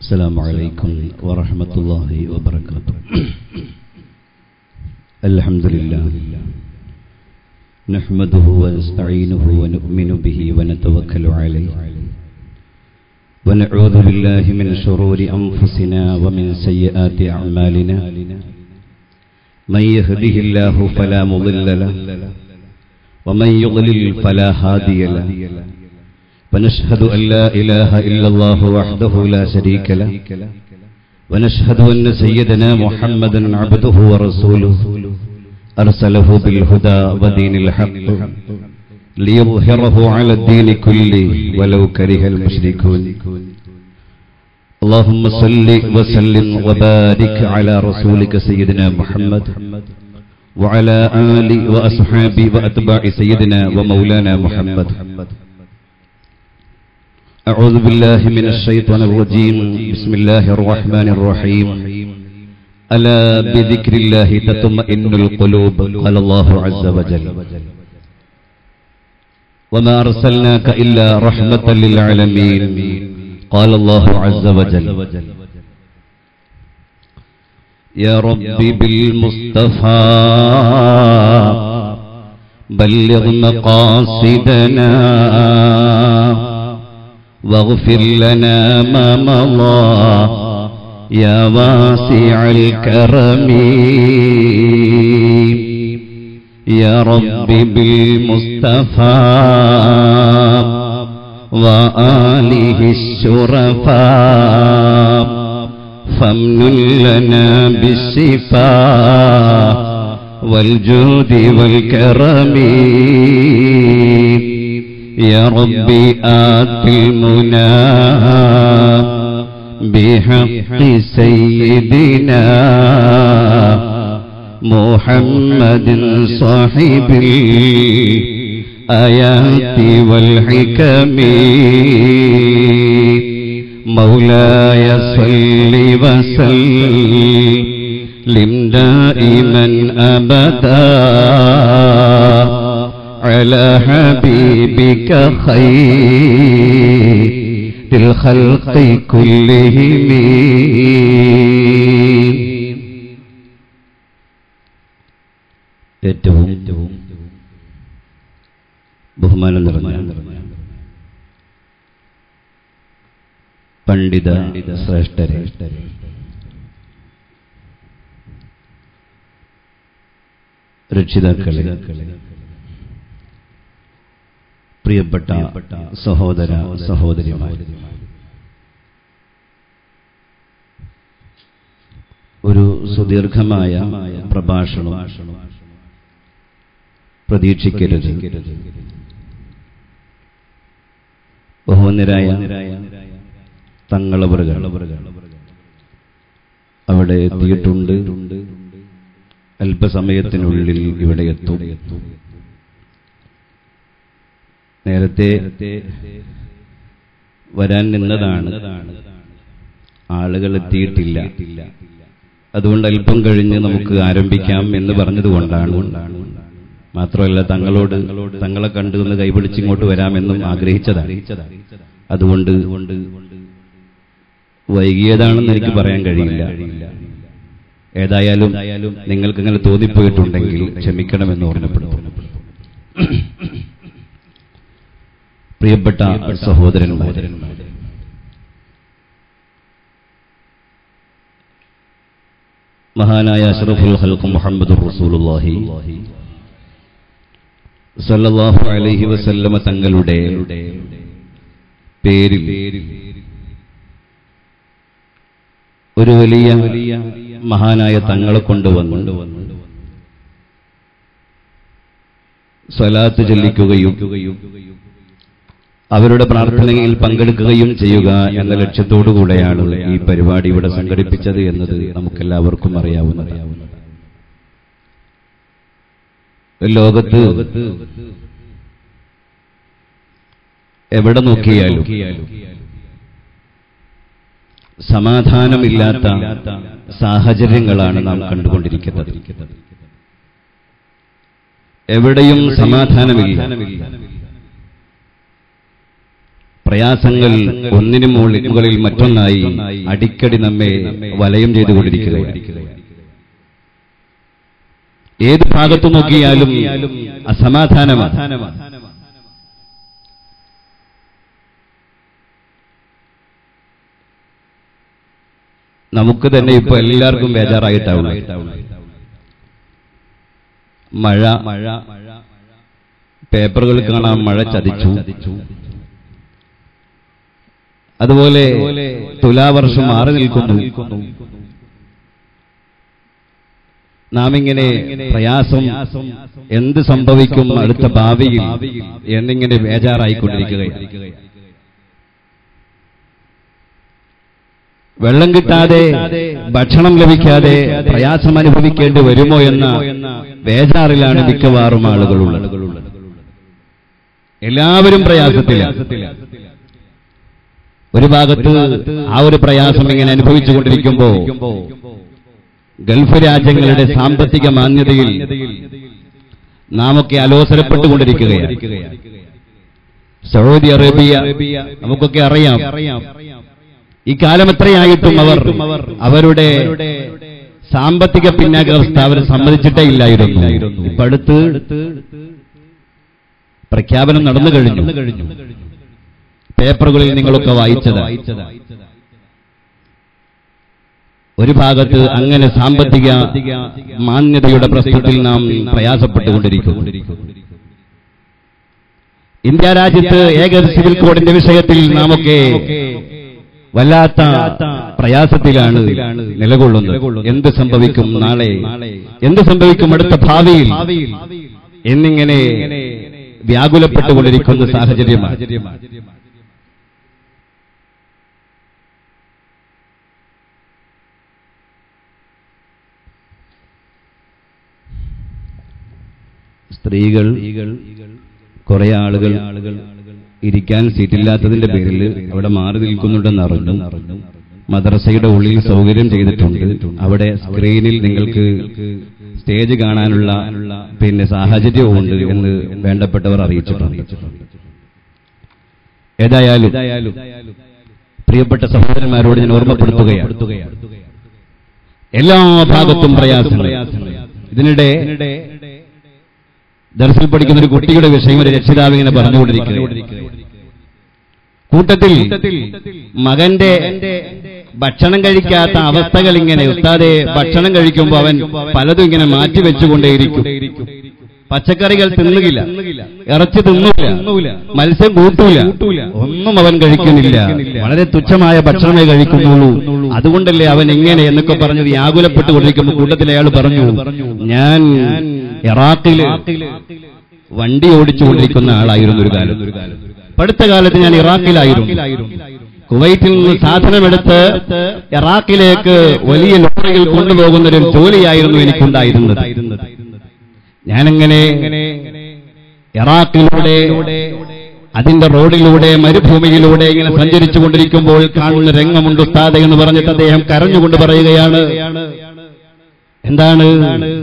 السلام عليكم ورحمة الله وبركاته الحمد لله نحمده ونستعينه ونؤمن به ونتوكل عليه ونعوذ بالله من شرور أنفسنا ومن سيئات أعمالنا من يهده الله فلا مضل له ومن يضلل فلا هادي له ونشهد أن لا إله إلا الله وحده لا شريك له ونشهد أن سيدنا محمدا عبده ورسوله أرسله بالهدى ودين الحق ليظهره على الدين كله ولو كره المشركون اللهم صل وسلم وبارك على رسولك سيدنا محمد وعلى آل وأصحاب وأتباع سيدنا ومولانا محمد أعوذ بالله من الشيطان الرجيم بسم الله الرحمن الرحيم ألا بذكر الله تطمئن القلوب قال الله عز وجل وما أرسلناك إلا رحمة للعالمين قال الله عز وجل يا رب بالمصطفى بلغ مقاصدنا واغفر لنا ما مضى يا واسع الكرم يا رب بالمصطفى وآله الشرفاء فامنن لنا بالشفاء والجود والكرم يا ربي آت المنى بحق سيدنا محمد صاحب الآيات والحكم مولاي صل وسلم دائما أبدا على حبيبك خير الخلق كلهم ഏറ്റവും ബഹുമാനം നിറഞ്ഞ പണ്ഡിത ശ്രേഷ്ഠരെ രക്ഷിതാക്കളെ പ്രിയപ്പെട്ട സഹോദര സഹോദരിമാർ ഒരു സുദീർഘമായ പ്രഭാഷണം പ്രതീക്ഷിക്കരുത് ബഹുവന്നരായ തങ്ങളവറുകൾ അവിടെ എത്തിയിട്ടുണ്ട് അല്പസമയത്തിനുള്ളിൽ ഇവിടെ എത്തും നേരത്തെ വരാൻ നിന്നതാണ് ആളുകൾ എത്തിയിട്ടില്ല അതുകൊണ്ട് അല്പം കഴിഞ്ഞ് നമുക്ക് ആരംഭിക്കാം എന്ന് പറഞ്ഞതുകൊണ്ടാണ് മാത്രമല്ല തങ്ങളോട് തങ്ങളെ കണ്ടു നിന്ന് കൈപിടിച്ച് ഇങ്ങോട്ട് വരാമെന്നും ആഗ്രഹിച്ചതാണ് അതുകൊണ്ട് വൈകിയതാണെന്ന് എനിക്ക് പറയാൻ കഴിയില്ല ഏതായാലും നിങ്ങൾക്ക് ഇങ്ങനെ തോന്നിപ്പോയിട്ടുണ്ടെങ്കിൽ ക്ഷമിക്കണമെന്ന് ഓർമ്മപ്പെടുത്തുന്നു പ്രിയപ്പെട്ട സഹോദരന്മാരെ മഹാനായ അഷ്റഫുൽ ഹൽക്ക് മുഹമ്മദ് റസൂലുള്ളാഹി സല്ലല്ലാഹു അലൈഹി വസല്ലമ തങ്ങളുടെ പേരിൽ ഒരു വലിയ മഹാനായ തങ്ങളെ കൊണ്ടുവന്നു സ്വലാത്ത് ചൊല്ലിക്കുകയും അവരുടെ പ്രാർത്ഥനയിൽ പങ്കെടുക്കുകയും ചെയ്യുക എന്ന ലക്ഷ്യത്തോടുകൂടെയാണ് ഈ പരിപാടി ഇവിടെ സംഘടിപ്പിച്ചത് എന്നത് നമുക്കെല്ലാവർക്കും അറിയാവുന്നതാണ് ലോകത്ത് എവിടെ നോക്കിയാലും സമാധാനമില്ലാത്ത സാഹചര്യങ്ങളാണ് നാം കണ്ടുകൊണ്ടിരിക്കുന്നത് എവിടെയും സമാധാനമില്ല പ്രയാസങ്ങൾ ഒന്നിനു മുകളിൽ മുകളിൽ മറ്റൊന്നായി അടിക്കടി നമ്മെ വലയം ചെയ്തുകൊണ്ടിരിക്കുകയാണ് ഏത് ഭാഗത്തു നോക്കിയാലും അസമാധാനമാണ് നമുക്ക് തന്നെ ഇപ്പൊ എല്ലാവർക്കും ബേജാറായിട്ടാവും മഴ മഴ പേപ്പറുകൾ കാണാം മഴ ചതിച്ചു അതുപോലെ തുലാവർഷം മാറി നിൽക്കുന്നു നാം ഇങ്ങനെ പ്രയാസം എന്ത് സംഭവിക്കും അടുത്ത ഭാവിയിൽ എന്നിങ്ങനെ ബേജാറായിക്കൊണ്ടിരിക്കുകയാണ് വെള്ളം കിട്ടാതെ ഭക്ഷണം ലഭിക്കാതെ പ്രയാസം അനുഭവിക്കേണ്ടി വരുമോ എന്ന ബേജാറിലാണ് മിക്കവാറും ആളുകളുള്ളത് എല്ലാവരും പ്രയാസത്തിലാണ് ഒരു ഭാഗത്ത് ആ ഒരു പ്രയാസം ഇങ്ങനെ അനുഭവിച്ചുകൊണ്ടിരിക്കുമ്പോ ഗൾഫ് രാജ്യങ്ങളുടെ സാമ്പത്തിക മാന്യതയിൽ നാമൊക്കെ അലോസരപ്പെട്ടുകൊണ്ടിരിക്കുകയാണ് സൗദി അറേബ്യ നമുക്കൊക്കെ അറിയാം ഈ കാലം എത്രയായിട്ടും അവർ അവരുടെ സാമ്പത്തിക പിന്നാക്കാവസ്ഥ അവർ സമ്മതിച്ചിട്ടേ ഇല്ലായിരുന്നു ഇപ്പൊ അടുത്ത് പ്രഖ്യാപനം നടന്നു കഴിഞ്ഞു പേപ്പറുകളിൽ നിങ്ങളൊക്കെ വായിച്ചത് ഒരു ഭാഗത്ത് അങ്ങനെ സാമ്പത്തിക മാന്യതയുടെ പ്രശ്നത്തിൽ നാം പ്രയാസപ്പെട്ടുകൊണ്ടിരിക്കുന്നു ഇന്ത്യ രാജ്യത്ത് ഏക സിവിൽ കോഡിന്റെ വിഷയത്തിൽ നാമൊക്കെ വല്ലാത്ത പ്രയാസത്തിലാണ് നിലകൊള്ളുന്നത് എന്ത് സംഭവിക്കും നാളെ എന്ത് സംഭവിക്കും അടുത്ത ഭാവിയിൽ എന്നിങ്ങനെ വ്യാകുലപ്പെട്ടുകൊണ്ടിരിക്കുന്ന സാഹചര്യമാണ് സ്ത്രീകൾ കുറെ ആളുകൾ ഇരിക്കാൻ സീറ്റില്ലാത്തതിന്റെ പേരിൽ അവിടെ മാറി നിൽക്കുന്നുണ്ടെന്ന് അറിഞ്ഞു മദ്രസയുടെ ഉള്ളിൽ സൗകര്യം ചെയ്തിട്ടുണ്ട് അവിടെ സ്ക്രീനിൽ നിങ്ങൾക്ക് സ്റ്റേജ് കാണാനുള്ള പിന്നെ സാഹചര്യവുമുണ്ട് എന്ന് വേണ്ടപ്പെട്ടവർ അറിയിച്ചിട്ടുണ്ട് ഏതായാലും പ്രിയപ്പെട്ട സഹോദരന്മാരോട് ഞാൻ ഓർമ്മപ്പെടുത്തുകയാണ് എല്ലാ ഭാഗത്തും പ്രയാസങ്ങൾ ഇതിനിടെ ദർശനം പഠിക്കുന്ന ഒരു കുട്ടിയുടെ വിഷയം ഒരു രക്ഷിതാവ് ഇങ്ങനെ പറഞ്ഞുകൊണ്ടിരിക്കുകയാണ് കൂട്ടത്തിൽ മകന്റെ ഭക്ഷണം കഴിക്കാത്ത അവസ്ഥകൾ ഇങ്ങനെ ഉസ്താദെ ഭക്ഷണം കഴിക്കുമ്പോൾ അവൻ പലതും ഇങ്ങനെ മാറ്റി വെച്ചുകൊണ്ടേയിരിക്കും പച്ചക്കറികൾ തിന്നുകില്ല ഇറച്ചി തിന്നൂല മത്സ്യം കൂട്ടൂല ഒന്നും അവൻ കഴിക്കുന്നില്ല വളരെ തുച്ഛമായ ഭക്ഷണമേ കഴിക്കുന്നുള്ളൂ അതുകൊണ്ടല്ലേ അവൻ എങ്ങനെ എന്നൊക്കെ പറഞ്ഞ് വ്യാകുലപ്പെട്ടുകൊണ്ടിരിക്കുമ്പോൾ കൂട്ടത്തിൽ അയാൾ പറഞ്ഞു ഞാൻ ഇറാഖില് വണ്ടി ഓടിച്ചുകൊണ്ടിരിക്കുന്ന ആളായിരുന്നു ഒരു കാലം അടുത്ത കാലത്ത് ഞാൻ ഇറാഖിലായിരുന്നു കുവൈറ്റിൽ നിന്ന് സാധനമെടുത്ത് ഇറാഖിലേക്ക് വലിയ ലോറിയിൽ കൊണ്ടുപോകുന്ന ഒരു ജോലിയായിരുന്നു എനിക്കുണ്ടായിരുന്നത് ഞാനിങ്ങനെ ഇറാഖിലൂടെ അതിന്റെ റോഡിലൂടെ മരുഭൂമിയിലൂടെ ഇങ്ങനെ സഞ്ചരിച്ചു കൊണ്ടിരിക്കുമ്പോൾ കാണുന്ന രംഗമുണ്ട് ഉസ്താദ എന്ന് പറഞ്ഞിട്ട് അദ്ദേഹം കരഞ്ഞുകൊണ്ട് പറയുകയാണ് എന്താണ്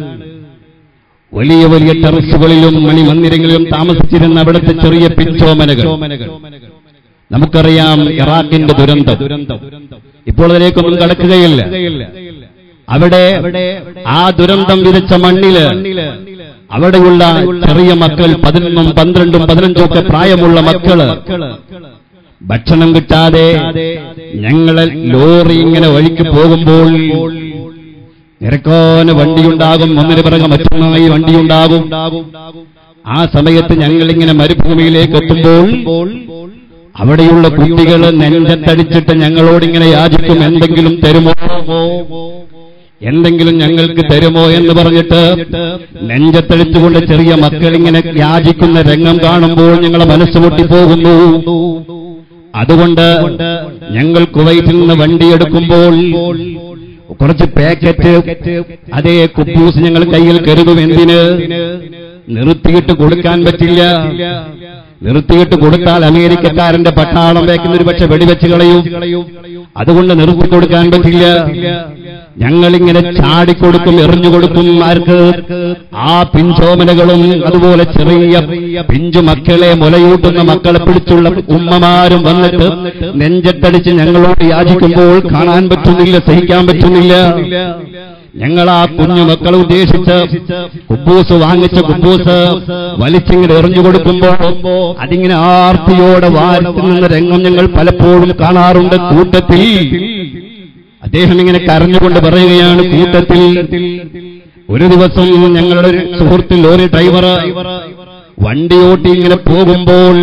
വലിയ വലിയ ടെറസുകളിലും മണിമന്ദിരങ്ങളിലും താമസിച്ചിരുന്ന അവിടുത്തെ ചെറിയ പിച്ചോമനകൾ നമുക്കറിയാം ഇറാഖിന്റെ ദുരന്തം ഇപ്പോൾ അതിലേക്കൊന്നും കടക്കുകയില്ല അവിടെ ആ ദുരന്തം വിതച്ച മണ്ണില് അവിടെയുള്ള ചെറിയ മക്കൾ പതിനൊന്നും പന്ത്രണ്ടും പതിനഞ്ചും ഒക്കെ പ്രായമുള്ള മക്കള് ഭക്ഷണം കിട്ടാതെ ഞങ്ങളെ ലോറി ഇങ്ങനെ വഴിക്ക് പോകുമ്പോൾ നിരക്കാന് വണ്ടിയുണ്ടാകും ഒന്നിന് പിറകെ മറ്റൊന്നായി വണ്ടിയുണ്ടാകും ആ സമയത്ത് ഞങ്ങളിങ്ങനെ മരുഭൂമിയിലേക്ക് എത്തുമ്പോൾ അവിടെയുള്ള കുട്ടികൾ നെഞ്ചത്തടിച്ചിട്ട് ഞങ്ങളോടിങ്ങനെ യാചിക്കും എന്തെങ്കിലും തരുമോ എന്തെങ്കിലും ഞങ്ങൾക്ക് തരുമോ എന്ന് പറഞ്ഞിട്ട് നെഞ്ചത്തടിച്ചുകൊണ്ട് ചെറിയ മക്കൾ ഇങ്ങനെ യാചിക്കുന്ന രംഗം കാണുമ്പോൾ ഞങ്ങളെ മനസ്സ് പൊട്ടിപ്പോകുന്നു അതുകൊണ്ട് ഞങ്ങൾ കുവൈറ്റിൽ നിന്ന് വണ്ടിയെടുക്കുമ്പോൾ കുറച്ച് പാക്കറ്റ് അതേ കുപ്പൂസ് ഞങ്ങൾ കയ്യിൽ കരുതും എന്തിന് നിർത്തിയിട്ട് കൊടുക്കാൻ പറ്റില്ല നിർത്തിയിട്ട് കൊടുത്താൽ അമേരിക്കക്കാരന്റെ പട്ടാളം വേക്കുന്ന ഒരു പക്ഷെ വെടിവെച്ച് കളയും അതുകൊണ്ട് നിർത്തി കൊടുക്കാൻ പറ്റില്ല ഞങ്ങളിങ്ങനെ ചാടിക്കൊടുക്കും എറിഞ്ഞു കൊടുക്കും ആർക്ക് ആ പിഞ്ചോമനകളും അതുപോലെ ചെറിയ പിഞ്ചു മക്കളെ മുലയൂട്ടുന്ന മക്കളെ പിടിച്ചുള്ള ഉമ്മമാരും വന്നിട്ട് നെഞ്ചത്തടിച്ച് ഞങ്ങളോട് യാചിക്കുമ്പോൾ കാണാൻ പറ്റുന്നില്ല സഹിക്കാൻ പറ്റുന്നില്ല ഞങ്ങൾ ആ കുഞ്ഞു മക്കളെ ഉദ്ദേശിച്ച് കുബൂസ് വാങ്ങിച്ച കുബൂസ് വലിച്ചിങ്ങനെ എറിഞ്ഞു കൊടുക്കുമ്പോ അതിങ്ങനെ ആർത്തിയോടെ വാരത്തിൽ നിന്ന രംഗം ഞങ്ങൾ പലപ്പോഴും കാണാറുണ്ട് കൂട്ടത്തിൽ അദ്ദേഹം ഇങ്ങനെ കരഞ്ഞുകൊണ്ട് പറയുകയാണ് കൂട്ടത്തിൽ ഒരു ദിവസം ഞങ്ങളുടെ ഒരു സുഹൃത്തിൽ ഒരു ഡ്രൈവർ വണ്ടി ഓട്ടി ഇങ്ങനെ പോകുമ്പോൾ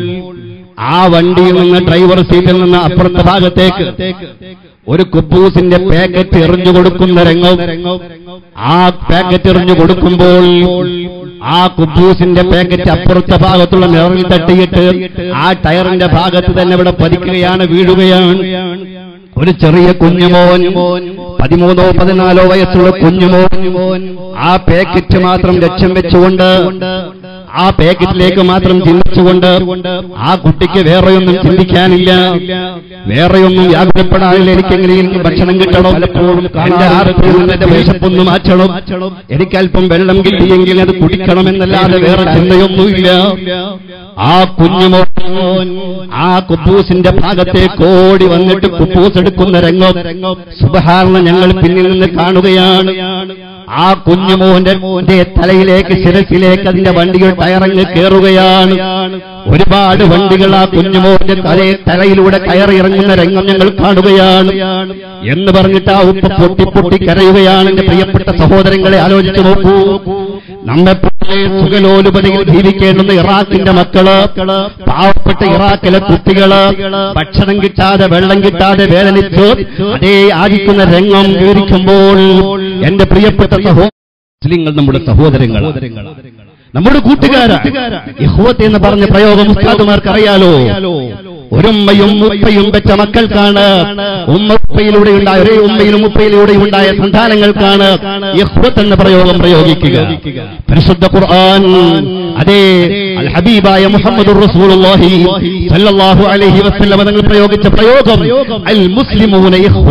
ആ വണ്ടിയിൽ നിന്ന് ഡ്രൈവർ സീറ്റിൽ നിന്ന് അപ്പുറത്തെ ഭാഗത്തേക്ക് ഒരു കുബൂസിന്റെ പാക്കറ്റ് എറിഞ്ഞു കൊടുക്കുന്ന രംഗം ആ പാക്കറ്റ് എറിഞ്ഞു കൊടുക്കുമ്പോൾ ആ കുബൂസിന്റെ പാക്കറ്റ് അപ്പുറത്തെ ഭാഗത്തുള്ള നിറവിൽ തട്ടിയിട്ട് ആ ടയറിന്റെ ഭാഗത്ത് തന്നെ ഇവിടെ പതിക്കുകയാണ് വീഴുകയാണ് ഒരു ചെറിയ കുഞ്ഞുമോൻ പതിമൂന്നോ പതിനാലോ വയസ്സുള്ള കുഞ്ഞുമോൻ ആ പാക്കറ്റ് മാത്രം ലക്ഷ്യം വെച്ചുകൊണ്ട് ആ പാക്കറ്റിലേക്ക് മാത്രം ചിന്തിച്ചുകൊണ്ട് ആ കുട്ടിക്ക് വേറെയൊന്നും ചിന്തിക്കാനില്ല വേറെയൊന്നും വ്യാകുലപ്പെടാനില്ല എനിക്കെങ്ങനെയും ഭക്ഷണം കിട്ടണം എന്റെ ആർക്കും എന്റെ വിശപ്പൊന്ന് മാറ്റണം എനിക്ക് അല്പം വെള്ളം കിട്ടിയെങ്കിൽ അത് കുടിക്കണമെന്നല്ലാതെ വേറെ ചിന്തയൊന്നുമില്ല ആ കുഞ്ഞുമോൻ ആ കുബൂസിന്റെ ഭാഗത്തേക്ക് ഓടി വന്നിട്ട് കുബൂസ് എടുക്കുന്ന രംഗം സുബഹാർന്ന് ഞങ്ങൾ പിന്നിൽ നിന്ന് കാണുകയാണ് ആ കുഞ്ഞുമോന്റെ തലയിലേക്ക് ശിരസിലേക്ക് അതിന്റെ വണ്ടികൾ ടയറങ്ങ് കയറുകയാണ് ഒരുപാട് വണ്ടികൾ ആ കുഞ്ഞുമോന്റെ തല തലയിലൂടെ കയറിയിറങ്ങുന്ന രംഗം ഞങ്ങൾ കാണുകയാണ് എന്ന് പറഞ്ഞിട്ട് ആ ഉപ്പ് പൊട്ടി പൊട്ടി കരയുകയാണ് എന്റെ പ്രിയപ്പെട്ട സഹോദരങ്ങളെ ആലോചിച്ചു നോക്കൂ നമ്മെപ്പോലെ സുഖലോലുപതിയിൽ ജീവിക്കേണ്ടുന്ന ഇറാഖിന്റെ മക്കള് പാവപ്പെട്ട ഇറാഖിലെ കുട്ടികള് ഭക്ഷണം കിട്ടാതെ വെള്ളം കിട്ടാതെ വേദനിച്ച് അതേ ആദിക്കുന്ന രംഗം വിവരിക്കുമ്പോൾ എന്റെ പ്രിയപ്പെട്ട സഹോ മുസ്ലിങ്ങൾ നമ്മുടെ സഹോദരങ്ങൾ നമ്മുടെ കൂട്ടുകാര ഇഹ്വത്ത് എന്ന് പറഞ്ഞ പ്രയോഗം ഉസ്താദുമാർക്ക് അറിയാലോ ഒരുമ്മയും ഉപ്പയും പെറ്റ മക്കൾക്കാണ് ഉമ്മ ഉപ്പയിലൂടെ ഉണ്ടായ ഒരേ ഉമ്മയിലും ഉപ്പയിലൂടെ ഉണ്ടായ സന്താനങ്ങൾക്കാണ് ഇഹ്വത്ത് എന്ന പ്രയോഗം പ്രയോഗിക്കുക പരിശുദ്ധ ഖുർആൻ അതേ അൽ ഹബീബായ മുഹമ്മദ് റസൂലുള്ളാഹി സല്ലല്ലാഹു അലൈഹി വസല്ലം തങ്ങൾ പ്രയോഗിച്ച പ്രയോഗം അൽ മുസ്ലിമൂന ഇഖ്വ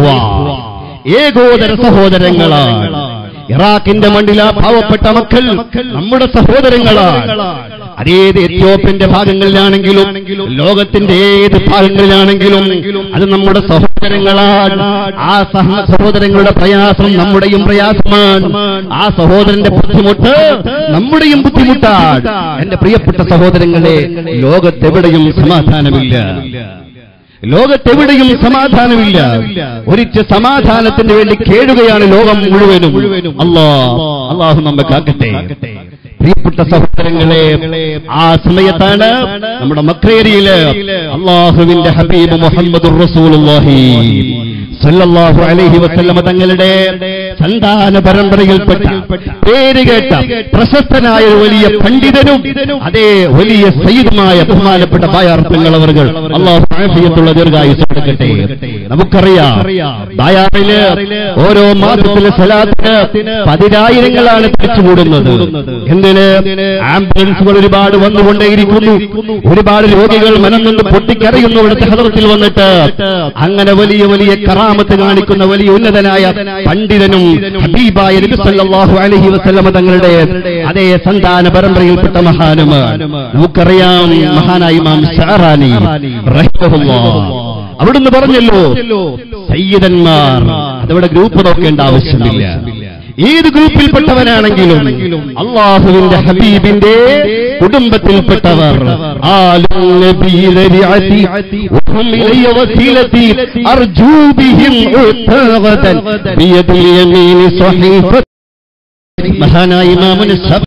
ഏകോദര സഹോദരങ്ങളാണ് ഇറാഖിന്റെ മണ്ണില പാവപ്പെട്ട മക്കൾ നമ്മുടെ സഹോദരങ്ങളാണ് അതേത് എത്യോപ്യന്റെ ഭാഗങ്ങളിലാണെങ്കിലും ലോകത്തിന്റെ ഏത് ഭാഗങ്ങളിലാണെങ്കിലും അത് നമ്മുടെ സഹോദരങ്ങളാണ് ആ സഹ സഹോദരങ്ങളുടെ പ്രയാസം നമ്മുടെയും പ്രയാസമാണ് ആ സഹോദരന്റെ ബുദ്ധിമുട്ട് നമ്മുടെയും ബുദ്ധിമുട്ടാണ് എന്റെ പ്രിയപ്പെട്ട സഹോദരങ്ങളെ ലോകത്തെവിടെയും സമാധാനമില്ല ലോകത്തെവിടെയും സമാധാനമില്ല ഒരിച്ച് സമാധാനത്തിന് വേണ്ടി കേടുകയാണ് ലോകം മുഴുവനും അല്ലാ അള്ളാഹു നമ്മെ കാക്കട്ടെ പ്രിയപ്പെട്ട സഹോദരങ്ങളെ ആ സമയത്താണ് നമ്മുടെ മക്രേരിയില് അള്ളാഹുവിന്റെ ഹബീബ് മുഹമ്മദ് റസൂലുള്ളാഹി സല്ലല്ലാഹു അലൈഹി വസല്ലമ തങ്ങളുടെ സന്താന പരമ്പരയിൽപ്പെട്ട പേര് കേട്ട പ്രശസ്തനായ ഒരു വലിയ പണ്ഡിതനും അതേ വലിയ സയ്യിദുമായ ബഹുമാനപ്പെട്ട ബായാർത്ഥങ്ങൾ അവർ അള്ളാഹു ആഫിയത്തുള്ള ദീർഘായുസ് കൊടുക്കട്ടെ നമുക്കറിയാം ബായാറില് ഓരോ മാസത്തിലെ സ്ഥലത്തിന് പതിനായിരങ്ങളാണ് പിടിച്ചുകൂടുന്നത് എന്തിന് ആംബുലൻസുകൾ ഒരുപാട് വന്നുകൊണ്ടേയിരിക്കുന്നു ഒരുപാട് രോഗികൾ മനം നിന്ന് പൊട്ടിക്കരയുന്നു ഇവിടുത്തെ ഹദറത്തിൽ വന്നിട്ട് അങ്ങനെ വലിയ വലിയ കറാമത്ത് കാണിക്കുന്ന വലിയ ഉന്നതനായ പണ്ഡിതനും ഹബീബായ നബി സല്ലല്ലാഹു അലൈഹി വസല്ലമ തങ്ങളുടെ അതേ സന്താന പരമ്പരയിൽപ്പെട്ട മഹാനുമാണ് നമുക്കറിയാം മഹാനായ ഇമാം ഷാറാനി റഹിമഹുല്ലാഹ് അവിടുന്ന് പറഞ്ഞല്ലോ സയ്യിദന്മാർ അതവിടെ ഗ്രൂപ്പ് നോക്കേണ്ട ആവശ്യമില്ല ഏത് ഗ്രൂപ്പിൽപ്പെട്ടവനാണെങ്കിലും അള്ളാഹുവിന്റെ ഹബീബിന്റെ കുടുംബത്തിൽപ്പെട്ടവർ ആലും നബീലരിഅതി വഹും ഇലയ വസീലതി അർജൂ ബിഹിം ഉത്തഗദൻ ബിയദിൽ യമീൻ സ്വഹീഫ മഹാനായ ഇമാമുൻ സബ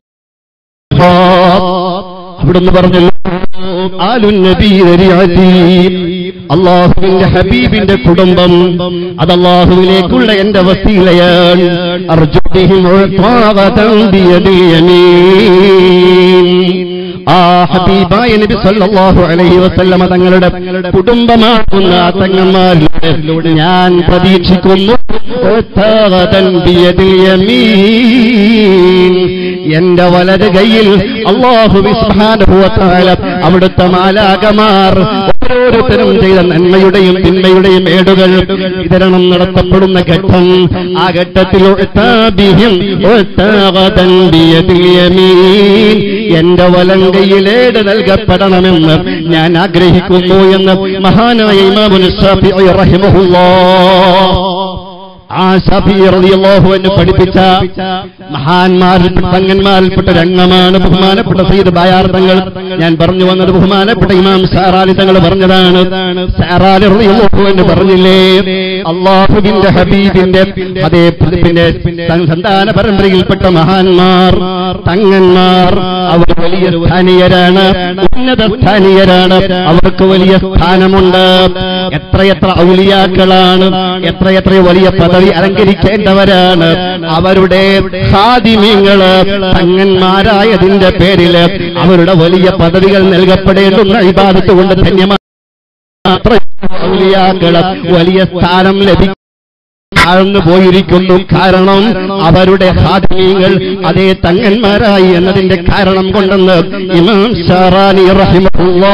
അവിടുന്ന് പറഞ്ഞല്ലോ ആലുൻ നബീലരിഅതി അള്ളാഹുവിന്റെ ഹബീബിന്റെ കുടുംബം അത് അള്ളാഹുവിലേക്കുള്ള എന്റെ വസീലയാണ് അർജുദിഹിം ഉൾത്താകതം ബിയദിൽ യമീൻ ആ ഹബീബായ നബി സല്ലല്ലാഹു അലൈഹി വസല്ലമ തങ്ങളുടെ കുടുംബമാകുന്ന ആ തങ്ങന്മാരിലൂടെ ഞാൻ പ്രതീക്ഷിക്കുന്നു ഉത്താകതൻ ബിയദിൽ യമീൻ എന്റെ വലത് കൈയിൽ അള്ളാഹു സുബ്ഹാനഹു വ തആല അവിടുത്തെ മാലാകമാർ ഓരോരുത്തരും ചെയ്ത നന്മയുടെയും തിന്മയുടെയും ഏടുകൾ വിതരണം നടത്തപ്പെടുന്ന ഘട്ടം ആ ഘട്ടത്തിൽ ഉഅ്താബിഹിം ഉഅ്താഗതൻ ബിയദിൽ യമീൻ. എന്റെ വലങ്കയിലേട് നൽകപ്പെടണമെന്ന് ഞാൻ ആഗ്രഹിക്കുന്നു എന്ന് മഹാനായ ഇമാമുൽ ശാഫിഈ റഹിമഹുല്ലാഹ് ആ ഷഫീ റളിയല്ലാഹു അൻഹു പഠിപ്പിച്ച മഹാന്മാരിൽ തങ്ങന്മാരിൽപ്പെട്ട രംഗമാണ് ബഹുമാനപ്പെട്ട സയ്യിദ് ബായാർ തങ്ങൾ ഞാൻ പറഞ്ഞു വന്നത് ബഹുമാനപ്പെട്ട ഇമാം സാറാലി തങ്ങൾ പറഞ്ഞതാണ് സാറാലി റളിയല്ലാഹു അൻഹു പറഞ്ഞില്ലേ അള്ളാഹുവിന്റെ ഹബീബിന്റെ അതേ പിന്നെ സന്താന പരമ്പരയിൽപ്പെട്ട മഹാന്മാർ തങ്ങന്മാർ അവർ വലിയ സ്ഥാനീയരാണ് ഉന്നത സ്ഥാനീയരാണ് അവർക്ക് വലിയ സ്ഥാനമുണ്ട് എത്രയെത്ര ഔലിയാക്കളാണ് എത്രയെത്ര വലിയ പദവി അലങ്കരിക്കേണ്ടവരാണ് അവരുടെ ഹാദിമ്യങ്ങള് തങ്ങന്മാരായതിന്റെ പേരില് അവരുടെ വലിയ പദവികൾ നൽകപ്പെടേണ്ടുന്ന ഇബാദത്ത് കൊണ്ട് ധന്യമാണ് അത്ര ഔലിയാക്കള് വലിയ സ്ഥാനം ലഭിക്കും താഴ്ന്നു പോയിരിക്കുന്നു കാരണം അവരുടെ ഹാദിമീങ്ങൾ അതേ തങ്ങന്മാരായി എന്നതിന്റെ കാരണം കൊണ്ടെന്ന് ഇമാം ഷാറാനി റഹിമഹുല്ലാ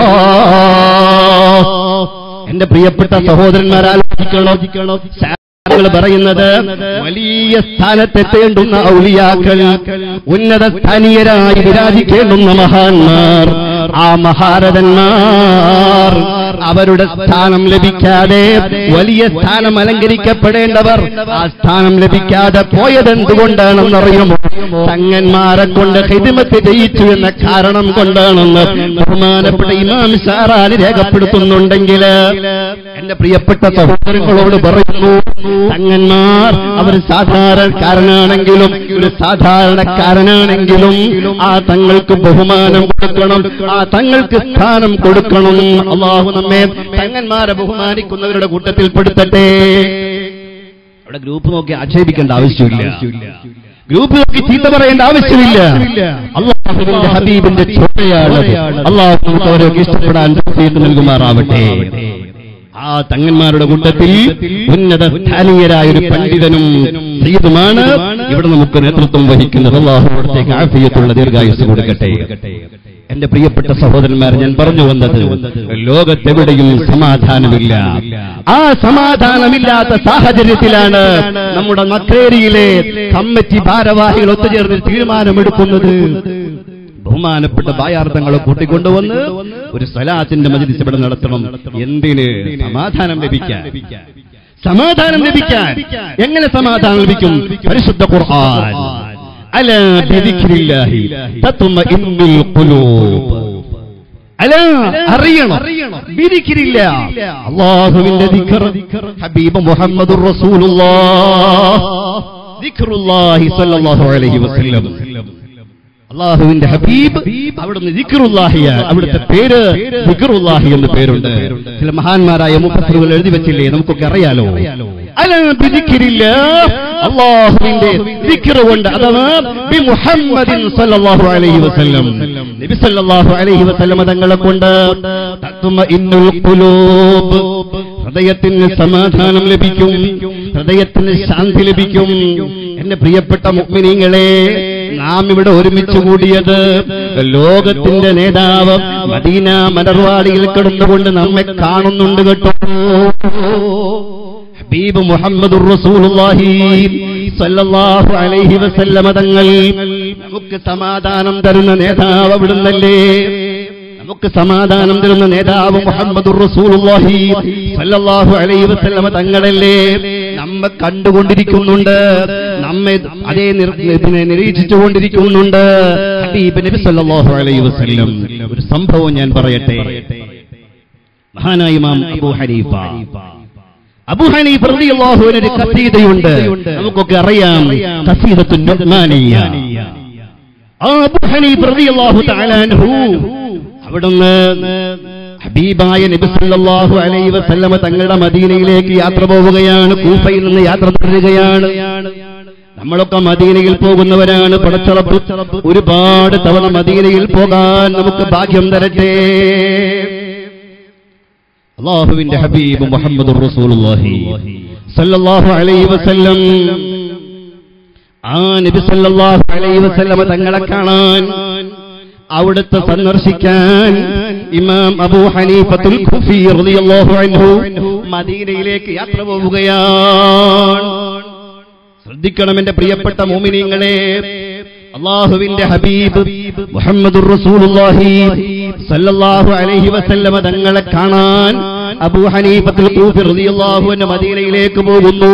എന്റെ പ്രിയപ്പെട്ട സഹോദരന്മാരാലോചിക്കണം ങ്ങൾ പറയുന്നത് വലിയ സ്ഥാനത്തെത്തേണ്ടുന്ന ഔലിയാക്കൾ ഉന്നത സ്ഥാനീയരായി വിരാജിക്കേണ്ടുന്ന മഹാന്മാർ ആ മഹാരഥന്മാർ അവരുടെ സ്ഥാനം ലഭിക്കാതെ വലിയ സ്ഥാനം അലങ്കരിക്കപ്പെടേണ്ടവർ ആ സ്ഥാനം ലഭിക്കാതെ പോയതെന്തുകൊണ്ടാണെന്നറിയുമോ തങ്ങന്മാരെ കൊണ്ട് ഹിദിമത്ത് ജയിച്ചു എന്ന കാരണം കൊണ്ടാണെന്ന് ബഹുമാനപ്പെട്ട ഇമാം ഷാറാലി രേഖപ്പെടുത്തുന്നുണ്ടെങ്കിൽ എന്റെ പ്രിയപ്പെട്ട സഹോദരങ്ങളോട് പറയുന്നു തങ്ങന്മാർ അവർ സാധാരണക്കാരനാണെങ്കിലും ഒരു സാധാരണക്കാരനാണെങ്കിലും ആ തങ്ങൾക്ക് ബഹുമാനം കൊടുക്കണം ആ തങ്ങൾക്ക് സ്ഥാനം കൊടുക്കണം അള്ളാഹു നമ്മെ തങ്ങന്മാരെ ബഹുമാനിക്കുന്നവരുടെ കൂട്ടത്തിൽ പെടുത്തട്ടെ അവിടെ ഗ്രൂപ്പ് നോക്കി ആക്ഷേപിക്കേണ്ട ആവശ്യമില്ല ഗ്രൂപ്പ് നോക്കി ചീത്ത പറയേണ്ട ആവശ്യമില്ല അള്ളാഹുവിന്റെ ഹബീബിന്റെ ചോട്ടയാണ് അള്ളാഹു നമുക്ക് അവരൊക്കെ ഇഷ്ടപ്പെടാൻ തൗഫീഖ് നൽകുമാറാവട്ടെ ആ തങ്ങന്മാരുടെ കൂട്ടത്തിൽ ഉന്നത സ്ഥാനീയരായ ഒരു പണ്ഡിതനും സയ്യിദുമാണ് ഇവിടെ നമുക്ക് നേതൃത്വം വഹിക്കുന്നത് അള്ളാഹു അവിടത്തേക്ക് ആഫിയത്തുള്ള ദീർഘായുസ് കൊടുക്കട്ടെ എന്റെ പ്രിയപ്പെട്ട സഹോദരന്മാർ ഞാൻ പറഞ്ഞു വന്നത് ലോകത്തെവിടെയും സമാധാനമില്ല ആ സമാധാനമില്ലാത്ത സാഹചര്യത്തിലാണ് നമ്മുടെ മക്രേരിയിലെ കമ്മിറ്റി ഭാരവാഹികൾ ഒത്തുചേർന്ന് തീരുമാനമെടുക്കുന്നത് ബഹുമാനപ്പെട്ട ബായാർത്ഥങ്ങളെ കൂട്ടിക്കൊണ്ടുവന്ന് ഒരു സ്വലാത്തിന്റെ മജിലിസ് ഇവിടെ നടത്തണം എന്തിന് സമാധാനം ലഭിക്കാൻ സമാധാനം ലഭിക്കാൻ എങ്ങനെ സമാധാനം ലഭിക്കും പരിശുദ്ധ ഖുർആൻ അല ബിദിക്രില്ലാഹി തത്മഇന്നുൽ ഖുലൂബ് അല അറിയണം ബിദിക്രില്ല അല്ലാഹുവിന്റെ ദിക്ർ ഹബീബ് മുഹമ്മദുർ റസൂലുള്ളാഹ് ദിക്റുല്ലാഹി സ്വല്ലല്ലാഹു അലൈഹി വസല്ലം അള്ളാഹുവിന്റെ ഹബീബ് അവിടുന്ന് ദിക്റുല്ലാഹിയാണ് അവിടുത്തെ പേര് ദിക്റുല്ലാഹി എന്ന് പേരുണ്ട് ചില മഹാന്മാരായ മുപ്പത്തുകൾ എഴുതി വെച്ചില്ലേ നമുക്കൊക്കെ അറിയാലോ അല ബിദിക്രില്ല അള്ളാഹുവിന്റെ ദിക്ർ കൊണ്ട് അഥവാ ബി മുഹമ്മദിൻ സല്ലല്ലാഹു അലൈഹി വസല്ലം നബി സല്ലല്ലാഹു അലൈഹി വസല്ലം തങ്ങളെ കൊണ്ട് തത്മഇന്നുൽ ഖുലൂബ് ഹൃദയത്തിന് സമാധാനം ലഭിക്കും ഹൃദയത്തിന് ശാന്തി ലഭിക്കും എന്റെ പ്രിയപ്പെട്ട മുഗ്മിനീങ്ങളെ നാം ഇവിടെ ഒരുമിച്ച് കൂടിയത് ലോകത്തിന്റെ നേതാവ് മദീന മലർവാടിയിൽ കിടന്നുകൊണ്ട് നമ്മെ കാണുന്നുണ്ട് കേട്ടോ ഹബീബ് മുഹമ്മദ് റസൂലുള്ളാഹി സല്ലല്ലാഹു അലൈഹി വസല്ലമ തങ്ങൾ നമുക്ക് സമാധാനം തരുന്ന നേതാവ് അവിടുന്നല്ലേ നമുക്ക് സമാധാനം തരുന്ന നേതാവ് മുഹമ്മദ് റസൂലുള്ളാഹി സല്ലല്ലാഹു അലൈഹി വസല്ലമ തങ്ങളല്ലേ നമ്മെ കണ്ടുകൊണ്ടിരിക്കുന്നുണ്ട് നമ്മെ അതേ നിർ- ഇതിനെ നിരീക്ഷിച്ചുകൊണ്ടിരിക്കുന്നുണ്ട് ഹബീബ് നബി സല്ലല്ലാഹു അലൈഹി വസല്ലം ഒരു സംഭവം ഞാൻ പറയട്ടെ മഹാനായ ഇമാം അബൂ ഹനീഫ അബൂ ഹനീഫ റളിയല്ലാഹു അൻഹു ഒരു ഖസീദയുണ്ട് നമുക്കൊക്കെ അറിയാം ഖസീദത്തുൻ നുഅ്മാനിയ ആ അബൂ ഹനീഫ റളിയല്ലാഹു തആല അൻഹു അവിടുന്ന് ഹബീബായ നബി സല്ലല്ലാഹു അലൈഹി വസല്ലമ തങ്ങളുടെ മദീനയിലേക്ക് യാത്ര പോവുകയാണ് കൂഫയിൽ നിന്ന് യാത്ര തുടരുകയാണ് നമ്മളൊക്കെ മദീനയിൽ പോകുന്നവരാണ് പടച്ചറപ്പ് ഒരുപാട് തവണ മദീനയിൽ പോകാൻ നമുക്ക് ഭാഗ്യം തരട്ടെ അള്ളാഹുവിന്റെ ഹബീബ് മുഹമ്മദ് റസൂലുള്ളാഹി സല്ലല്ലാഹു അലൈഹി വസല്ലം ആ നബി സല്ലല്ലാഹു അലൈഹി വസല്ലമ തങ്ങളെ കാണാൻ അവിടുത്തെ സന്ദർശിക്കാൻ ഇമാം അബൂ ഹനീഫത്തുൽ ഖുഫി റളിയല്ലാഹു അൻഹു മദീനയിലേക്ക് യാത്ര പോവുകയാണ് ശ്രദ്ധിക്കണം എന്റെ പ്രിയപ്പെട്ട മോമിനിങ്ങളെ അള്ളാഹുവിന്റെ ഹബീബ് മുഹമ്മദുർ റസൂലുള്ളാഹി സല്ലല്ലാഹു അലൈഹി വസല്ലമ തങ്ങളെ കാണാൻ അബൂ ഹനീഫത്തുൽ ഖൂഫി റളിയല്ലാഹു അൻഹു മദീനയിലേക്ക് പോകുന്നു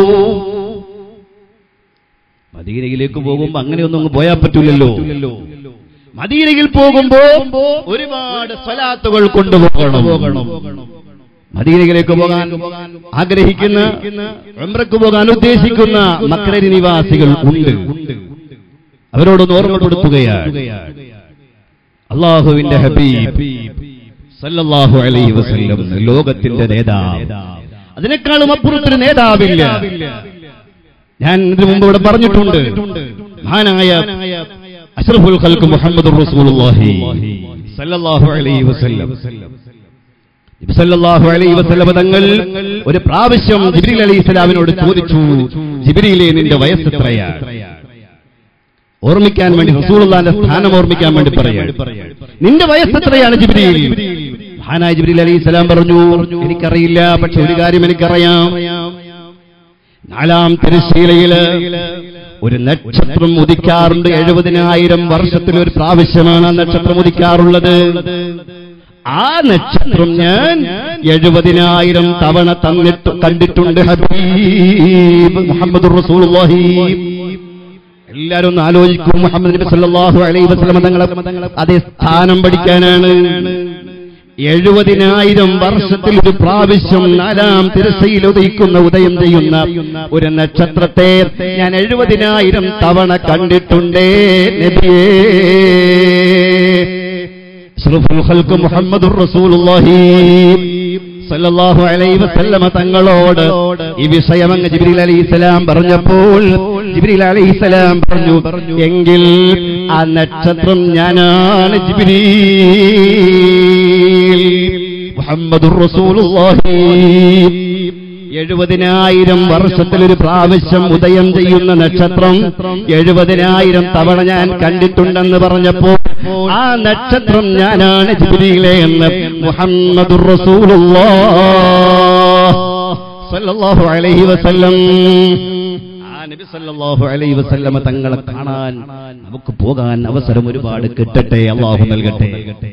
മദീനയിലേക്ക് പോകുമ്പോ അങ്ങനെയൊന്നും അങ്ങ് പോയാൽ പറ്റൂലല്ലോ മദീനയിൽ പോകുമ്പോ ഒരുപാട് സ്വലാത്തുകൾ കൊണ്ടുപോകണം മദീനയിലേക്ക് പോകാൻ ആഗ്രഹിക്കുന്ന ഉംറയ്ക്ക് പോകാൻ ഉദ്ദേശിക്കുന്ന മക്രരി നിവാസികൾ ഉണ്ട് അവരോടൊന്ന് ഓർമ്മപ്പെടുത്തുകയാണ് അള്ളാഹുവിന്റെ ഹബീബ് സല്ലല്ലാഹു അലൈഹി വസല്ലം ലോകത്തിന്റെ നേതാവ് അതിനേക്കാളും അപ്പുറത്തൊരു നേതാവില്ല ഞാൻ ഇതിനു മുമ്പ് ഇവിടെ പറഞ്ഞിട്ടുണ്ട് മഹാനായ അഷ്റഫുൽ ഖൽക്ക് മുഹമ്മദ് റസൂലുള്ളാഹി സല്ലല്ലാഹു അലൈഹി വസല്ലം നബി സല്ലല്ലാഹു അലൈഹി വസല്ലം തങ്ങൾ ഒരു പ്രാവശ്യം ജിബ്രീൽ അലൈഹി സ്വലാമിനോട് ചോദിച്ചു ജിബ്രീലെ നിന്റെ വയസ്സ് എത്രയാണ് ഓർമ്മിക്കാൻ വേണ്ടി റസൂലുള്ളാന്റെ സ്ഥാനം ഓർമ്മിക്കാൻ വേണ്ടി പറയാം നിന്റെ വയസ്സ് എത്രയാണ് ജിബ്രീൽ മഹാനായ ജിബ്രീൽ അലൈഹി സ്വലാം പറഞ്ഞു എനിക്കറിയില്ല പക്ഷെ ഒരു കാര്യം എനിക്കറിയാം നാലാം തിരശ്ശീലയില് ഒരു നക്ഷത്രം ഉദിക്കാറുണ്ട് എഴുപതിനായിരം വർഷത്തിൽ ഒരു പ്രാവശ്യമാണ് ആ നക്ഷത്രം ഉദിക്കാറുള്ളത് ആ നക്ഷത്രം ഞാൻ എഴുപതിനായിരം തവണ തന്നിട്ട് കണ്ടിട്ടുണ്ട് ഹബീബ് മുഹമ്മദ് റസൂലുള്ളാഹി എല്ലാരും ഒന്ന് ആലോചിക്കും മുഹമ്മദ് നബി സല്ലല്ലാഹു അലൈഹി വസല്ലം തങ്ങളെ അതേ സ്ഥാനം പഠിക്കാനാണ് എഴുപതിനായിരം വർഷത്തിൽ ഒരു പ്രാവശ്യം നാലാം തിരസയിൽ ഉദയിക്കുന്ന ഉദയം ചെയ്യുന്ന ഒരു നക്ഷത്രത്തെ ഞാൻ എഴുപതിനായിരം തവണ കണ്ടിട്ടുണ്ടേ നബിയേ അഷ്റഫുൽ ഖൽഖ് മുഹമ്മദുർ റസൂലുള്ളാഹി സല്ലല്ലാഹു അലൈഹി വസല്ലമ തങ്ങളോട് ഈ വിഷയം അങ്ങ് ജിബ്രീൽ അലൈഹിസ്സലാം പറഞ്ഞപ്പോൾ ജിബ്രീൽ അലൈഹിസ്സലാം പറഞ്ഞു എങ്കിൽ ആ നക്ഷത്രം ഞാനാണ് ജിബ്രീൽ മുഹമ്മദുർ റസൂലുള്ളാഹി എഴുപതിനായിരം വർഷത്തിൽ ഒരു പ്രാവശ്യം ഉദയം ചെയ്യുന്ന നക്ഷത്രം എഴുപതിനായിരം തവണ ഞാൻ കണ്ടിട്ടുണ്ടെന്ന് പറഞ്ഞപ്പോ ആ നക്ഷത്രം ഞാനാണ് ജിബ്രീലെ എന്ന് മുഹമ്മദുർ റസൂലുള്ളാഹി അലൈഹി വസല്ലം ആ നബി സല്ലല്ലാഹു അലൈഹി വസല്ലമ തങ്ങളെ കാണാൻ നമുക്ക് പോകാൻ അവസരം ഒരുപാട് കിട്ടട്ടെ അള്ളാഹു നൽകട്ടെ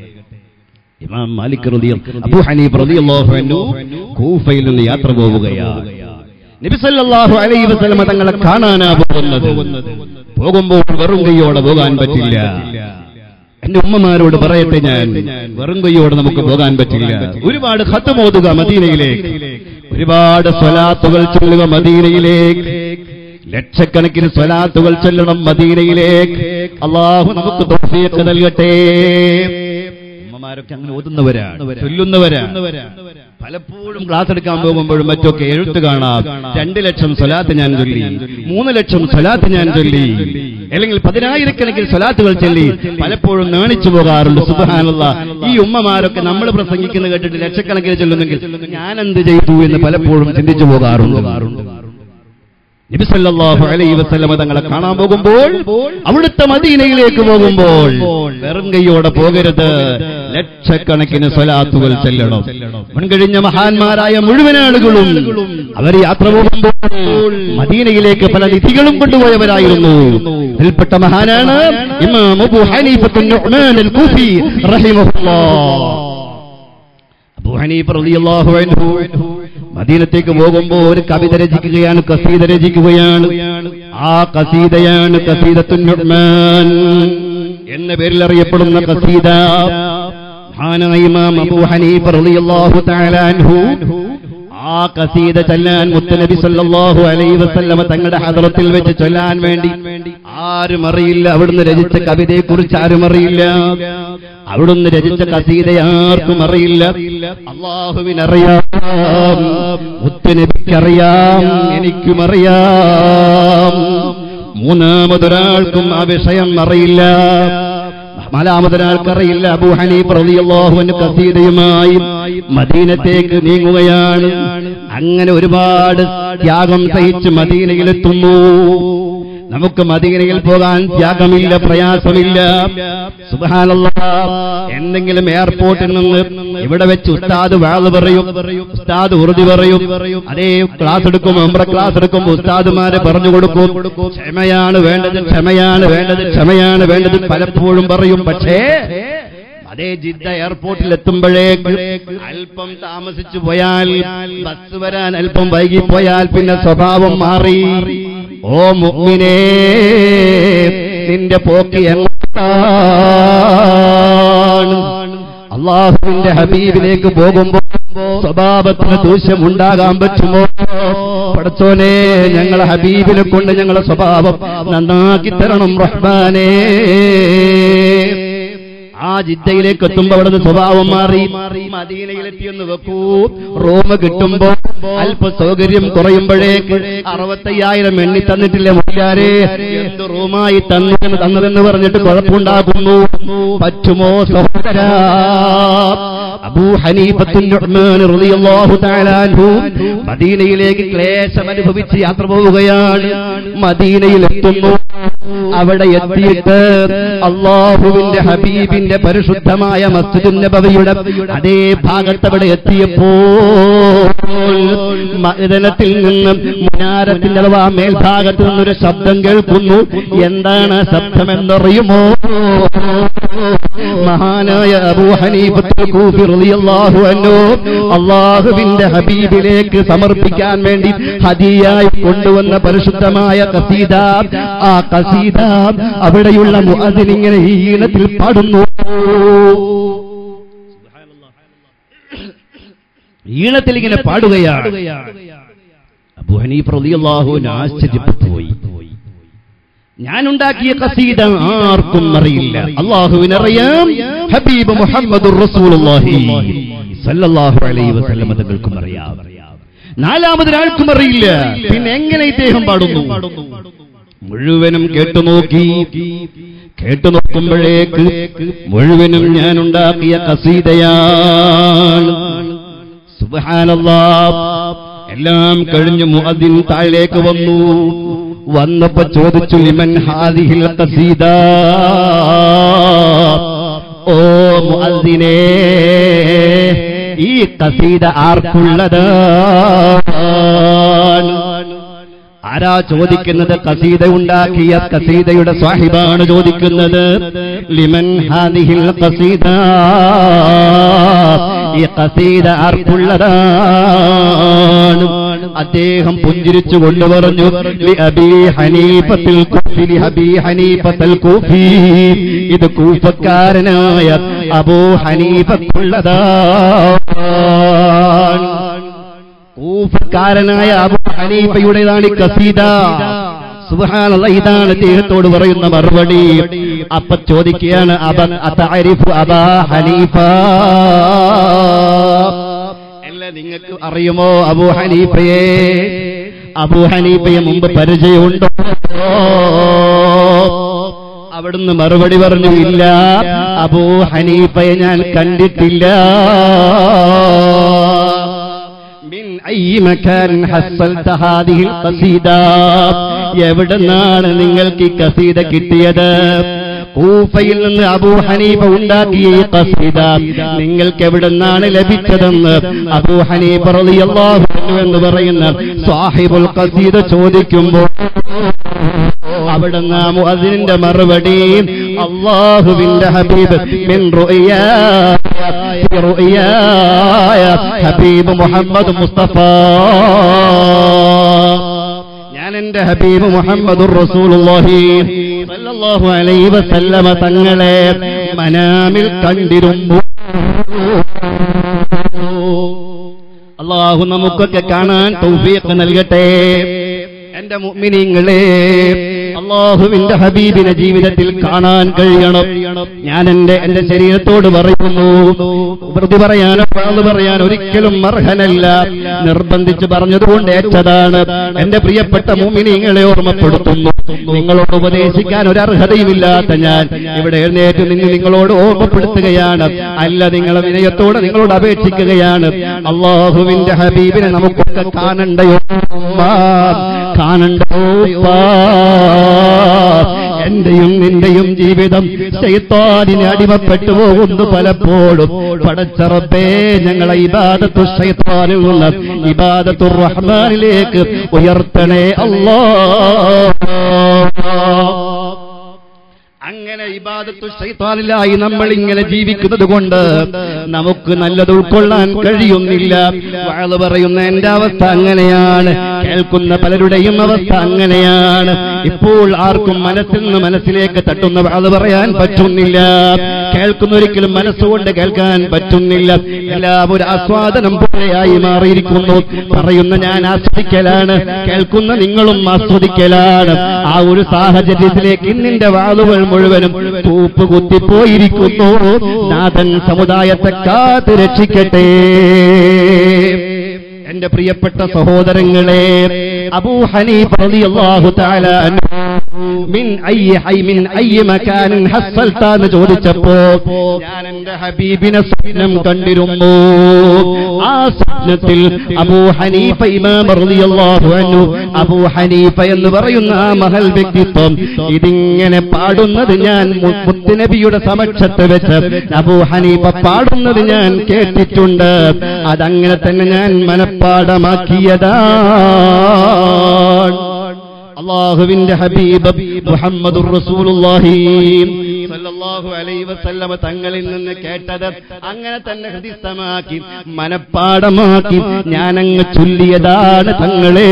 ഇമാം മാലിക് റളിയ അബൂ ഹനീഫ് റളിയല്ലാഹു അൻഹു കൂഫയിൽ നിന്ന് യാത്ര പോവുകയാണ് നബി സല്ലല്ലാഹു അലൈഹി വസല്ലമ തങ്ങളെ കാണാനാ പോകുന്നത് പോകുമ്പോൾ വെറും കൈയോടെ പോകാൻ പറ്റില്ല എന്റെ ഉമ്മമാരോട് പറയട്ടെ ഞാൻ വെറും കൈയോടെ നമുക്ക് പോകാൻ പറ്റില്ല ഒരുപാട് ഖത്തുമോതുക മദീനയിലേക്ക് ഒരുപാട് സ്വലാത്തുകൾ ചൊല്ലുക മദീനയിലേക്ക് ലക്ഷക്കണക്കിന് സ്വലാത്തുകൾ ചൊല്ലണം മദീനയിലേക്ക് അള്ളാഹു നമുക്ക് തൗഫീഖ് നൽകട്ടെ ഉമ്മമാരൊക്കെ അങ്ങനെ ഓതുന്നവരാണ് ചൊല്ലുന്നവരാണ് പലപ്പോഴും ക്ലാസ് എടുക്കാൻ പോകുമ്പോഴും മറ്റൊക്കെ എഴുത്ത് കാണാം രണ്ട് ലക്ഷം സ്വലാത്ത് ഞാൻ ചൊല്ലി മൂന്ന് ലക്ഷം സ്വലാത്ത് ഞാൻ ചൊല്ലി അല്ലെങ്കിൽ പതിനായിരക്കണക്കിന് സ്വലാത്തുകൾ ചൊല്ലി പലപ്പോഴും നാണിച്ചു പോകാറുണ്ട് സുബഹാനുള്ള ഈ ഉമ്മമാരൊക്കെ നമ്മൾ പ്രസംഗിക്കുന്ന കേട്ടിട്ട് ലക്ഷക്കണക്കിന് ചൊല്ലുന്നെങ്കിൽ ഞാൻ എന്ത് ചെയ്തു എന്ന് പലപ്പോഴും ചിന്തിച്ചു പോകാറുണ്ട് നബി സല്ലല്ലാഹു അലൈഹി വസല്ലമ തങ്ങളെ കാണാൻ പോകുമ്പോൾ അവിടുത്തെ മദീനയിലേക്ക് പോകുമ്പോൾ വെറും കൈയോടെ പോകരുത് ലക്ഷക്കണക്കിന് സ്വലാത്തുകൾ ചെല്ലണം മുൻകഴിഞ്ഞ മഹാന്മാരായ മുഴുവൻ ആളുകളും അവർ യാത്ര പോകുമ്പോൾ മദീനയിലേക്ക് പല നിധികളും കൊണ്ടുപോയവരായിരുന്നു അതിൽപ്പെട്ട മഹാനാണ് ഇമാം അബൂ ഹനീഫത്തുൻ നുഅ്മാൻ അൽ കൂഫി റഹിമഹുല്ലാഹ് അബൂ ഹനീഫ റളിയല്ലാഹു അൻഹു മദീനത്തേക്ക് പോകുമ്പോൾ ഒരു കവിത രചിക്കുകയാണ് കസീത രചിക്കുകയാണ് ആ കസീതയാണ് കസീദത്തുൻ നുഅ്മാൻ എന്ന പേരിൽ അറിയപ്പെടുന്ന കസീദ മഹാനായ ഇമാം അബൂ ഹനീഫ റളിയല്ലാഹു തആല അൻഹു ആ കസീദ ചൊല്ലാൻ മുത്തനബി സല്ലല്ലാഹു അലൈഹി വസല്ലമ തങ്ങളുടെ ഹദ്റത്തിൽ വെച്ച് ചൊല്ലാൻ വേണ്ടി ആരും അറിയില്ല അവിടുന്ന് രചിച്ച കവിതയെ കുറിച്ച് ആരും അറിയില്ല അവിടുന്ന് രചിച്ച കസീത ആർക്കും അറിയില്ല അള്ളാഹുവിനറിയാം മുത്തനബിക്കറിയാം എനിക്കും അറിയാം മൂന്നാമതൊരാൾക്കും ആ വിഷയം അറിയില്ല നാലാമതൊരാൾക്കറിയില്ല അബൂ ഹനീഫ് റളിയല്ലാഹു അൻഹു കസീദയുമായി മദീനത്തേക്ക് നീങ്ങുകയാണ് അങ്ങനെ ഒരുപാട് ത്യാഗം സഹിച്ച് മദീനയിലെത്തുന്നു നമുക്ക് മദീനയിൽ പോകാൻ ത്യാഗമില്ല പ്രയാസമില്ല സുബ്ഹാനല്ലാ എന്തെങ്കിലും എയർപോർട്ടിൽ നിന്ന് ഇവിടെ വെച്ച് ഉസ്താദ് വാള് പറയും ഉസ്താദ് ഉറുതി പറയും അതേ ക്ലാസ് എടുക്കും ഉംറ ക്ലാസ് എടുക്കും ഉസ്താദുമാരെ പറഞ്ഞു കൊടുക്കും ക്ഷമയാണ് വേണ്ടത് ക്ഷമയാണ് വേണ്ടത് ക്ഷമയാണ് വേണ്ടത് പലപ്പോഴും പറയും പക്ഷേ അതേ ജിദ്ദ എയർപോർട്ടിൽ എത്തുമ്പോഴേക്ക് അല്പം താമസിച്ചു പോയാൽ ബസ് വരാൻ അല്പം വൈകിപ്പോയാൽ പിന്നെ സ്വഭാവം മാറി ഓ മുഗ്മിനേ നിന്റെ പോക്ക് എങ്ങോട്ടാണ് അള്ളാഹുവിന്റെ ഹബീബിലേക്ക് പോകുമ്പോ സ്വഭാവത്തിന് ദൂഷ്യം ഉണ്ടാകാൻ പറ്റുമോ പടച്ചോനെ ഞങ്ങളെ ഹബീബിനെ കൊണ്ട് ഞങ്ങളെ സ്വഭാവം നന്നാക്കി തരണം റഹ്മാനേ ആ ജിദ്ദയിലേക്ക് എത്തുമ്പോ അവിടുന്ന് സ്വഭാവം മാറി മദീനയിലെത്തിയെന്ന് വെക്കൂ റൂം കിട്ടുമ്പോ അല്പ സൗകര്യം കുറയുമ്പോഴേക്ക് അറുപത്തയ്യായിരം എണ്ണി തന്നിട്ടില്ലേ മുല്ലാരെ എന്ത് റൂമായി തന്നു തന്നതെന്ന് പറഞ്ഞിട്ട് കുഴപ്പമുണ്ടാകുന്നു പറ്റുമോ സഹോദര അബൂ ഹനീഫത്തുൽ നുഅ്മാൻ റളിയല്ലാഹു തആല അൻഹു മദീനയിലേക്ക് ക്ലേശം അനുഭവിച്ച് യാത്ര പോവുകയാണ് മദീനയിൽ എത്തുന്നു അവിടെ എത്തിയിട്ട് അള്ളാഹുവിന്റെ ഹബീബിന്റെ പരിശുദ്ധമായ മസ്ജിദുൻ നബവിയുടെ അതേ ഭാഗത്ത് അവിടെ എത്തിയപ്പോൾ മദനത്തിൽ നിന്നും മുനാരത്തിന്റെ അഥവാ മേൽഭാഗത്ത് നിന്നൊരു ശബ്ദം കേൾക്കുന്നു എന്താണ് ശബ്ദമെന്നറിയുമോ മഹാനായ അബൂ ഹനീഫത്തുൽ കൂഫി റളിയല്ലാഹു അൻഹു അള്ളാഹുവിന്റെ ഹബീബിലേക്ക് സമർപ്പിക്കാൻ വേണ്ടി ഹദിയായി കൊണ്ടുവന്ന പരിശുദ്ധമായ കസീദ ആ കസീദ അവിടെയുള്ള മുഅദ്ദിൻ ഇങ്ങനെ ഈ ഈണത്തിൽ പാടുന്നു ഈണത്തിൽ ഇങ്ങനെ പാടുകയാണ് അബൂ ഹനീഫ് റളിയല്ലാഹു അൻഹു ആശ്ചര്യപ്പെട്ടു പോയി ഞാൻ ഉണ്ടാക്കിയ കസീദ ആർക്കും അറിയില്ല അള്ളാഹുവിനറിയാം ഹബീബ് മുഹമ്മദ് റസൂലുള്ളാഹി സല്ലല്ലാഹു അലൈഹി വസല്ലം തങ്ങൾക്കും അറിയാം നാലാമതൊരാൾക്കും അറിയില്ല പിന്നെ എങ്ങനെ ഇദ്ദേഹം പാടുന്നു മുഴുവനും കേട്ടുനോക്കി കേട്ടു നോക്കുമ്പോഴേക്ക് മുഴുവനും ഞാൻ ഉണ്ടാക്കിയ കസീദയാണ് സുബ്ഹാനല്ലാ എല്ലാം കഴിഞ്ഞ് മുഅദ്ദിൻ താഴേക്ക് വന്നു വന്നപ്പോ ചോദിച്ചു ലിമൻ ഹാദിഹിൽ കസീദ ഓ മുഅദ്ദിനേ ഈ കസീദ ആർക്കുള്ളതാണ് ആരാ ചോദിക്കുന്നത് കസീദ ഉണ്ടാക്കിയ കസീദയുടെ സ്വാഹിബാണ് ചോദിക്കുന്നത് ലിമൻ ഹാദിഹിൽ കസീദ ഈ കസീദ ആർക്കുള്ളതാണ് അദ്ദേഹം പുഞ്ചിരിച്ചു കൊണ്ട് പറഞ്ഞു ലി അബീ ഹനീഫത്തിൽ കൂഫി ലി അബീ ഹനീഫത്തൽ കൂഫി ഇത് കൂഫക്കാരനായ അബൂ ഹനീഫക്കുള്ളതാണ് കൂഫക്കാരനായ അബു ഹനീഫയുടേതാണ് ഈ കസീദ സുബ്ഹാനല്ലാ ഇതാണ് അദ്ദേഹത്തോട് പറയുന്ന മറുപടി അപ്പൊ ചോദിക്കുകയാണ് അബൻ അതഅരിഫു അബാ ഹനീഫ അല്ല നിങ്ങൾക്ക് അറിയുമോ അബു ഹനീഫയെ അബു ഹനീഫയെ മുമ്പ് പരിചയമുണ്ടോ അവിടുന്ന് മറുപടി പറഞ്ഞു ഇല്ല അബൂ ഹനീഫയെ ഞാൻ കണ്ടിട്ടില്ല മിൻ ഐ മക്കാൻ ഹസ്സൽത ഹാദിഹിൽ ഖസീദ എവിടുന്നാണ് നിങ്ങൾക്ക് ഈ കസീദ കിട്ടിയത് കൂഫയിൽ നിന്ന് അബൂ ഹനീഫ ഉണ്ടാക്കിയ ഈ കസീദ നിങ്ങൾക്ക് എവിടുന്നാണ് ലഭിച്ചതെന്ന് അബൂ ഹനീഫ റളിയല്ലാഹു അൻഹു എന്ന് പറയുന്ന സാഹിബുൽ കസീദ ചോദിക്കുമ്പോൾ അവിടുന്ന് മുഅദ്ദിനിന്റെ മറുപടി അള്ളാഹുവിന്റെ ഹബീബ് മിൻ റുഅയായ റുഅയായ ഹബീബ് മുഹമ്മദ് മുസ്തഫ ഞാൻ എന്റെ ഹബീബ് മുഹമ്മദ് റസൂലുള്ളാഹി സല്ലല്ലാഹു അലൈഹി വസല്ലമ തങ്ങളെ മനാമിൽ കണ്ടിരുന്നു അള്ളാഹു നമുക്കൊക്കെ കാണാൻ തൗഫീഖ് നൽകട്ടെ എന്റെ മുഅ്മിനീങ്ങളെ അള്ളാഹുവിന്റെ ഹബീബിനെ ജീവിതത്തിൽ കാണാൻ കഴിയണം ഞാൻ എന്റെ എന്റെ ശരീരത്തോട് പറയുന്നു വെറുതെ പറയാനോ പാള് പറയാൻ ഒരിക്കലും അർഹനല്ല നിർബന്ധിച്ച് പറഞ്ഞതുകൊണ്ട് ഏറ്റതാണ് എന്റെ പ്രിയപ്പെട്ട മുമിനിങ്ങളെ ഓർമ്മപ്പെടുത്തുന്നു നിങ്ങളോട് ഉപദേശിക്കാൻ ഒരു അർഹതയുമില്ലാത്ത ഞാൻ ഇവിടെ എഴുന്നേറ്റ് നിന്ന് നിങ്ങളോട് ഓർമ്മപ്പെടുത്തുകയാണ് അല്ല നിങ്ങളെ വിനയത്തോടെ നിങ്ങളോട് അപേക്ഷിക്കുകയാണ് അള്ളാഹുവിന്റെ ഹബീബിനെ നമുക്കൊക്കെ കാണണ്ടയോ ഉമ്മ കാണണ്ടോ ഉപ്പാ എന്റെയും നിന്റെയും ജീവിതം ശൈത്താനിന് അടിമപ്പെട്ടു പോകുന്നു പലപ്പോഴും പടച്ചറപ്പേ ഞങ്ങളെ ഇബാദത്തു ശൈത്താനിൽ നിന്ന് ഇബാദത്തു റഹ്മാനിലേക്ക് ഉയർത്തണേ അല്ലാ അങ്ങനെ ഇബാദത്തു ശൈത്താനിലായി നമ്മൾ ഇങ്ങനെ ജീവിക്കുന്നത് കൊണ്ട് നമുക്ക് നല്ലത് ഉൾക്കൊള്ളാൻ കഴിയുന്നില്ല വാള് പറയുന്ന എന്റെ അവസ്ഥ അങ്ങനെയാണ് കേൾക്കുന്ന പലരുടെയും അവസ്ഥ അങ്ങനെയാണ് ഇപ്പോൾ ആർക്കും മനസ്സിൽ നിന്ന് മനസ്സിലേക്ക് തട്ടുന്ന വാള് പറയാൻ പറ്റുന്നില്ല കേൾക്കുന്ന ഒരിക്കലും മനസ്സുകൊണ്ട് കേൾക്കാൻ പറ്റുന്നില്ല എല്ലാം ഒരു ആസ്വാദനം പോലെയായി മാറിയിരിക്കുന്നു പറയുന്ന ഞാൻ ആസ്വദിക്കലാണ് കേൾക്കുന്ന നിങ്ങളും ആസ്വദിക്കലാണ് ആ ഒരു സാഹചര്യത്തിലേക്ക് ഇന്നിന്റെ വാളുകൾ മുഴുവനും തൂപ്പ് കുത്തിപ്പോയിരിക്കുന്നു നാഥൻ സമുദായത്തെ കാത്ത് രക്ഷിക്കട്ടെ എന്റെ പ്രിയപ്പെട്ട സഹോദരങ്ങളെ അബൂ ഹനീഫ് റളിയല്ലാഹു തആല അൻഹു മിൻ അയ്യ ഹൈ മിൻ അയ്യ മകാനിൻ ഹസ്സൽത എന്ന് ചോദിച്ചപ്പോ ഞാൻ എന്റെ ഹബീബിനെ സ്വപ്നം കണ്ടിരുന്നു ആ സ്വപ്നത്തിൽ അബൂ ഹനീഫ ഇമാം റളിയല്ലാഹു അൻഹു അബൂ ഹനീഫ എന്ന് പറയുന്ന ആ മഹൽ വ്യക്തിത്വം ഇതിങ്ങനെ പാടുന്നത് ഞാൻ മു- മുത്തുനബിയുടെ സമക്ഷത്ത് വെച്ച് അബൂ ഹനീഫ പാടുന്നത് ഞാൻ കേട്ടിട്ടുണ്ട് അതങ്ങനെ തന്നെ ഞാൻ മനഃപ്പാടമാക്കിയതാണ് അള്ളാഹുവിന്റെ ഹബീബ് മുഹമ്മദുർ റസൂലുള്ളാഹി സല്ലല്ലാഹു അലൈഹി വസല്ലമ തങ്ങളിൽ നിന്ന് കേട്ടത് അങ്ങനെ തന്നെ ഹൃദിസ്ഥമാക്കി മനപ്പാടമാക്കി ഞാനങ്ങ് ചൊല്ലിയതാണ് തങ്ങളെ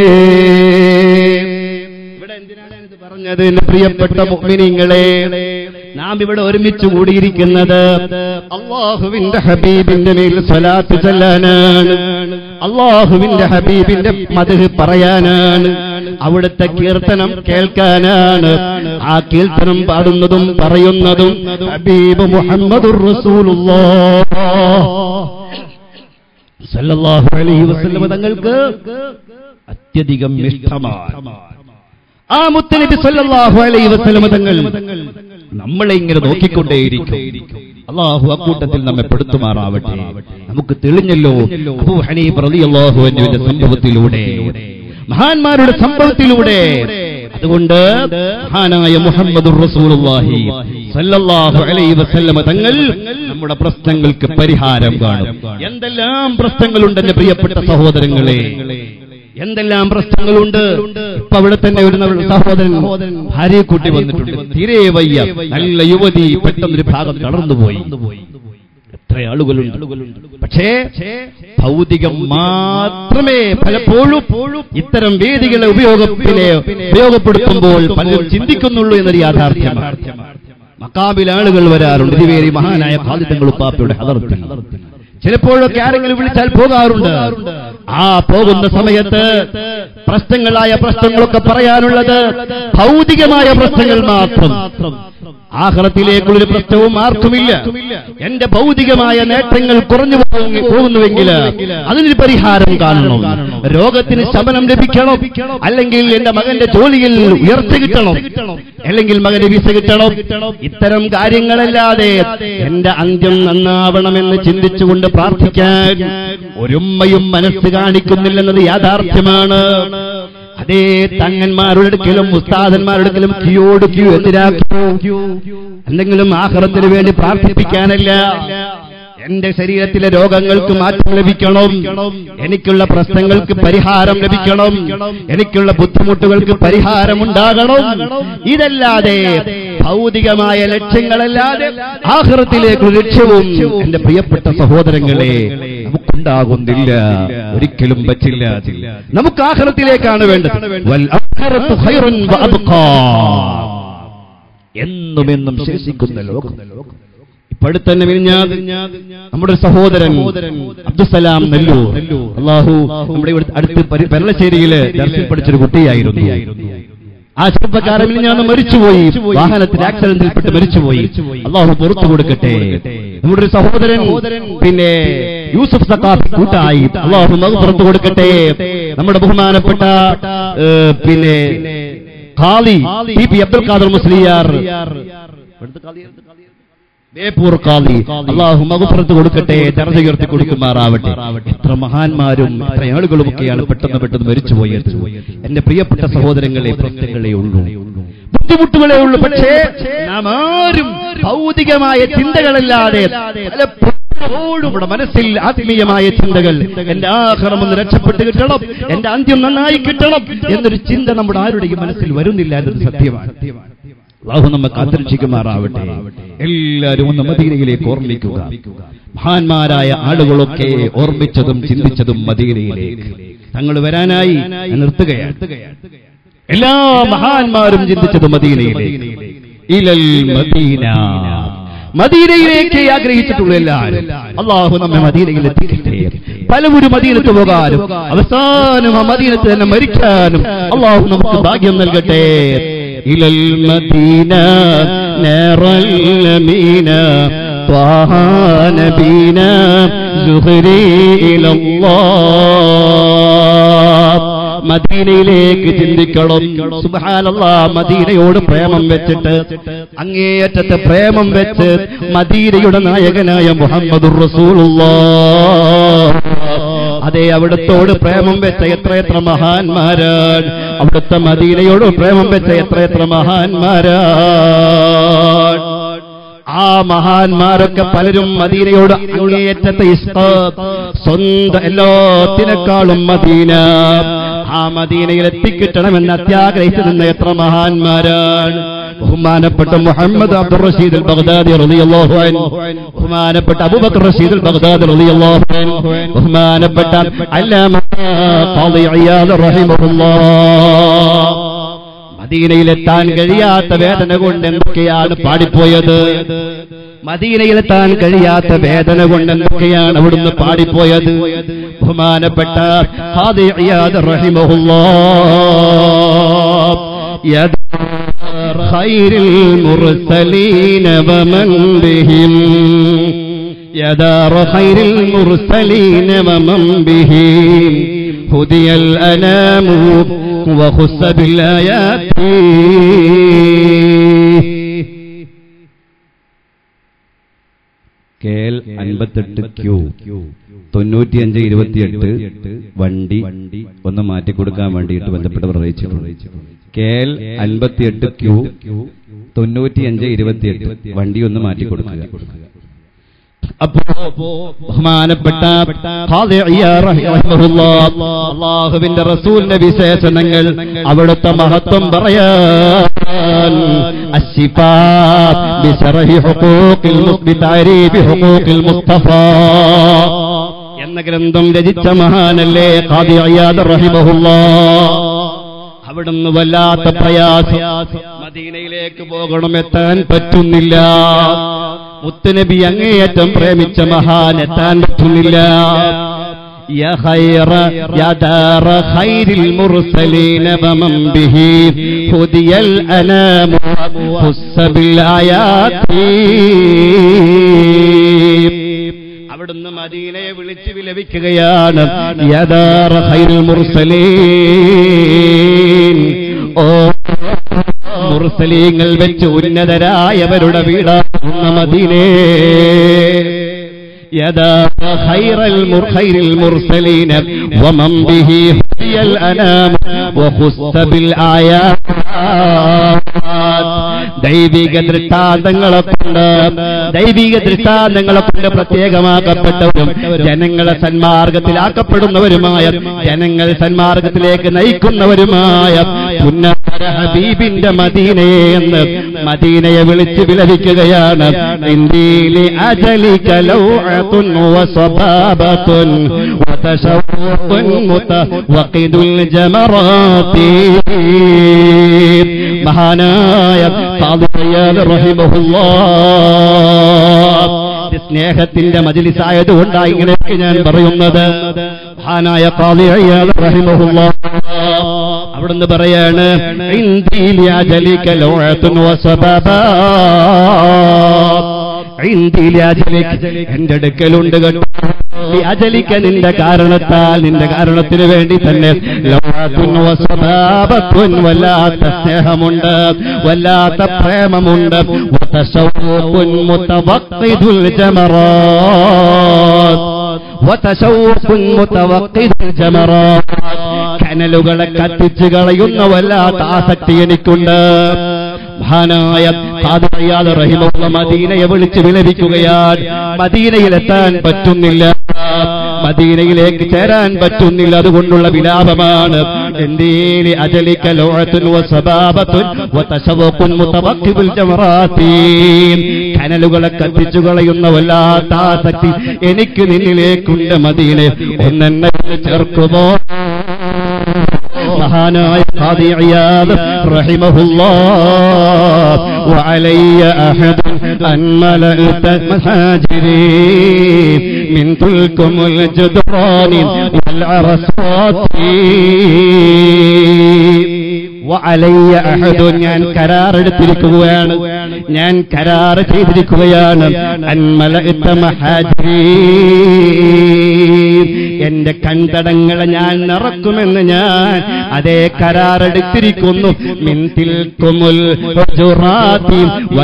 ഇവിടെ എന്തിനാണ് ഇത് പറഞ്ഞത് എന്റെ പ്രിയപ്പെട്ട മുഅ്മിനീങ്ങളെ നാം ഇവിടെ ഒരുമിച്ച് കൂടിയിരിക്കുന്നത് അള്ളാഹുവിന്റെ ഹബീബിന്റെ മേൽ സ്വലാത്ത് ചെല്ലാനാണ് അള്ളാഹുവിന്റെ ഹബീബിന്റെ മധു പറയാനാണ് അവിടുത്തെ കീർത്തനം കേൾക്കാനാണ് ആ കീർത്തനം പാടുന്നതും പറയുന്നതും ഹബീബ് മുഹമ്മദുർ റസൂലുള്ളാഹ് സല്ലല്ലാഹു അലൈഹി വസല്ലം തങ്ങൾക്ക് അത്യധികം ഇഷ്ടമാണ് ആ മുത്തനബി സല്ലല്ലാഹു അലൈഹി വസല്ലം തങ്ങൾ നമ്മളെ ഇങ്ങനെ നോക്കിക്കൊണ്ടേയിരിക്കും അള്ളാഹു അക്കൂട്ടത്തിൽ നമ്മെ പെടുത്തുമാറാവട്ടെ നമുക്ക് തെളിഞ്ഞല്ലോ അബൂ ഹനീഫ് റളിയല്ലാഹു അൻഹുവിന്റെ സംഭവത്തിലൂടെ മഹാന്മാരുടെ സംഭവത്തിലൂടെ അതുകൊണ്ട് മഹാനായ മുഹമ്മദുർ റസൂലുള്ളാഹി സല്ലല്ലാഹു അലൈഹി വസല്ലമ തങ്ങൾ നമ്മുടെ പ്രശ്നങ്ങൾക്ക് പരിഹാരം കാണും എന്തെല്ലാം പ്രശ്നങ്ങളുണ്ട് എന്റെ പ്രിയപ്പെട്ട സഹോദരങ്ങളെ എന്തെല്ലാം പ്രശ്നങ്ങളുണ്ട് ഇപ്പൊ അവിടെ തന്നെ ഒരു നമ്മുടെ സഹോദരൻ ഭാര്യയെ കൂട്ടി വന്നിട്ടുണ്ട് തീരെ വയ്യ നല്ല യുവതി പെട്ടെന്നൊരു ഭാഗം തളർന്നുപോയി എത്ര ആളുകളുണ്ട് പക്ഷേ ഭൗതികം മാത്രമേ പലപ്പോഴും ഇത്തരം വേദികളെ ഉപയോഗത്തിലെ ഉപയോഗപ്പെടുത്തുമ്പോൾ പലരും ചിന്തിക്കുന്നുള്ളൂ എന്നൊരു യാഥാർത്ഥ്യമാണ് മക്കാബിൽ ആളുകൾ വരാറുണ്ട് ഇതുവേരി മഹാനായ ഖാലിദങ്ങൾ ഉപ്പാപ്പയുടെ ഹദർത്തിൽ ചിലപ്പോഴൊക്കെ ആരെങ്കിലും വിളിച്ചാൽ പോകാറുണ്ട് ആ പോകുന്ന സമയത്ത് പ്രശ്നങ്ങളായ പ്രശ്നങ്ങളൊക്കെ പറയാനുള്ളത് ഭൗതികമായ പ്രശ്നങ്ങൾ മാത്രം ആഹ്റത്തിലേക്കുള്ളൊരു പ്രശ്നവും ആർക്കുമില്ല എന്റെ ഭൗതികമായ നേട്ടങ്ങൾ കുറഞ്ഞു പോകു- പോകുന്നുവെങ്കിൽ അതിനൊരു പരിഹാരം കാണണം രോഗത്തിന് ശമനം ലഭിക്കണം അല്ലെങ്കിൽ എന്റെ മകന്റെ ജോലിയിൽ ഉയർച്ച കിട്ടണം അല്ലെങ്കിൽ മകന് വിസ കിട്ടണം ഇത്തരം കാര്യങ്ങളല്ലാതെ എന്റെ അന്ത്യം നന്നാവണമെന്ന് ചിന്തിച്ചുകൊണ്ട് പ്രാർത്ഥിക്കാൻ ഒരുമ്മയും മനസ്സ് കാണിക്കുന്നില്ലെന്നത് യാഥാർത്ഥ്യമാണ് അതേ തങ്ങന്മാരുടെ അടുക്കലും ഉസ്താദന്മാരുടെ അടുക്കലും ക്യൂയോട് ക്യൂ എന്തിനാക്കൂ എന്തെങ്കിലും ആഹ്റത്തിന് വേണ്ടി പ്രാർത്ഥിപ്പിക്കാനല്ല എന്റെ ശരീരത്തിലെ രോഗങ്ങൾക്ക് മാറ്റം ലഭിക്കണം എനിക്കുള്ള പ്രശ്നങ്ങൾക്ക് പരിഹാരം ലഭിക്കണം എനിക്കുള്ള ബുദ്ധിമുട്ടുകൾക്ക് പരിഹാരമുണ്ടാകണം ഇതല്ലാതെ ഭൗതികമായ ലക്ഷ്യങ്ങളല്ലാതെ ആഹ്റത്തിലേക്കുള്ള ലക്ഷ്യവും എന്റെ പ്രിയപ്പെട്ട സഹോദരങ്ങളെ നമുക്കുണ്ടാകുന്നില്ല ഒരിക്കലും പറ്റില്ല നമുക്ക് ആഹ്റത്തിലേക്കാണ് വേണ്ടത് വൽ ആഖിറത്തു ഖൈറുൻ വ അബ്ഖാ. എന്നും എന്നും ശേഷിക്കുന്ന ലോകം ഇപ്പോഴത്തെ തന്നെ മിനിഞ്ഞാത് നമ്മുടെ ഒരു സഹോദരൻ അബ്ദുസലാം നെല്ലൂർ അള്ളാഹു നമ്മുടെ ഇവിടെ അടുത്ത് പരി- പെരളശ്ശേരിയില് ദർശനം പഠിച്ചൊരു കുട്ടിയായിരുന്നു ആ ചെറുപ്പക്കാരൻ മിനിഞ്ഞാന്ന് മരിച്ചുപോയി വാഹനത്തിൽ ആക്സിഡന്റിൽപ്പെട്ട് മരിച്ചുപോയി അള്ളാഹു പുറത്തു കൊടുക്കട്ടെ നമ്മുടെ ഒരു സഹോദരൻ പിന്നെ യൂസുഫ് സക്കാഫ് കൂട്ടായി അള്ളാഹു പുറത്തു കൊടുക്കട്ടെ നമ്മുടെ ബഹുമാനപ്പെട്ട ഏ, പിന്നെ ഖാലി പി പി അബ്ദുൽ ഖാദർ മുസ്ലിയാർ ഇവിടുത്തെ ഖാലി ആയിരുന്നു? ബേപ്പൂർ ഖാദി അള്ളാഹു മകുഫറത്ത് കൊടുക്കട്ടെ ദർജ ഉയർത്തി കൊടുക്കുമാറാവട്ടെ എത്ര മഹാന്മാരും എത്ര ആളുകളും ഒക്കെയാണ് പെട്ടെന്ന് പെട്ടെന്ന് മരിച്ചുപോയത് എന്റെ പ്രിയപ്പെട്ട സഹോദരങ്ങളെ പ്രശ്നങ്ങളെ ഉള്ളൂ ബുദ്ധിമുട്ടുകളേ ഉള്ളൂ പക്ഷേ നാം ആരും ഭൗതികമായ ചിന്തകളല്ലാതെ പലപ്പോഴും നമ്മുടെ മനസ്സിൽ ആത്മീയമായ ചിന്തകൾ എന്റെ ആഹ്റം ഒന്ന് രക്ഷപ്പെട്ട് കിട്ടണം എന്റെ അന്ത്യം നന്നായി കിട്ടണം എന്നൊരു ചിന്ത നമ്മുടെ ആരുടെയും മനസ്സിൽ വരുന്നില്ല എന്നത് സത്യമാണ് അള്ളാഹു നമ്മെ കാത്തിരക്ഷിക്കുമാറാവട്ടെ എല്ലാവരും ഒന്ന് മദീനയിലേക്ക് ഓർമ്മിക്കുക മഹാന്മാരായ ആളുകളൊക്കെ ഓർമ്മിച്ചതും ചിന്തിച്ചതും മദീനയിലേക്ക് തങ്ങൾ വരാനായി ഞാൻ നിർത്തുകയാണ് എല്ലാ മഹാന്മാരും ചിന്തിച്ചത് മദീനയിലേക്ക് ഇലൽ മദീന മദീനയിലേക്ക് ആഗ്രഹിച്ചിട്ടുള്ള എല്ലാവരും അള്ളാഹു നമ്മെ മദീനയിൽ എത്തിക്കട്ടെ പലവരും മദീനത്ത് പോകാനും അവസാനം ആ മദീനത്ത് തന്നെ മരിക്കാനും അള്ളാഹു നമുക്ക് ഭാഗ്യം നൽകട്ടെ ഇലൽ മദീന നേറൽ അമീന طه نبينا زهري إلى الله മദീനയിലേക്ക് ചിന്തിക്കണം സുബഹാനല്ല മദീനയോട് പ്രേമം വെച്ചിട്ട് അങ്ങേയറ്റത്തെ പ്രേമം വെച്ച് മദീനയുടെ നായകനായ മുഹമ്മദ് അതെ അവിടത്തോട് പ്രേമം വെച്ച എത്രയെത്ര മഹാന്മാരാണ് അവിടുത്തെ മദീനയോട് പ്രേമം വെച്ച എത്രയെത്ര മഹാന്മാരാണ് ആ മഹാന്മാരൊക്കെ പലരും മദീനയോട് അങ്ങേയറ്റത്തെ ഇഷ്ട സ്വന്തം എല്ലാത്തിനേക്കാളും മദീന ആ മദീനയിൽ എത്തിക്കിട്ടണമെന്ന് അത്യാഗ്രഹിച്ചു നിന്ന എത്ര മഹാന്മാരാണ് ബഹുമാനപ്പെട്ട മുഹമ്മദ് അബ്ദുൾ റഷീദ് അൽ ബഗ്ദാദി റളിയല്ലാഹു അൻഹു ബഹുമാനപ്പെട്ട അബൂബക്കർ റഷീദ് അൽ ബഗ്ദാദി റളിയല്ലാഹു അൻഹു ബഹുമാനപ്പെട്ട അല്ലാമ ഖാദി ഇയാദ് റഹിമഹുല്ലാഹ് മദീനയിലെത്താൻ കഴിയാത്ത വേദന കൊണ്ട് എന്തൊക്കെയാണ് പാടിപ്പോയത് മദീനയിലെത്താൻ കഴിയാത്ത വേദന കൊണ്ട് എന്തൊക്കെയാണ് അവിടുന്ന് പാടിപ്പോയത് ബഹുമാനപ്പെട്ട ഖാദി ഇയാദ് റഹിമഹുല്ലാഹ് യദ് خير المرسلين ومن بهم يا دار خير المرسلين ومن بهم هدي الأنام وخص بالآيات കെ എൽ അൻപത്തെട്ട് ക്യൂ തൊണ്ണൂറ്റിയഞ്ച് ഇരുപത്തിയെട്ട് വണ്ടി ഒന്ന് മാറ്റിക്കൊടുക്കാൻ വേണ്ടിയിട്ട് ബന്ധപ്പെട്ടവർ അറിയിച്ചിട്ടുണ്ട് കെ എൽ അൻപത്തിയെട്ട് ക്യൂ തൊണ്ണൂറ്റിയഞ്ച് ഇരുപത്തിയെട്ട് വണ്ടി ഒന്ന് മാറ്റിക്കൊടുക്കുക അപ്പോ ബഹുമാനപ്പെട്ട അള്ളാഹുവിന്റെ റസൂലിന്റെ വിശേഷണങ്ങൾ അവിടുത്തെ മഹത്വം പറയാൻ എന്ന ഗ്രന്ഥം രചിച്ച മഹാനല്ലേ ഖാദി അയ്യാദ് റഹിമഹുല്ലാ അവിടുന്ന് വല്ലാത്ത പ്രയാസം മദീനയിലേക്ക് പോകണം എത്താൻ പറ്റുന്നില്ല മുത്തുനബി അങ്ങേയറ്റം പ്രേമിച്ച മഹാൻ എത്താൻ പറ്റുന്നില്ല يا خير يا دار خير المرسلين ومن به هدي الأنام خص بالآيات അവിടുന്ന് മദീനയെ വിളിച്ച് വിലപിക്കുകയാണ് യഥാറ ഖൈറുൽ മുർസലീൻ ഓ മുർസലീങ്ങൾ വെച്ച് ഉന്നതരായവരുടെ വീടാകുന്ന മദീനേ يدا خير المرخير المرسلين ومن به هدي الأنام وخص بالآيات ദൈവിക ദൃഷ്ടാന്തങ്ങളെ കൊണ്ട് ദൈവിക ദൃഷ്ടാന്തങ്ങളെ കൊണ്ട് പ്രത്യേകമാക്കപ്പെട്ടവരും ജനങ്ങളെ സന്മാർഗത്തിലാക്കപ്പെടുന്നവരുമായ ജനങ്ങൾ സന്മാർഗത്തിലേക്ക് നയിക്കുന്നവരുമായ പുന്നര ഹബീബിന്റെ മദീനയെ എന്ന് മദീനയെ വിളിച്ച് വിലപിക്കുകയാണ് ഇന്ത്യയിലെ അജലിക ലൗഅത്തുൻ വസബാബത്തുൻ വതശൗഖുൻ മുതവഖിദുൽ ജമറാത്തി മഹാനായ ഖാദിയാൽ റഹിമഹുല്ലാഹ് ഇത് സ്നേഹത്തിന്റെ മജിലിസായതുകൊണ്ടാണ് ഇങ്ങനെയൊക്കെ ഞാൻ പറയുന്നത് മഹാനായ ഖാദിയാൽ റഹിമഹുല്ലാഹ് അവിടുന്ന് പറയാണ് ഇന്ത്യയിൽ അജലിക ലൗഅത്തുൻ വസബാബ ഇന്ത്യയിൽ അജലിക എന്റെ അടുക്കലുണ്ട് കേട്ടോ അജലിക്ക നിന്റെ കാരണത്താൽ നിന്റെ കാരണത്തിന് വേണ്ടി തന്നെ ലൗഅത്തുൻ വസബാബത്തുൻ വല്ലാത്ത സ്നേഹമുണ്ട് വല്ലാത്ത പ്രേമമുണ്ട് വതശൗഖുൻ മുതവഖിദുൽ ജമറാത്ത് വതശൗഖുൻ മുതവഖിദുൽ ജമറാത്ത് കനലുകളെ കത്തിച്ചു കളയുന്ന വല്ലാത്ത ആസക്തി എനിക്കുണ്ട് മഹാനായ ഖാദിയാദ് റഹിമുള്ള മദീനയെ വിളിച്ച് വിലപിക്കുകയാണ് മദീനയിലെത്താൻ പറ്റുന്നില്ല മദീനയിലേക്ക് ചേരാൻ പറ്റുന്നില്ല അതുകൊണ്ടുള്ള വിലാപമാണ് എന്തേലി അജലിക ലോഴത്തുൻ വസബാബത്തുൻ വതശവഖുൻ മുതവഖിബുൽ ജമറാത്തീൻ കനലുകളെ കത്തിച്ചു കളയുന്ന വല്ലാത്ത ആസക്തി എനിക്ക് നിന്നിലേക്കുണ്ട് മദീനെ ഒന്നെന്നെ ചേർക്കുമോ മഹാനായ ഖാദി ഇയാദ് റഹിമഹുല്ലാഹ് وعلي أحد أن ملأت مساجدي من تلكم الجدران والعرصات وعلي أحد ഞാൻ കരാറെടുത്തിരിക്കുകയാണ് ഞാൻ കരാറ് ചെയ്തിരിക്കുകയാണ് അൻമലഇത്ത മഹാജീ എന്റെ കൺതടങ്ങളെ ഞാൻ നിറക്കുമെന്ന് ഞാൻ അതേ കരാറെടുത്തിരിക്കുന്നു മിൻതിൽ കുമുൽ ഹുജുറാത്തി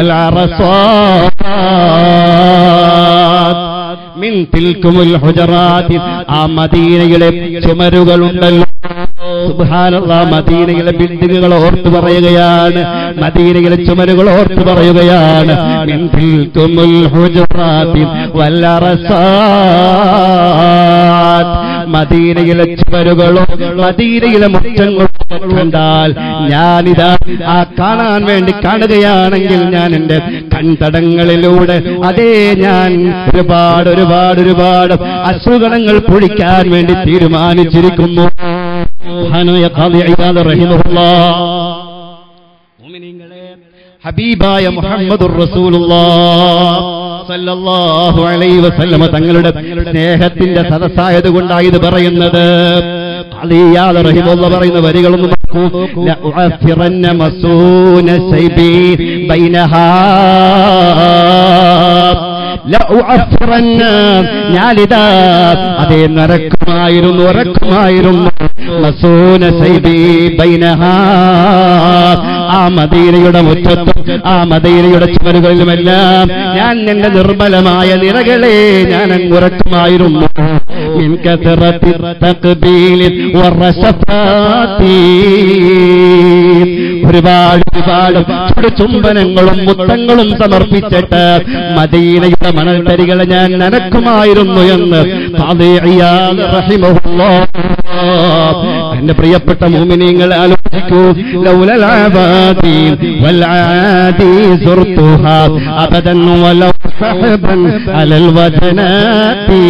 വലറസാത്ത് മിൻ തിൽക്കുമുൽ ഹുജറാത്തി ആ മദീനയിലെ ചുമരുകളുണ്ടല്ലോ സുബ്ഹാനല്ലാ മദീനയിലെ ബിൽഡിങ്ങുകൾ ഓർത്തു പറയുകയാണ് മദീനയിലെ ചുമരുകൾ ഓർത്തു പറയുകയാണ് മിൻ തിൽക്കുമുൽ ഹുജറാത്തി വലറസാത്ത് മദീനയിലെ ചുമരുകളോ മദീനയിലെ മുറ്റങ്ങളോ കണ്ടാൽ ഞാനിതാ ആ കാണാൻ വേണ്ടി കാണുകയാണെങ്കിൽ ഞാൻ എന്റെ കൺതടങ്ങളിലൂടെ അതേ ഞാൻ ഒരുപാട് ഒരുപാട് ഒരുപാട് അസുഖങ്ങൾ പൊഴിക്കാൻ വേണ്ടി തീരുമാനിച്ചിരിക്കുന്നു മഹാനായ ഖാദി ഇയാദ് റഹിമഹുല്ലാഹ് മുഅ്മിനീങ്ങളെ ഹബീബായ മുഹമ്മദുർ റസൂലുള്ളാഹ് സല്ലല്ലാഹു അലൈഹി വസല്ലമ തങ്ങളുടെ സ്നേഹത്തിന്റെ സദസ്സായത് കൊണ്ടാണ് ഇത് പറയുന്നത് ഖലിയാദ് റഹിമഹുല്ലാഹ് പറയുന്ന വരികളൊന്നും നോക്കൂ ലഉഅഫിറന്ന മസൂന സൈബി ബൈനഹാ ലഉഅഫിറന്ന ഞാനിതാ അതേ നരക്കുമായിരുന്നു ഉറക്കുമായിരുന്നു മസൂന സൈബി ബൈനഹാ ആ മദീനയുടെ മുറ്റത്തും ആ മദീനയുടെ ചുമരുകളിലുമെല്ലാം ഞാൻ എന്റെ നിർമ്മലമായ നിരകളെ ഞാൻ അങ്ങുറക്കുമായിരുന്നു മിൻ കസറത്തി തഖ്ബീലിൻ വറശഫാത്തി ഒരുപാട് ഒരുപാട് ചുംബനങ്ങളും മുത്തങ്ങളും സമർപ്പിച്ചിട്ട് മദീനയുടെ മണൽത്തരികളെ ഞാൻ നനക്കുമായിരുന്നു എന്ന് ഖാദി ഇയാദ് റഹിമഹുല്ലാഹ് എന്റെ പ്രിയപ്പെട്ട മോമിനിങ്ങൾ ആലോചിക്കൂ ലൗലൽ ആബാദി വൽ ആദി സുർത്തുഹാ അബദൻ വലൗ സഹബൻ അലൽ വജനാതി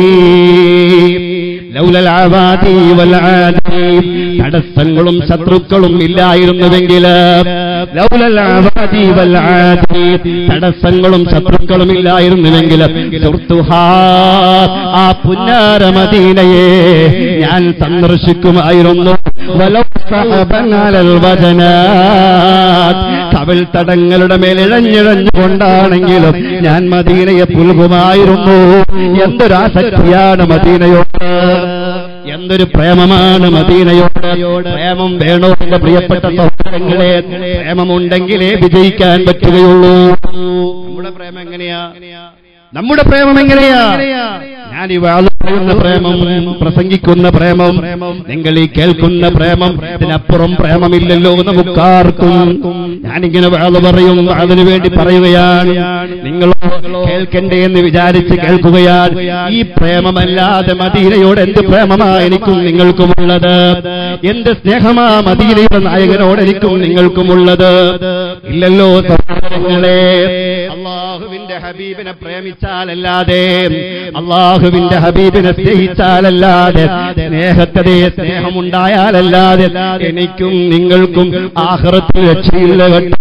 ലൗലൽ ആവാദി വൽ ആദി തടസ്സങ്ങളും ശത്രുക്കളും ഇല്ലായിരുന്നുവെങ്കിൽ ലൗലൽ ആവാദി വൽ ആദി തടസ്സങ്ങളും ശത്രുക്കളും ഇല്ലായിരുന്നുവെങ്കിൽ സുർത്തുഹാ ആ പുന്നാര മദീനയെ ഞാൻ സന്ദർശിക്കുമായിരുന്നു വലൗ സഹബൻ അലൽ വജനാത് കവിൾ തടങ്ങളുടെ മേൽ ഇഴഞ്ഞിഴഞ്ഞുകൊണ്ടാണെങ്കിലും ഞാൻ മദീനയെ പുൽകുമായിരുന്നു എന്തൊരാസക്തിയാണ് മദീനയോട് എന്തൊരു പ്രേമമാണ് മദീനയോട് പ്രേമം വേണോ എന്റെ പ്രിയപ്പെട്ട സഹോദരങ്ങളെ പ്രേമമുണ്ടെങ്കിലേ വിജയിക്കാൻ പറ്റുകയുള്ളൂ നമ്മുടെ പ്രേമം എങ്ങനെയാ നമ്മുടെ പ്രേമം എങ്ങനെയാ ഞാൻ ഈ വാഴ പറയുന്ന പ്രേമം പ്രസംഗിക്കുന്ന പ്രേമം നിങ്ങൾ ഈ കേൾക്കുന്ന പ്രേമം ഇതിനപ്പുറം പ്രേമമില്ലല്ലോ നമുക്കാർക്കും ഞാനിങ്ങനെ വാഴ പറയും അതിനു വേണ്ടി പറയുകയാണ് നിങ്ങൾ കേൾക്കണ്ടേ എന്ന് വിചാരിച്ച് കേൾക്കുകയാണ് ഈ പ്രേമമല്ലാതെ മദീനയോട് എന്ത് പ്രേമമാ എനിക്കും നിങ്ങൾക്കുമുള്ളത് എന്റെ സ്നേഹമാ മദീനയുടെ നായകനോട് എനിക്കും നിങ്ങൾക്കുമുള്ളത് ഇല്ലല്ലോ സഹോദരങ്ങളെ അള്ളാഹുവിന്റെ ഹബീബിനെ പ്രേമിച്ചാലല്ലാതെ അള്ളാഹുവിന്റെ ഹബീബിനെ സ്നേഹിച്ചാലല്ലാതെ സ്നേഹത്തതേ സ്നേഹമുണ്ടായാലല്ലാതെ എനിക്കും നിങ്ങൾക്കും ആഹ്റത്തിൽ രക്ഷയില്ല കേട്ടോ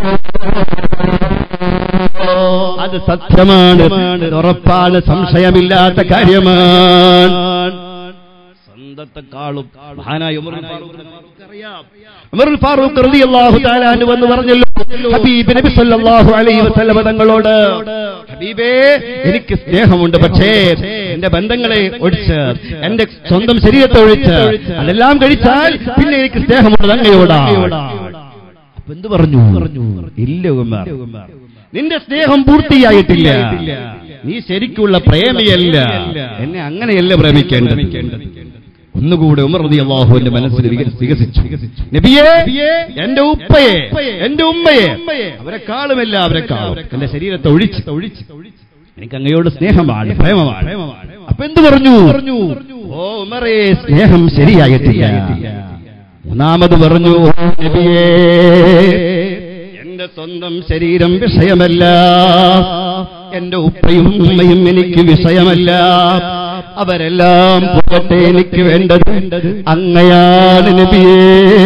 അത് സത്യമാണ് ഇത് ഉറപ്പാണ് സംശയമില്ലാത്ത കാര്യമാണ് സ്വന്തത്തെക്കാളും മഹാനായ ഉമറുൽ ഫാറൂഖിനെ അറിയാം. ഉമറുൽ ഫാറൂഖ് റളിയല്ലാഹു തആല അൻഹു വന്ന് പറഞ്ഞല്ലോ ഹബീബ് നബി സല്ലല്ലാഹു അലൈഹി വസല്ലമ തങ്ങളോട് ഹബീബേ എനിക്ക് സ്നേഹമുണ്ട് പക്ഷേ എന്റെ ബന്ധങ്ങളെ ഒഴിച്ച് എന്റെ സ്വന്തം ശരീരത്തെ ഒഴിച്ച് അതെല്ലാം കഴിച്ചാൽ പിന്നെ എനിക്ക് സ്നേഹമുള്ളത് അങ്ങയോടാ അപ്പൊ എന്ത് പറഞ്ഞു ഇല്ല ഉമർ നിന്റെ സ്നേഹം പൂർത്തിയായിട്ടില്ല നീ ശരിക്കുള്ള പ്രേമിയല്ല എന്നെ അങ്ങനെയല്ല പ്രേമിക്കേണ്ടത് ഒന്നുകൂടെ ഉമർ റതി അള്ളാഹുവിന്റെ മനസ്സിൽ വിക- വികസിച്ചു നബിയേ എന്റെ ഉപ്പയെ എന്റെ ഉമ്മയെ അവരെക്കാളുമല്ല അവരെക്കാളും എന്റെ ശരീരത്തെ ഒഴിച്ച് ഒഴിച്ച് എനിക്ക് അങ്ങയോട് സ്നേഹമാണ് പ്രേമമാണ് അപ്പൊ എന്ത് പറഞ്ഞു ഓ ഉമറേ സ്നേഹം ശരിയായിട്ടില്ല മൂന്നാമത് പറഞ്ഞു "ഓ നബിയേ എന്റെ സ്വന്തം ശരീരം വിഷയമല്ല എന്റെ ഉപ്പയും ഉമ്മയും എനിക്ക് വിഷയമല്ല അവരെല്ലാം പോകട്ടെ എനിക്ക് വേണ്ടത് അങ്ങയാണ് നബിയേ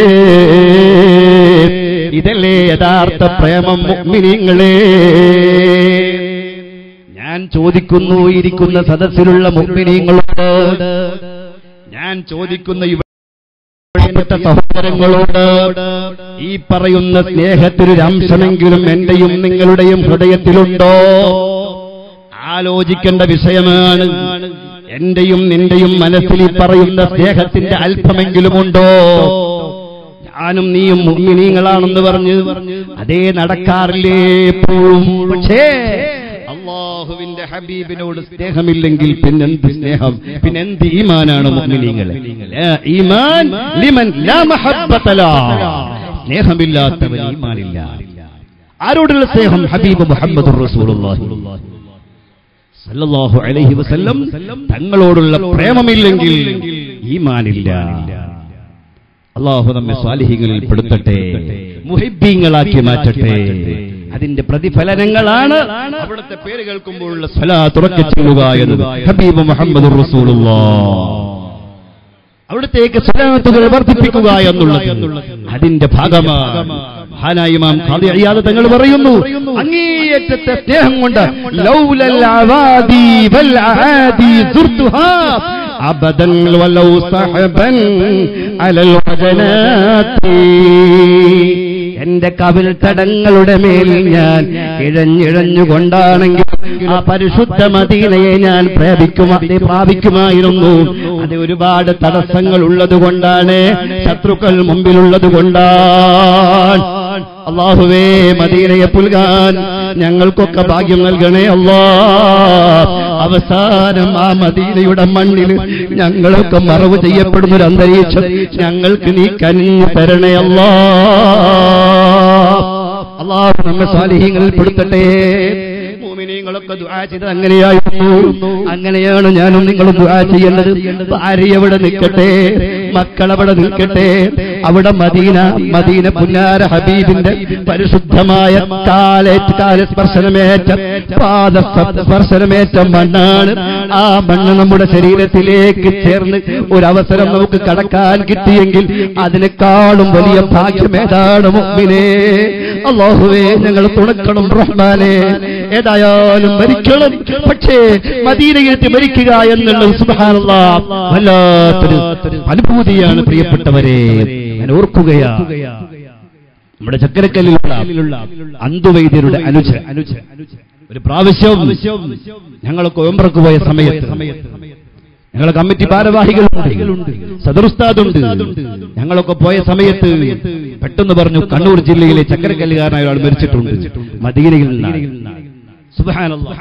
ഇതല്ലേ യഥാർത്ഥ പ്രേമം മുഅ്മിനീങ്ങളെ ഞാൻ ചോദിക്കുന്നു ഇരിക്കുന്ന സദസ്സിലുള്ള മുഅ്മിനീങ്ങളോട് ഞാൻ ചോദിക്കുന്ന ഇവ പ്രിയപ്പെട്ട സഹോദരങ്ങളോട് ഈ പറയുന്ന സ്നേഹത്തിനൊരു അംശമെങ്കിലും എന്റെയും നിങ്ങളുടെയും ഹൃദയത്തിലുണ്ടോ ആലോചിക്കേണ്ട വിഷയമാണ് എന്റെയും നിന്റെയും മനസ്സിൽ ഈ പറയുന്ന സ്നേഹത്തിന്റെ അല്പമെങ്കിലുമുണ്ടോ ഞാനും നീയും മുഗ്മിനീങ്ങളാണെന്ന് പറഞ്ഞ് അതേ നടക്കാറില്ലേ എപ്പോഴും പക്ഷേ അള്ളാഹുവിന്റെ ഹബീബിനോട് സ്നേഹമില്ലെങ്കിൽ പിന്നെന്ത് സ്നേഹം പിന്നെന്ത് ഈമാനാണ് മുഗ്മിനീങ്ങളെ ലാ ഈമാൻ ലിമൻ ലാ മഹബ്ബത ലാ. സ്നേഹമില്ലാത്തവൻ ഈമാനില്ല ആരോടുള്ള സ്നേഹം ഹബീബ് മുഹമ്മദ് റസൂലുള്ളാഹി സല്ലല്ലാഹു അലൈഹി വസല്ലം തങ്ങളോടുള്ള പ്രേമമില്ലെങ്കിൽ ഈമാനില്ല അള്ളാഹു നമ്മെ സ്വാലിഹികളിൽ പെടുത്തട്ടെ മുഹിബീങ്ങളാക്കി മാറ്റട്ടെ അതിന്റെ പ്രതിഫലനങ്ങളാണ് അവിടുത്തെ പേര് കേൾക്കുമ്പോഴുള്ള സ്വലാ തുറക്കെ ചെയ്യുക എന്നത് ഹബീബ് മുഹമ്മദ് അവിടത്തേക്ക് സ്വലാത്തുകൾ വർദ്ധിപ്പിക്കുക എന്നുള്ളത് അതിന്റെ ഭാഗമാണ് മഹാനായ ഇമാം ഖാദി അയ്യാദ് തങ്ങൾ പറയുന്നു അങ്ങേയറ്റത്തെ സ്നേഹം കൊണ്ട് ലൗലൽ അവാദി വൽ ആദി സുർതുഹാ അബദൻ വലൗ സഹബൻ അലൽ വജനാത്തി എന്റെ കവിൽ തടങ്ങളുടെ മേൽ ഞാൻ ഇഴഞ്ഞിഴഞ്ഞുകൊണ്ടാണെങ്കിൽ ആ പരിശുദ്ധ മദീനയെ ഞാൻ പ്രാപിക്കുമാ പ്രാപിക്കുമായിരുന്നു അത് ഒരുപാട് തടസ്സങ്ങൾ ഉള്ളത് കൊണ്ടാണ് ശത്രുക്കൾ മുമ്പിലുള്ളത് കൊണ്ടാണ് അള്ളാഹുവേ മദീനയെ പുൽകാൻ ഞങ്ങൾക്കൊക്കെ ഭാഗ്യം നൽകണേ അല്ലാ അവസാനം ആ മദീനയുടെ മണ്ണിൽ ഞങ്ങളൊക്കെ മറവ് ചെയ്യപ്പെടുന്ന ഒരു അന്തരീക്ഷം ഞങ്ങൾക്ക് നീ കനിഞ്ഞു തരണേ അല്ലാ അള്ളാഹു നമ്മെ സ്വാലിഹ്യങ്ങളിൽ പെടുത്തട്ടെ മോമിനിയങ്ങളൊക്കെ ദുആ ചെയ്തത് അങ്ങനെയായിരുന്നു അങ്ങനെയാണ് ഞാനും നിങ്ങളും ദുആ ചെയ്യേണ്ടത് ഭാര്യ എവിടെ നിൽക്കട്ടെ മക്കളവിടെ നിൽക്കട്ടെ അവിടെ മദീന മദീന പുന്നാര ഹബീബിന്റെ പരിശുദ്ധമായ കാലേറ്റ് കാല സ്പർശനമേറ്റ പാദ സ്പർശനമേറ്റ മണ്ണാണ് ആ മണ്ണ് നമ്മുടെ ശരീരത്തിലേക്ക് ചേർന്ന് ഒരവസരം നമുക്ക് കടക്കാൻ കിട്ടിയെങ്കിൽ അതിനേക്കാളും വലിയ ഭാഗ്യമേതാണ് മുമ്പിനെ അള്ളാഹുവേ ഞങ്ങൾ തുണക്കണം റഹ്മാനെ ഏതായാലും മരിക്കണം പക്ഷേ മദീനയിലെത്തി മരിക്കുക എന്നുള്ളത് സുബഹാനല്ല വല്ലാത്തൊരു അനുഭൂതിയാണ് പ്രിയപ്പെട്ടവരെ ഞാൻ ഓർക്കുകയാ നമ്മുടെ ചക്കരക്കല്ലിലുള്ള അന്തുവൈദ്യരുടെ അനുജ ഒരു പ്രാവശ്യം ഞങ്ങളൊക്കെ ഒമ്പറക്ക് പോയ സമയത്ത് ഞങ്ങളെ കമ്മിറ്റി ഭാരവാഹികളുണ്ട് സദറുസ്താദുണ്ട് ഞങ്ങളൊക്കെ പോയ സമയത്ത് പെട്ടെന്ന് പറഞ്ഞു കണ്ണൂർ ജില്ലയിലെ ചക്കരക്കല്ലുകാരനായ ഒരാൾ മരിച്ചിട്ടുണ്ട് മദീനയിൽ നിന്നാണ് സുബ്ഹാനല്ലാഹ്.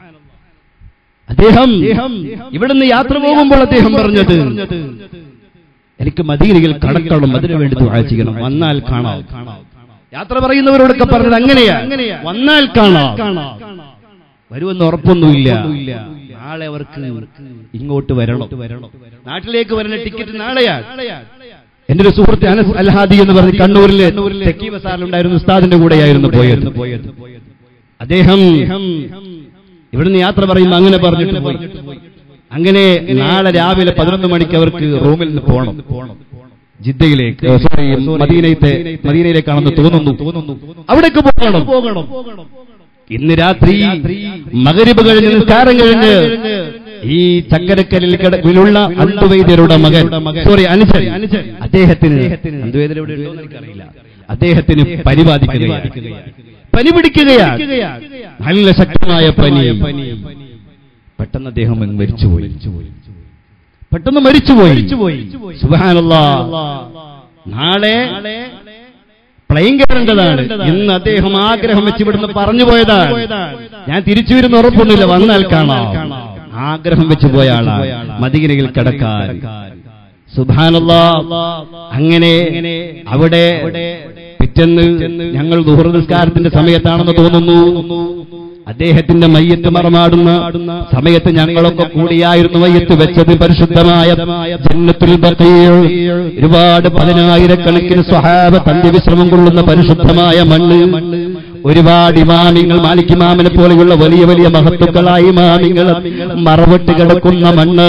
അദ്ദേഹം ഇവിടുന്ന് യാത്ര പോകുമ്പോൾ അദ്ദേഹം പറഞ്ഞത് എനിക്ക് മദീനയിൽ കടക്കണം അതിനു വേണ്ടി ദുആ ചെയ്യണം വന്നാൽ കാണാം യാത്ര പറയുന്നവരോടൊക്കെ പറഞ്ഞത് അങ്ങനെയാ വന്നാൽ കാണാം വരുമെന്ന് ഉറപ്പൊന്നുമില്ല നാളെ അവർക്ക് ഇങ്ങോട്ട് വരണം നാട്ടിലേക്ക് വരുന്ന ടിക്കറ്റ് നാളെയാണ് എന്റെ ഒരു സുഹൃത്ത് അനസ് അൽഹാദി എന്ന് പറഞ്ഞ് കണ്ണൂരിലെ തെക്കി ബസാറിലുണ്ടായിരുന്ന ഉസ്താദിന്റെ കൂടെയായിരുന്നു പോയത് അദ്ദേഹം ഇവിടുന്ന് യാത്ര പറയുമ്പോൾ അങ്ങനെ പറഞ്ഞിട്ട് പോയി അങ്ങനെ നാളെ രാവിലെ പതിനൊന്ന് മണിക്ക് അവർക്ക് റൂമിൽ നിന്ന് പോകണം ജിദ്ദയിലേക്ക് സോറി മദീനത്തെ മദീനയിലേക്കാണെന്ന് തോന്നുന്നു അവിടേക്ക് പോകണം ഇന്ന് രാത്രി മകരിബ് കഴിഞ്ഞ് നിസ്കാരം കഴിഞ്ഞ് ഈ ചക്കരക്കലിൽ കിടക്കിലുള്ള അന്തുവൈദ്യരുടെ മകൻ സോറി അനുജൻ അദ്ദേഹത്തിന് അന്തുവൈദ്യർ എവിടെ ഉണ്ടോ എന്ന് എനിക്കറിയില്ല അദ്ദേഹത്തിന് പനി ബാധിക്കുകയാണ് പനി പിടിക്കുകയാണ് നല്ല ശക്തമായ പനി പെട്ടെന്ന് അദ്ദേഹം അങ്ങ് മരിച്ചുപോയി പെട്ടെന്ന് മരിച്ചുപോയി സുബ്ഹാനല്ലാ നാളെ പ്ലെയിൻ കയറേണ്ടതാണ് ഇന്ന് അദ്ദേഹം ആഗ്രഹം വെച്ച് ഇവിടുന്ന് പറഞ്ഞു പോയതാണ് ഞാൻ തിരിച്ചു വരുന്ന ഉറപ്പൊന്നുമില്ല വന്നാൽ കാണാം ആഗ്രഹം വെച്ച് പോയ ആളാണ് മദീനയിൽ കിടക്കാൻ സുബാനല്ലാ അങ്ങനെ അവിടെ പിറ്റെന്ന് ഞങ്ങൾ ദുഹർ നിസ്കാരത്തിന്റെ സമയത്താണെന്ന് തോന്നുന്നു അദ്ദേഹത്തിന്റെ മയ്യത്ത് മറമാടുന്ന സമയത്ത് ഞങ്ങളൊക്കെ കൂടിയായിരുന്നു മയ്യത്ത് വെച്ചത് പരിശുദ്ധമായ ജന്നത്തുൽ ബഖീർ ഒരുപാട് പതിനായിരക്കണക്കിന് സ്വഹാബ തന്ത്യവിശ്രമം കൊള്ളുന്ന പരിശുദ്ധമായ മണ്ണ് ഒരുപാട് ഇമാമിങ്ങൾ മാലിക് ഇമാമിനെ പോലെയുള്ള വലിയ വലിയ മഹത്തുക്കളായ ഇമാമിങ്ങൾ മറവിട്ട് കിടക്കുന്ന മണ്ണ്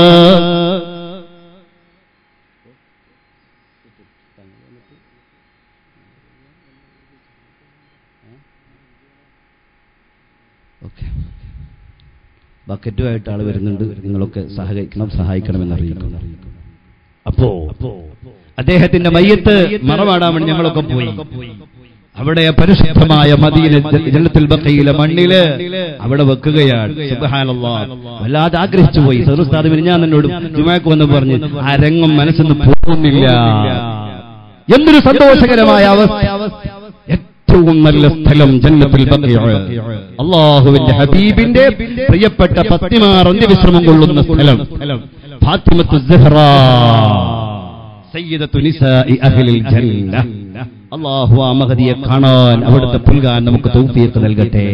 ഓക്കെ ബക്കറ്റുമായിട്ട് ആൾ വരുന്നുണ്ട് നിങ്ങളൊക്കെ സഹകരിക്കണം സഹായിക്കണമെന്ന് അറിയിക്കുന്നു അപ്പോ അദ്ദേഹത്തിന്റെ മയ്യത്ത് മറമാടാൻ വേണ്ടി ഞങ്ങളൊക്കെ പോയി അവിടെ പരിശുദ്ധമായ മദീന ജലത്തിൽ ബക്കയിലെ മണ്ണില് അവിടെ വെക്കുകയാണ് സുബ്ഹാനല്ലാഹ് വല്ലാതെ ആഗ്രഹിച്ചു പോയി സദുസ്ഥാദ് ഞാൻ എന്നോട് ജുമാക്ക് വന്ന് പറഞ്ഞു ആ രംഗം മനസ്സിന്ന് പോകുന്നില്ല എന്തൊരു സന്തോഷകരമായ അവസ്ഥ ഏറ്റവും നല്ല സ്ഥലം ജന്നത്തുൽ ബഖീഅ അള്ളാഹുവിന്റെ ഹബീബിന്റെ പ്രിയപ്പെട്ട പത്നിമാർ അന്ത്യവിശ്രമം കൊള്ളുന്ന സ്ഥലം ഫാത്തിമത്തു സഹ്റ സയ്യിദത്തു നിസാഇ അഹ്ലിൽ ജന്ന അള്ളാഹു ആ മഹദിയെ കാണാൻ അവിടുത്തെ പുൽകാൻ നമുക്ക് തൗഫീഖ് നൽകട്ടെ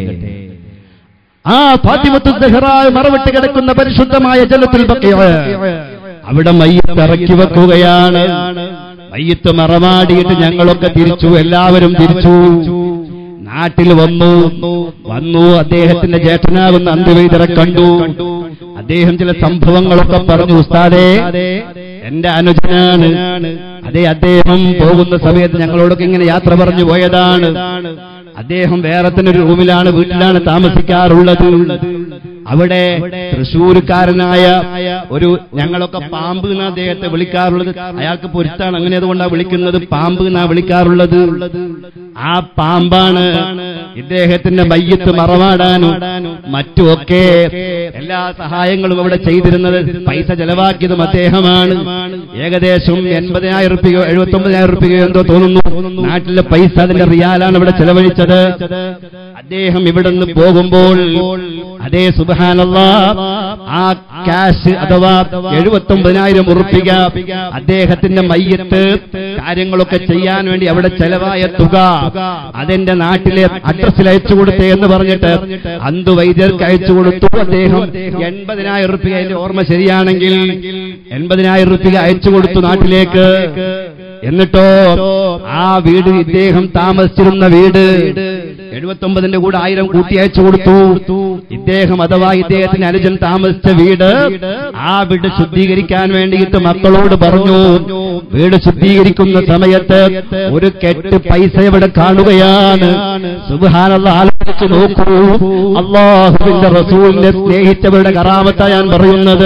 ആ ഫാത്തിമത്തു സഹ്റ മറവിട്ട് കിടക്കുന്ന പരിശുദ്ധമായ ജന്നത്തുൽ ബഖീഅ അവിടെ മയ്യത്ത് ഇറക്കി വെക്കുകയാണ് മയ്യത്ത് മറമാടിയിട്ട് ഞങ്ങളൊക്കെ തിരിച്ചു എല്ലാവരും തിരിച്ചു നാട്ടിൽ വന്നു വന്നു അദ്ദേഹത്തിന്റെ ജേഠനാകുന്ന അന്ത്യവൈദ്യരെ കണ്ടു അദ്ദേഹം ചില സംഭവങ്ങളൊക്കെ പറഞ്ഞു ഉസ്താദേ എന്റെ അനുജനാണ് അതെ അദ്ദേഹം പോകുന്ന സമയത്ത് ഞങ്ങളോടൊക്കെ ഇങ്ങനെ യാത്ര പറഞ്ഞു പോയതാണ് അദ്ദേഹം വേറെ തന്നെ ഒരു റൂമിലാണ് വീട്ടിലാണ് താമസിക്കാറുള്ളത് അവിടെ തൃശ്ശൂർക്കാരനായ ഒരു ഞങ്ങളൊക്കെ പാമ്പ് എന്നാ അദ്ദേഹത്തെ വിളിക്കാറുള്ളത് അയാൾക്ക് പൊരുത്താണ് അങ്ങനെ അതുകൊണ്ടാണ് വിളിക്കുന്നത് പാമ്പ് എന്നാ വിളിക്കാറുള്ളത് ആ പാമ്പാണ് ഇദ്ദേഹത്തിന്റെ മയ്യത്ത് മറമാടാനും മറ്റുമൊക്കെ എല്ലാ സഹായങ്ങളും അവിടെ ചെയ്തിരുന്നത് പൈസ ചെലവാക്കിയതും അദ്ദേഹമാണ് ഏകദേശം എൺപതിനായിരം റുപ്യയോ എഴുപത്തി ഒമ്പതിനായിരം റുപ്യയോ എന്തോ തോന്നുന്നു നാട്ടിലെ പൈസ അതിന്റെ റിയാലാണ് ഇവിടെ ചെലവഴിച്ചത് അദ്ദേഹം ഇവിടെ നിന്ന് പോകുമ്പോൾ അതേ സുബാനല്ല ആ ക്യാഷ് അഥവാ എഴുപത്തി ഒമ്പതിനായിരം ഉറപ്പിക അദ്ദേഹത്തിന്റെ മയ്യത്ത് കാര്യങ്ങളൊക്കെ ചെയ്യാൻ വേണ്ടി അവിടെ ചെലവായ തുക അതെന്റെ നാട്ടിലെ അഡ്രസ്സിൽ അയച്ചു കൊടുത്തേ എന്ന് പറഞ്ഞിട്ട് അന്തു വൈദ്യർക്ക് അയച്ചു കൊടുത്തു അദ്ദേഹം എൺപതിനായിരം റുപ്യ എന്റെ ഓർമ്മ ശരിയാണെങ്കിൽ എൺപതിനായിരം റുപ്യ അയച്ചു കൊടുത്തു നാട്ടിലേക്ക് എന്നിട്ടോ ആ വീട് ഇദ്ദേഹം താമസിച്ചിരുന്ന വീട് എഴുപത്തി ഒമ്പതിന്റെ കൂടെ ആയിരം കൂട്ടി അയച്ചു കൊടുത്തു ഇദ്ദേഹം അഥവാ ഇദ്ദേഹത്തിന് അനുജൻ താമസിച്ച വീട് ആ വീട് ശുദ്ധീകരിക്കാൻ വേണ്ടിയിട്ട് മക്കളോട് പറഞ്ഞു വീട് ശുദ്ധീകരിക്കുന്ന സമയത്ത് ഒരു കെട്ട് പൈസ ഇവിടെ കാണുകയാണ് സുബാനുള്ള ആലോചിച്ച് നോക്കൂ അള്ളാഹുവിന്റെ റസൂലിനെ സ്നേഹിച്ചവരുടെ കറാമത്ത ഞാൻ പറയുന്നത്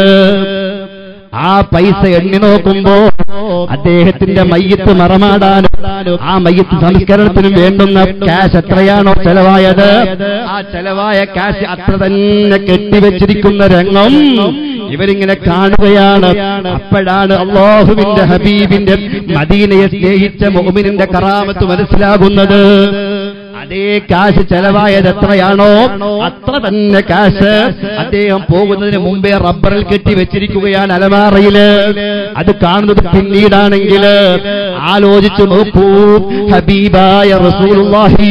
ആ പൈസ എണ്ണി നോക്കുമ്പോ അദ്ദേഹത്തിന്റെ മയ്യത്ത് മറമാടാനും ആ മയ്യത്ത് സംസ്കരണത്തിനും വേണ്ടുന്ന ക്യാഷ് എത്രയാണോ ചെലവായത് ആ ചെലവായ ക്യാഷ് അത്ര തന്നെ കെട്ടിവെച്ചിരിക്കുന്ന രംഗം ഇവരിങ്ങനെ കാണുകയാണ് അപ്പോഴാണ് അള്ളാഹുവിന്റെ ഹബീബിന്റെ മദീനയെ സ്നേഹിച്ച മോമിനിന്റെ കറാമത്ത് മനസ്സിലാകുന്നത് അതേ കാശ് ചെലവായത് എത്രയാണോ അത്ര തന്നെ കാശ് അദ്ദേഹം പോകുന്നതിന് മുമ്പേ റബ്ബറിൽ കെട്ടി വെച്ചിരിക്കുകയാണ് അലമാറയില് അത് കാണുന്നത് പിന്നീടാണെങ്കിൽ ആലോചിച്ചു നോക്കൂ ഹബീബായ റസൂലുള്ളാഹി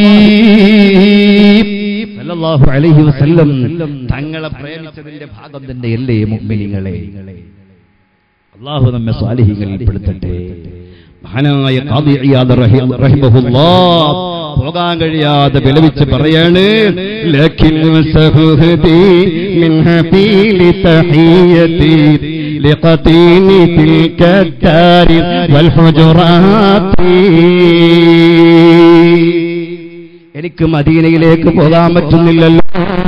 സല്ലല്ലാഹു അലൈഹി വസല്ലം തങ്ങളെ പ്രേമിച്ചതിന്റെ ഭാഗം തന്നെ അല്ലേ മുഅ്മിനീങ്ങളെ അള്ളാഹു നമ്മെ സ്വാലിഹീങ്ങളിൽ പെടുത്തട്ടെ മഹാനായ ഖാദി ഇയാദ് റഹി- റഹിമഹുല്ലാഹ് പോകാൻ കഴിയാതെ വിലപിച്ച് പറയാണ് ലക്കിൻ സഹുഹദി മിൻ ഹബീലി തഹിയതി لقطين تلك الدار والحجرات എനിക്ക് മദീനയിലേക്ക് പോകാൻ പറ്റുന്നില്ലല്ലോ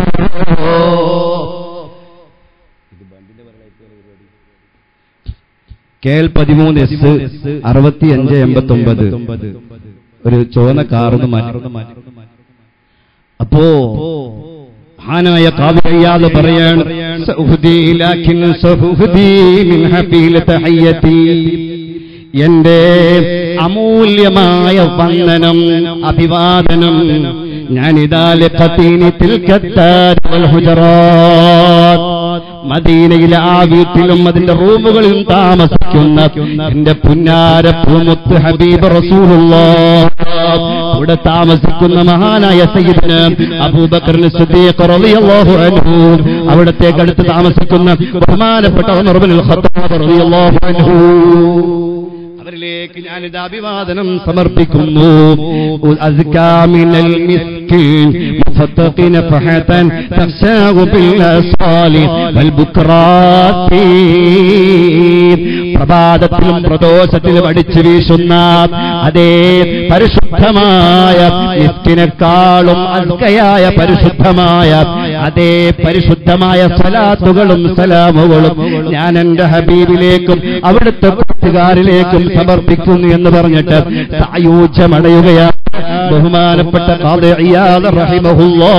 കെ എൽ പതിമൂന്ന് എസ് അറുപത്തി അഞ്ച് എൺപത്തി ഒമ്പത് ഒരു ചുവന്ന കാർന്ന് മാറ്റി അപ്പോ മഹാനായ കാവ്യാതെ പറയാണ് സൗഹുദി ലാക്കിൻ സൗഹുദി മിൻ ഹബീലത ഹയ്യതി എന്റെ അമൂല്യമായ വന്ദനം അഭിവാദനം ഞാനിതാ ലഖതീനി തിൽക്കത്താരി വൽ ഹുജറാത്ത് മദീനയിലെ ആ വീട്ടിലും അതിന്റെ റൂമുകളിലും താമസിക്കുന്ന എന്റെ പുന്നാര പൂമുത്ത് ഹബീബ് റസൂലുള്ള ഇവിടെ താമസിക്കുന്ന മഹാനായ സയ്യിദിന് അബൂബക്കറിന് സിദ്ദീഖ് റളിയല്ലാഹു അൻഹു അവിടത്തേക്ക് അടുത്ത് താമസിക്കുന്ന ബഹുമാനപ്പെട്ട ഉമർ ഇബ്നുൽ ഖത്താബ് റളിയല്ലാഹു അൻഹു അവരിലേക്ക് ഞാനിത് അഭിവാദനം സമർപ്പിക്കുന്നു അസ്കാമിനൽ മിസ്കിൻ മുഫത്തഖിന ഫഹതൻ തഖ്ശാഉ ബിൽ അസ്വാലി വൽ ബുക്റാത്തി പ്രഭാതത്തിലും പ്രദോഷത്തിലും അടിച്ചു വീശുന്ന അതേ പരിശുദ്ധമായ മിസ്കിനേക്കാളും അൽക്കയായ പരിശുദ്ധമായ അതേ പരിശുദ്ധമായ സലാത്തുകളും സലാമുകളും ഞാൻ എന്റെ ഹബീബിലേക്കും അവിടുത്തെ കൂട്ടുകാരിലേക്കും സമർപ്പിക്കുന്നു എന്ന് പറഞ്ഞിട്ട് സായൂജ്യമടയുകയാണ് ബഹുമാനപ്പെട്ട ഖാദി ഇയാദ് റഹിമഹുല്ലാ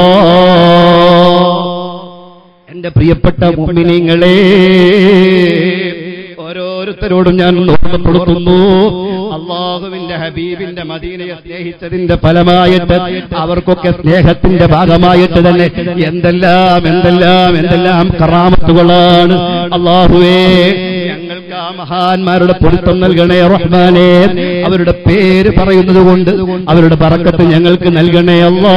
എന്റെ പ്രിയപ്പെട്ട മുഅ്മിനീങ്ങളെ ഓരോരുത്തരോടും ഞാൻ ഓർമ്മപ്പെടുത്തുന്നു അള്ളാഹുവിന്റെ ഹബീബിന്റെ മദീനയെ സ്നേഹിച്ചതിന്റെ ഫലമായിട്ട് അവർക്കൊക്കെ സ്നേഹത്തിന്റെ ഭാഗമായിട്ട് തന്നെ എന്തെല്ലാം എന്തെല്ലാം എന്തെല്ലാം കറാമത്തുകളാണ് അള്ളാഹുവേ ഞങ്ങൾക്ക് ആ മഹാന്മാരുടെ പൊരുത്തം നൽകണേ റഹ്മാനെ അവരുടെ പേര് പറയുന്നത് കൊണ്ട് അവരുടെ പറക്കത്ത് ഞങ്ങൾക്ക് നൽകണേ അല്ലാ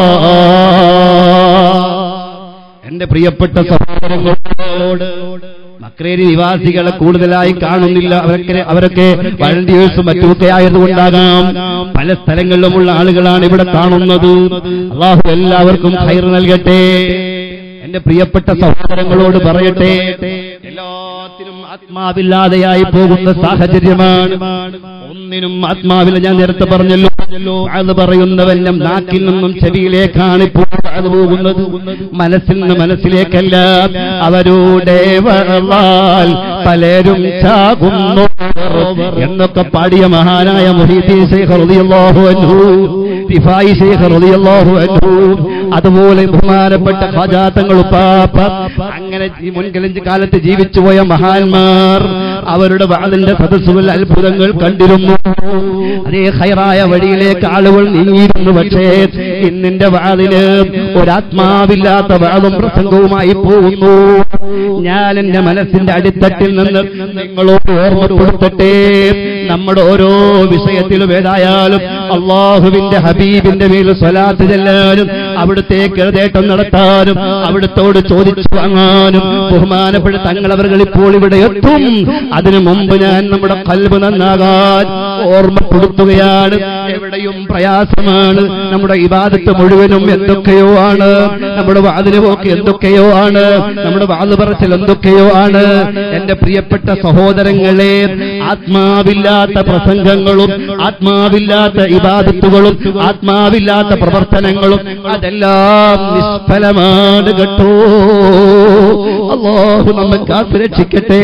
എന്റെ പ്രിയപ്പെട്ട സഹോദരങ്ങളോട് മക്രേരി നിവാസികളെ കൂടുതലായി കാണുന്നില്ല അവരൊക്കെ അവരൊക്കെ വളണ്ടിയേഴ്സും മറ്റുമൊക്കെ ആയതുകൊണ്ടാകാം പല സ്ഥലങ്ങളിലുമുള്ള ആളുകളാണ് ഇവിടെ കാണുന്നത് അള്ളാഹു എല്ലാവർക്കും ഹൈർ നൽകട്ടെ എന്റെ പ്രിയപ്പെട്ട സഹോദരങ്ങളോട് പറയട്ടെ എല്ലാത്തിനും ആത്മാവില്ലാതെയായി പോകുന്ന സാഹചര്യമാണ് ഒന്നിനും ആത്മാവില്ല ഞാൻ നേരത്തെ പറഞ്ഞല്ലോ അത് പറയുന്നവന്റെ നാക്കിൽ നിന്നും ചെവിയിലേക്കാണ് ഇപ്പോൾ അത് പോകുന്നത് മനസ്സിൽ നിന്ന് മനസ്സിലേക്കല്ല അവരുടെ വളാൽ പലരും ചാകുന്നു എന്നൊക്കെ പാടിയ മഹാനായ മുഹീദ്ദീൻ ശൈഖ് റളിയല്ലാഹു അൻഹു റിഫായി ശൈഖ് റളിയല്ലാഹു അൻഹു അതുപോലെ ബഹുമാനപ്പെട്ട ഖജാത്തങ്ങൾ ഉപ്പാപ്പ അങ്ങനെ ഈ മുൻകലഞ്ച് കാലത്ത് ജീവിച്ചുപോയ മഹാന്മാർ അവരുടെ വാതിന്റെ സദസ്സുകൾ അത്ഭുതങ്ങൾ കണ്ടിരുന്നു അതേ ഹൈറായ വഴിയിലേക്ക് ആളുകൾ നീങ്ങിയിരുന്നു പക്ഷേ ഇന്നിന്റെ വാതില് ഒരാത്മാവില്ലാത്ത വാദം പ്രസംഗവുമായി പോകുന്നു ഞാൻ എന്റെ മനസ്സിന്റെ അടിത്തട്ടിൽ നിന്ന് നിങ്ങളോട് ഓർമ്മപ്പെടുത്തട്ടെ നമ്മുടെ ഓരോ വിഷയത്തിലും ഏതായാലും അള്ളാഹുവിന്റെ ഹബീബിന്റെ മേൽ സ്വലാത്ത് ചെല്ലാനും അവിടുത്തേക്ക് എഴുതേട്ടം നടത്താനും അവിടുത്തോട് ചോദിച്ചു വാങ്ങാനും ബഹുമാനപ്പെട്ട തങ്ങളവர்கள் ഇപ്പോൾ ഇവിടെ എത്തും അതിനു മുമ്പ് ഞാൻ നമ്മുടെ കൽബ് നന്നാകാൻ ഓർമ്മപ്പെടുത്തുകയാണ് എവിടെയും പ്രയാസമാണ് നമ്മുടെ ഇബാദത്ത് മുഴുവനും എന്തൊക്കെയോ ആണ് നമ്മുടെ വാതിന് പോക്ക് എന്തൊക്കെയോ ആണ് നമ്മുടെ വാത് പറച്ചിൽ എന്തൊക്കെയോ ആണ് എന്റെ പ്രിയപ്പെട്ട സഹോദരങ്ങളെ ആത്മാവില്ലാത്ത പ്രസംഗങ്ങളും ആത്മാവില്ലാത്ത ഇബാദത്തുകളും ആത്മാവില്ലാത്ത പ്രവർത്തനങ്ങളും അതെല്ലാം നിഷ്ഫലമാണ് കേട്ടോ അള്ളാഹു നമ്മെ കാത്തു രക്ഷിക്കട്ടെ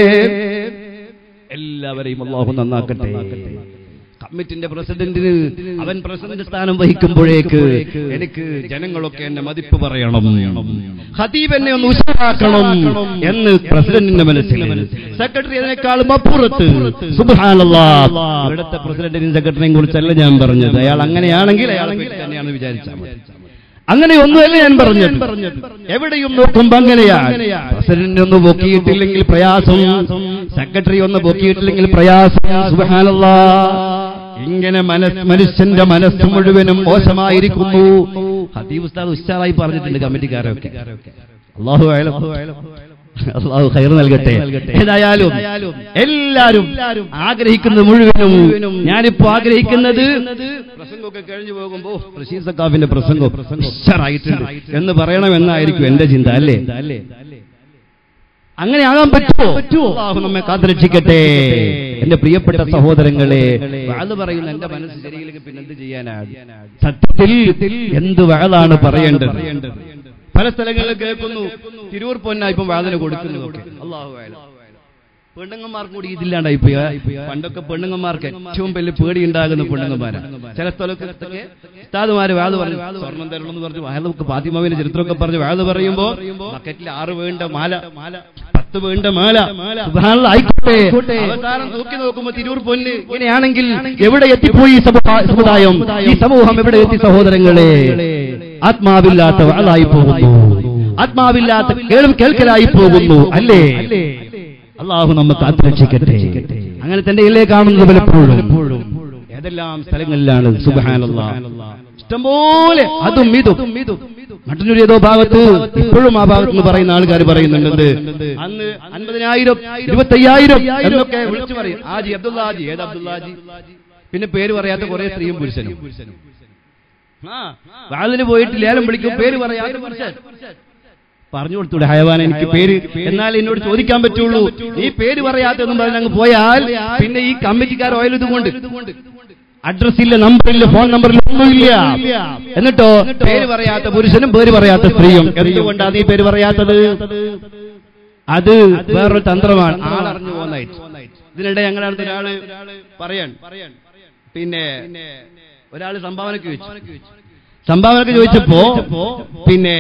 എല്ലാവരെയും അള്ളാഹു നന്നാക്കട്ടെ കമ്മിറ്റിന്റെ പ്രസിഡന്റിന് അവൻ പ്രസിഡന്റ് സ്ഥാനം വഹിക്കുമ്പോഴേക്ക് എനിക്ക് ജനങ്ങളൊക്കെ എന്നെ മതിപ്പ് പറയണം ഹദീബ് എന്നെ ഒന്ന് ഉഷാറാക്കണം എന്ന് പ്രസിഡന്റിന്റെ മനസ്സിൽ സെക്രട്ടറി അതിനേക്കാളും അപ്പുറത്ത് സുബ്ഹാനല്ലാ ഇവിടുത്തെ പ്രസിഡന്റിനെയും സെക്രട്ടറിയെയും കുറിച്ചല്ല ഞാൻ പറഞ്ഞത് അയാൾ അങ്ങനെയാണെങ്കിൽ അയാൾ തന്നെയാണ് വിചാരിച്ചാൽ മതി അങ്ങനെ ഒന്നുമല്ല ഞാൻ പറഞ്ഞത് എവിടെയും നോക്കുമ്പോ അങ്ങനെയാണ് പ്രസിഡന്റ് ഒന്ന് പൊക്കിയിട്ടില്ലെങ്കിൽ പ്രയാസം സെക്രട്ടറി ഒന്ന് പൊക്കിയിട്ടില്ലെങ്കിൽ പ്രയാസം സുബ്ഹാനല്ലാ ഇങ്ങനെ മനസ് മനുഷ്യന്റെ മനസ്സ് മുഴുവനും മോശമായിരിക്കുന്നു ഹദീബ് ഉസ്താദ് ഉസ്താദായി പറഞ്ഞിട്ടുണ്ട് കമ്മിറ്റിക്കാരൊക്കെ അള്ളാഹു അയലം അള്ളാഹു ഖൈർ നൽകട്ടെ ഏതായാലും എല്ലാരും ആഗ്രഹിക്കുന്നത് മുഴുവനും ഞാനിപ്പോ ആഗ്രഹിക്കുന്നത് പ്രസംഗമൊക്കെ കഴിഞ്ഞു പോകുമ്പോ റഷീദ് സക്കാഫിന്റെ പ്രസംഗം ഉഷാറായിട്ടുണ്ട് എന്ന് പറയണമെന്നായിരിക്കും എന്റെ ചിന്ത അല്ലേ അങ്ങനെ ആകാൻ പറ്റുമോ അള്ളാഹു നമ്മെ കാത്തുരക്ഷിക്കട്ടെ എന്റെ പ്രിയപ്പെട്ട സഹോദരങ്ങളെ വാത് പറയുന്ന എന്റെ മനസ്സ് ശരിയില്ലെങ്കിൽ പിന്നെ എന്ത് ചെയ്യാനാണ് സത്യത്തിൽ എന്ത് വാതാണ് പറയേണ്ടത് പല സ്ഥലങ്ങളിൽ കേൾക്കുന്നു തിരൂർ പൊന്ന ഇപ്പം വാതിന് കൊടുക്കുന്നതൊക്കെ അള്ളാഹു അയലം പെണ്ണുങ്ങന്മാർക്ക് കൂടി ഇതില്ലാണ്ടായി പോയി പണ്ടൊക്കെ പെണ്ണുങ്ങന്മാർക്ക് ഏറ്റവും വലിയ പേടി ഉണ്ടാകുന്ന പെണ്ണുങ്ങന്മാരാ ചില സ്ഥലത്തൊക്കെ ഉസ്താദുമാര് വാത് പറഞ്ഞു സ്വർണം തരണം എന്ന് പറഞ്ഞു വാഴക്ക് ഫാത്തിമാവിന്റെ ചരിത്രമൊക്കെ പറഞ്ഞു വാത് പറയുമ്പോ ബക്കറ്റിൽ ആറ് വേണ്ട മാല മാല പത്ത് വേണ്ട മാല സുബ്ഹാനല്ലാഹ്, ആയിക്കോട്ടെ അവസാനം തൂക്കി നോക്കുമ്പോ തിരൂർ പൊന്ന് ഇങ്ങനെയാണെങ്കിൽ എവിടെ എത്തിപ്പോയി ഈ സമൂഹ- സമുദായം ഈ സമൂഹം എവിടെ എത്തി സഹോദരങ്ങളെ ആത്മാവില്ലാത്ത വാളായി പോകുന്നു ആത്മാവില്ലാത്ത കേളും കേൾക്കലായി പോകുന്നു അല്ലേ അള്ളാഹു നമുക്ക് കാത്തുരക്ഷിക്കട്ടെ അങ്ങനെ തന്നെ ഇല്ലേ കാണുന്നത് പലപ്പോഴും ഏതെല്ലാം സ്ഥലങ്ങളിലാണ് സുബഹാനല്ലാ ഇഷ്ടംപോലെ അതും ഇതും മറ്റൊരു ഏതോ ഭാഗത്ത് ഇപ്പോഴും ആ ഭാഗത്ത് നിന്ന് പറയുന്ന ആൾക്കാർ പറയുന്നുണ്ട് അന്ന് അൻപതിനായിരം ഇരുപത്തയ്യായിരം എന്നൊക്കെ വിളിച്ചു പറയും ആജി അബ്ദുല്ലാജി ഏത് അബ്ദുല്ലാജി പിന്നെ പേര് പറയാത്ത കുറെ സ്ത്രീയും പുരുഷനും ആ വാതിന് പോയിട്ട് ലേലം വിളിക്കും പേര് പറയാത്ത പുരുഷൻ പറഞ്ഞു കൊടുത്തൂടെ ഹയവാൻ എനിക്ക് പേര് എന്നാൽ എന്നോട് ചോദിക്കാൻ പറ്റുള്ളൂ ഈ പേര് പറയാത്തെന്നും പറഞ്ഞ് അങ്ങ് പോയാൽ പിന്നെ ഈ കമ്മിറ്റിക്കാർ ഓയിൽ ഇതുകൊണ്ട് അഡ്രസ് ഇല്ല നമ്പറില്ല ഫോൺ നമ്പറില്ല ഒന്നുമില്ല എന്നിട്ടോ പേര് പറയാത്ത പുരുഷനും പേര് പറയാത്ത സ്ത്രീയും എന്തുകൊണ്ടാണ് നീ പേര് പറയാത്തത് അത് വേറൊരു തന്ത്രമാണ് ആളറിഞ്ഞു പോകുന്നതായിട്ട് ഇതിനിടെ ഞങ്ങളുടെ അടുത്ത് ഒരാള് പറയാൻ പിന്നെ ഒരാള് സംഭാവനക്ക് ചോദിച്ചു സംഭാവനക്ക് ചോദിച്ചപ്പോ പിന്നെ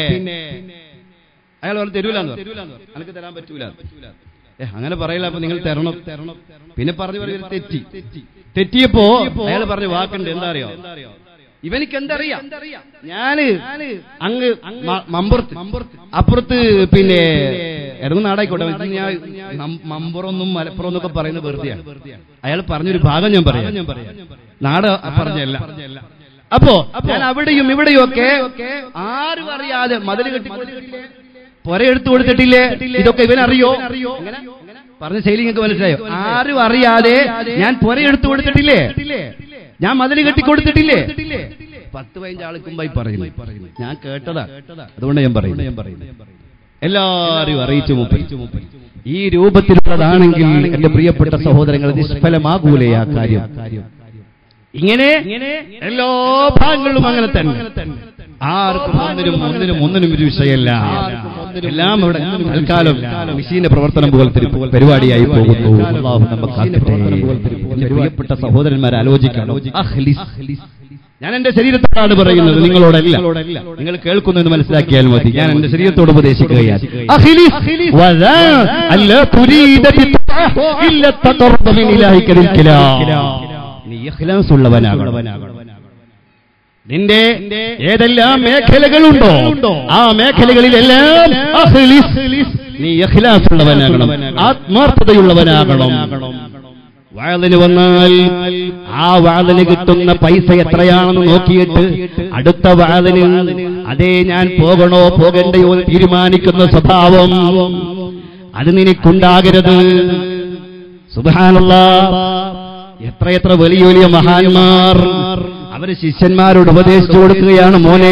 അയാൾ പറഞ്ഞു തരൂലെന്ന് പറഞ്ഞു എനിക്ക് തരാൻ പറ്റൂല ഏ അങ്ങനെ പറയില്ല അപ്പൊ നിങ്ങൾ തരണം തരണം പിന്നെ പറഞ്ഞു പറഞ്ഞു തെറ്റി തെറ്റിയപ്പോ അയാൾ പറഞ്ഞ വാക്കുണ്ട് എന്താ അറിയോ ഇവനിക്ക് എന്തറിയാം ഞാന് അങ്ങ് മ- മമ്പുറത്ത് അപ്പുറത്ത് പിന്നെ ഇടന്ന് നാടായിക്കോട്ടെ ഇത് ഞാൻ നം- മമ്പുറൊന്നും മലപ്പുറം എന്നൊക്കെ പറയുന്നത് വെറുതെയാണ് അയാൾ പറഞ്ഞൊരു ഭാഗം ഞാൻ പറയാം നാട് പറഞ്ഞല്ല അപ്പോ ഞാൻ അവിടെയും ഇവിടെയും ഒക്കെ ആരും അറിയാതെ മതിൽ കെട്ടി പൊരയെടുത്തു കൊടുത്തിട്ടില്ലേ ഇതൊക്കെ ഇവനറിയോ എങ്ങനെ? പറഞ്ഞ ശൈലി നിങ്ങൾക്ക് മനസ്സിലായോ ആരും അറിയാതെ ഞാൻ പൊരയെടുത്തു കൊടുത്തിട്ടില്ലേ ഞാൻ മതിൽ കെട്ടി കൊടുത്തിട്ടില്ലേ പത്ത് പതിനഞ്ച് ആൾക്കുമ്പായി പറയുന്നു ഞാൻ കേട്ടതാ അതുകൊണ്ട് ഞാൻ പറയുന്നു ഞാൻ പറയുന്നു എല്ലാവരും അറിയിച്ചു മൂപ്പൻ ഈ രൂപത്തിലുള്ളതാണെങ്കിൽ എന്റെ പ്രിയപ്പെട്ട സഹോദരങ്ങൾ നിഷ്ഫലമാകൂലേ ആ കാര്യം ഇങ്ങനെ എല്ലാ ഭാഗങ്ങളിലും അങ്ങനെ തന്നെ ആർക്കും ഒന്നിനും ഒന്നിനും ഒന്നിനും ഒരു വിഷയമല്ല എല്ലാം ഇവിടെ തൽക്കാലം മെഷീന്റെ പ്രവർത്തനം പോലത്തെ ഒരു പരിപാടിയായി പോകുന്നു അള്ളാഹു നമുക്ക് കാക്കട്ടെ. എന്റെ പ്രിയപ്പെട്ട സഹോദരന്മാർ ആലോചിക്കണം അഖ്ലിസ്. ഞാൻ എന്റെ ശരീരത്തോടാണ് പറയുന്നത് നിങ്ങളോടല്ല നിങ്ങൾ കേൾക്കുന്നു എന്ന് മനസ്സിലാക്കിയാൽ മതി ഞാൻ എന്റെ ശരീരത്തോട് ഉപദേശിക്കുകയാണ് അഖ്ലിസ് വലാ അല്ലാ തുരീദ ബിത്വഅ ഇല്ല തഖറബ മിൻ ഇലാഹിക ബിൽകലാ. നീ ഇഖ്ലാസ് ഉള്ളവനാകണം നിന്റെ ഏതെല്ലാം മേഖലകളുണ്ടോ ആ മേഖലകളിലെല്ലാം അഖ്ലിസ്. നീ ഇഖ്ലാസ് ഉള്ളവനാകണം ആത്മാർത്ഥതയുള്ളവനാകണം വാതിന് വന്നാൽ ആ വാതിന് കിട്ടുന്ന പൈസ എത്രയാണെന്ന് നോക്കിയിട്ട് അടുത്ത വാതിന് അതേ ഞാൻ പോകണോ പോകണ്ടയോ എന്ന് തീരുമാനിക്കുന്ന സ്വഭാവം അത് നിനക്കുണ്ടാകരുത് സുബാനുള്ള എത്രയെത്ര വലിയ വലിയ മഹാന്മാർ അവര് ശിഷ്യന്മാരോട് ഉപദേശിച്ചു കൊടുക്കുകയാണ് മോനെ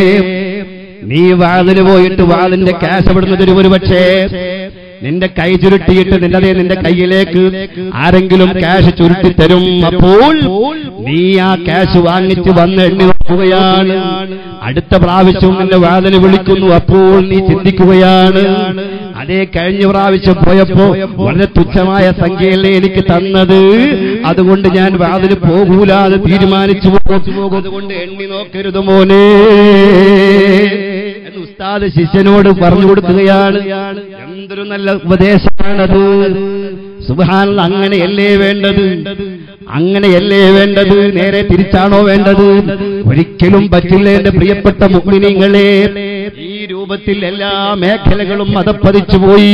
നീ വാതിന് പോയിട്ട് വാതിന്റെ ക്യാഷ് അവിടുന്ന് തരും ഒരു പക്ഷേ നിന്റെ കൈ ചുരുട്ടിയിട്ട് നിന്റെ നിന്റെ കയ്യിലേക്ക് ആരെങ്കിലും ക്യാഷ് ചുരുട്ടി തരും അപ്പോൾ നീ ആ ക്യാഷ് വാങ്ങിച്ച് വന്ന് എണ്ണി നോക്കുകയാണ് അടുത്ത പ്രാവശ്യം നിന്നെ വാതിന് വിളിക്കുന്നു അപ്പോൾ നീ ചിന്തിക്കുകയാണ് അതേ കഴിഞ്ഞ പ്രാവശ്യം പോയപ്പോ വളരെ തുച്ഛമായ സംഖ്യയല്ലേ എനിക്ക് തന്നത് അതുകൊണ്ട് ഞാൻ വാതിന് പോകൂലാതെ തീരുമാനിച്ചു പോകും അതുകൊണ്ട് എണ്ണി നോക്കരുത് മോനെ എന്ന് ഉസ്താദ് ശിഷ്യനോട് പറഞ്ഞു കൊടുക്കുകയാണ് എന്തൊരു നല്ല ഉപദേശമാണത് സുബാനുള്ള അങ്ങനെയല്ലേ വേണ്ടത് അങ്ങനെയല്ലേ വേണ്ടത് നേരെ തിരിച്ചാണോ വേണ്ടത് ഒരിക്കലും പറ്റില്ല എന്റെ പ്രിയപ്പെട്ട മുഗ്മിനിങ്ങളെ ഈ രൂപത്തിൽ എല്ലാ മേഖലകളും മതപ്പതിച്ചു പോയി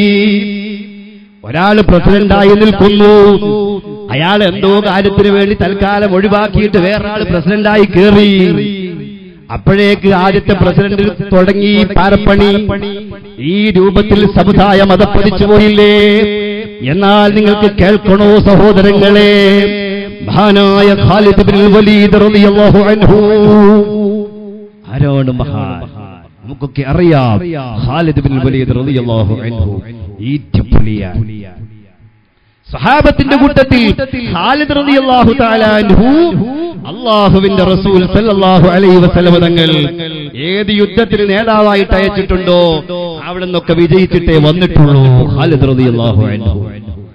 ഒരാൾ പ്രസിഡന്റായി നിൽക്കുന്നു അയാൾ എന്തോ കാര്യത്തിന് വേണ്ടി തൽക്കാലം ഒഴിവാക്കിയിട്ട് വേറൊരാൾ പ്രസിഡന്റായി കയറി അപ്പോഴേക്ക് ആദ്യത്തെ പ്രസിഡന്റ് തുടങ്ങി പാരപ്പണി ഈ രൂപത്തിൽ സമുദായം മതപ്പതിച്ചു പോയില്ലേ എന്നാൽ നിങ്ങൾക്ക് കേൾക്കണോ സഹോദരങ്ങളെ മഹാനായ ഖാലിദ് ബിൻ വലീദ് റളിയല്ലാഹു അൻഹു ആരാണ് മഹാൻ നമുക്കൊക്കെ അറിയാം ഖാലിദ് ബിൻ വലീദ് റളിയല്ലാഹു അൻഹു ഈറ്റപ്പുലിയാണ് സഹാബത്തിന്റെ കൂട്ടത്തിൽ ഖാലിദ് റളിയല്ലാഹു തആല അൻഹു അള്ളാഹുവിന്റെ റസൂൽ സല്ലല്ലാഹു അലൈഹി വസല്ലം തങ്ങൾ ഏത് യുദ്ധത്തിന് നേതാവായിട്ട് അയച്ചിട്ടുണ്ടോ അവിടെ നിന്നൊക്കെ വിജയിച്ചിട്ടേ വന്നിട്ടുള്ളൂ ഖാലിദ് റളിയല്ലാഹു അൻഹു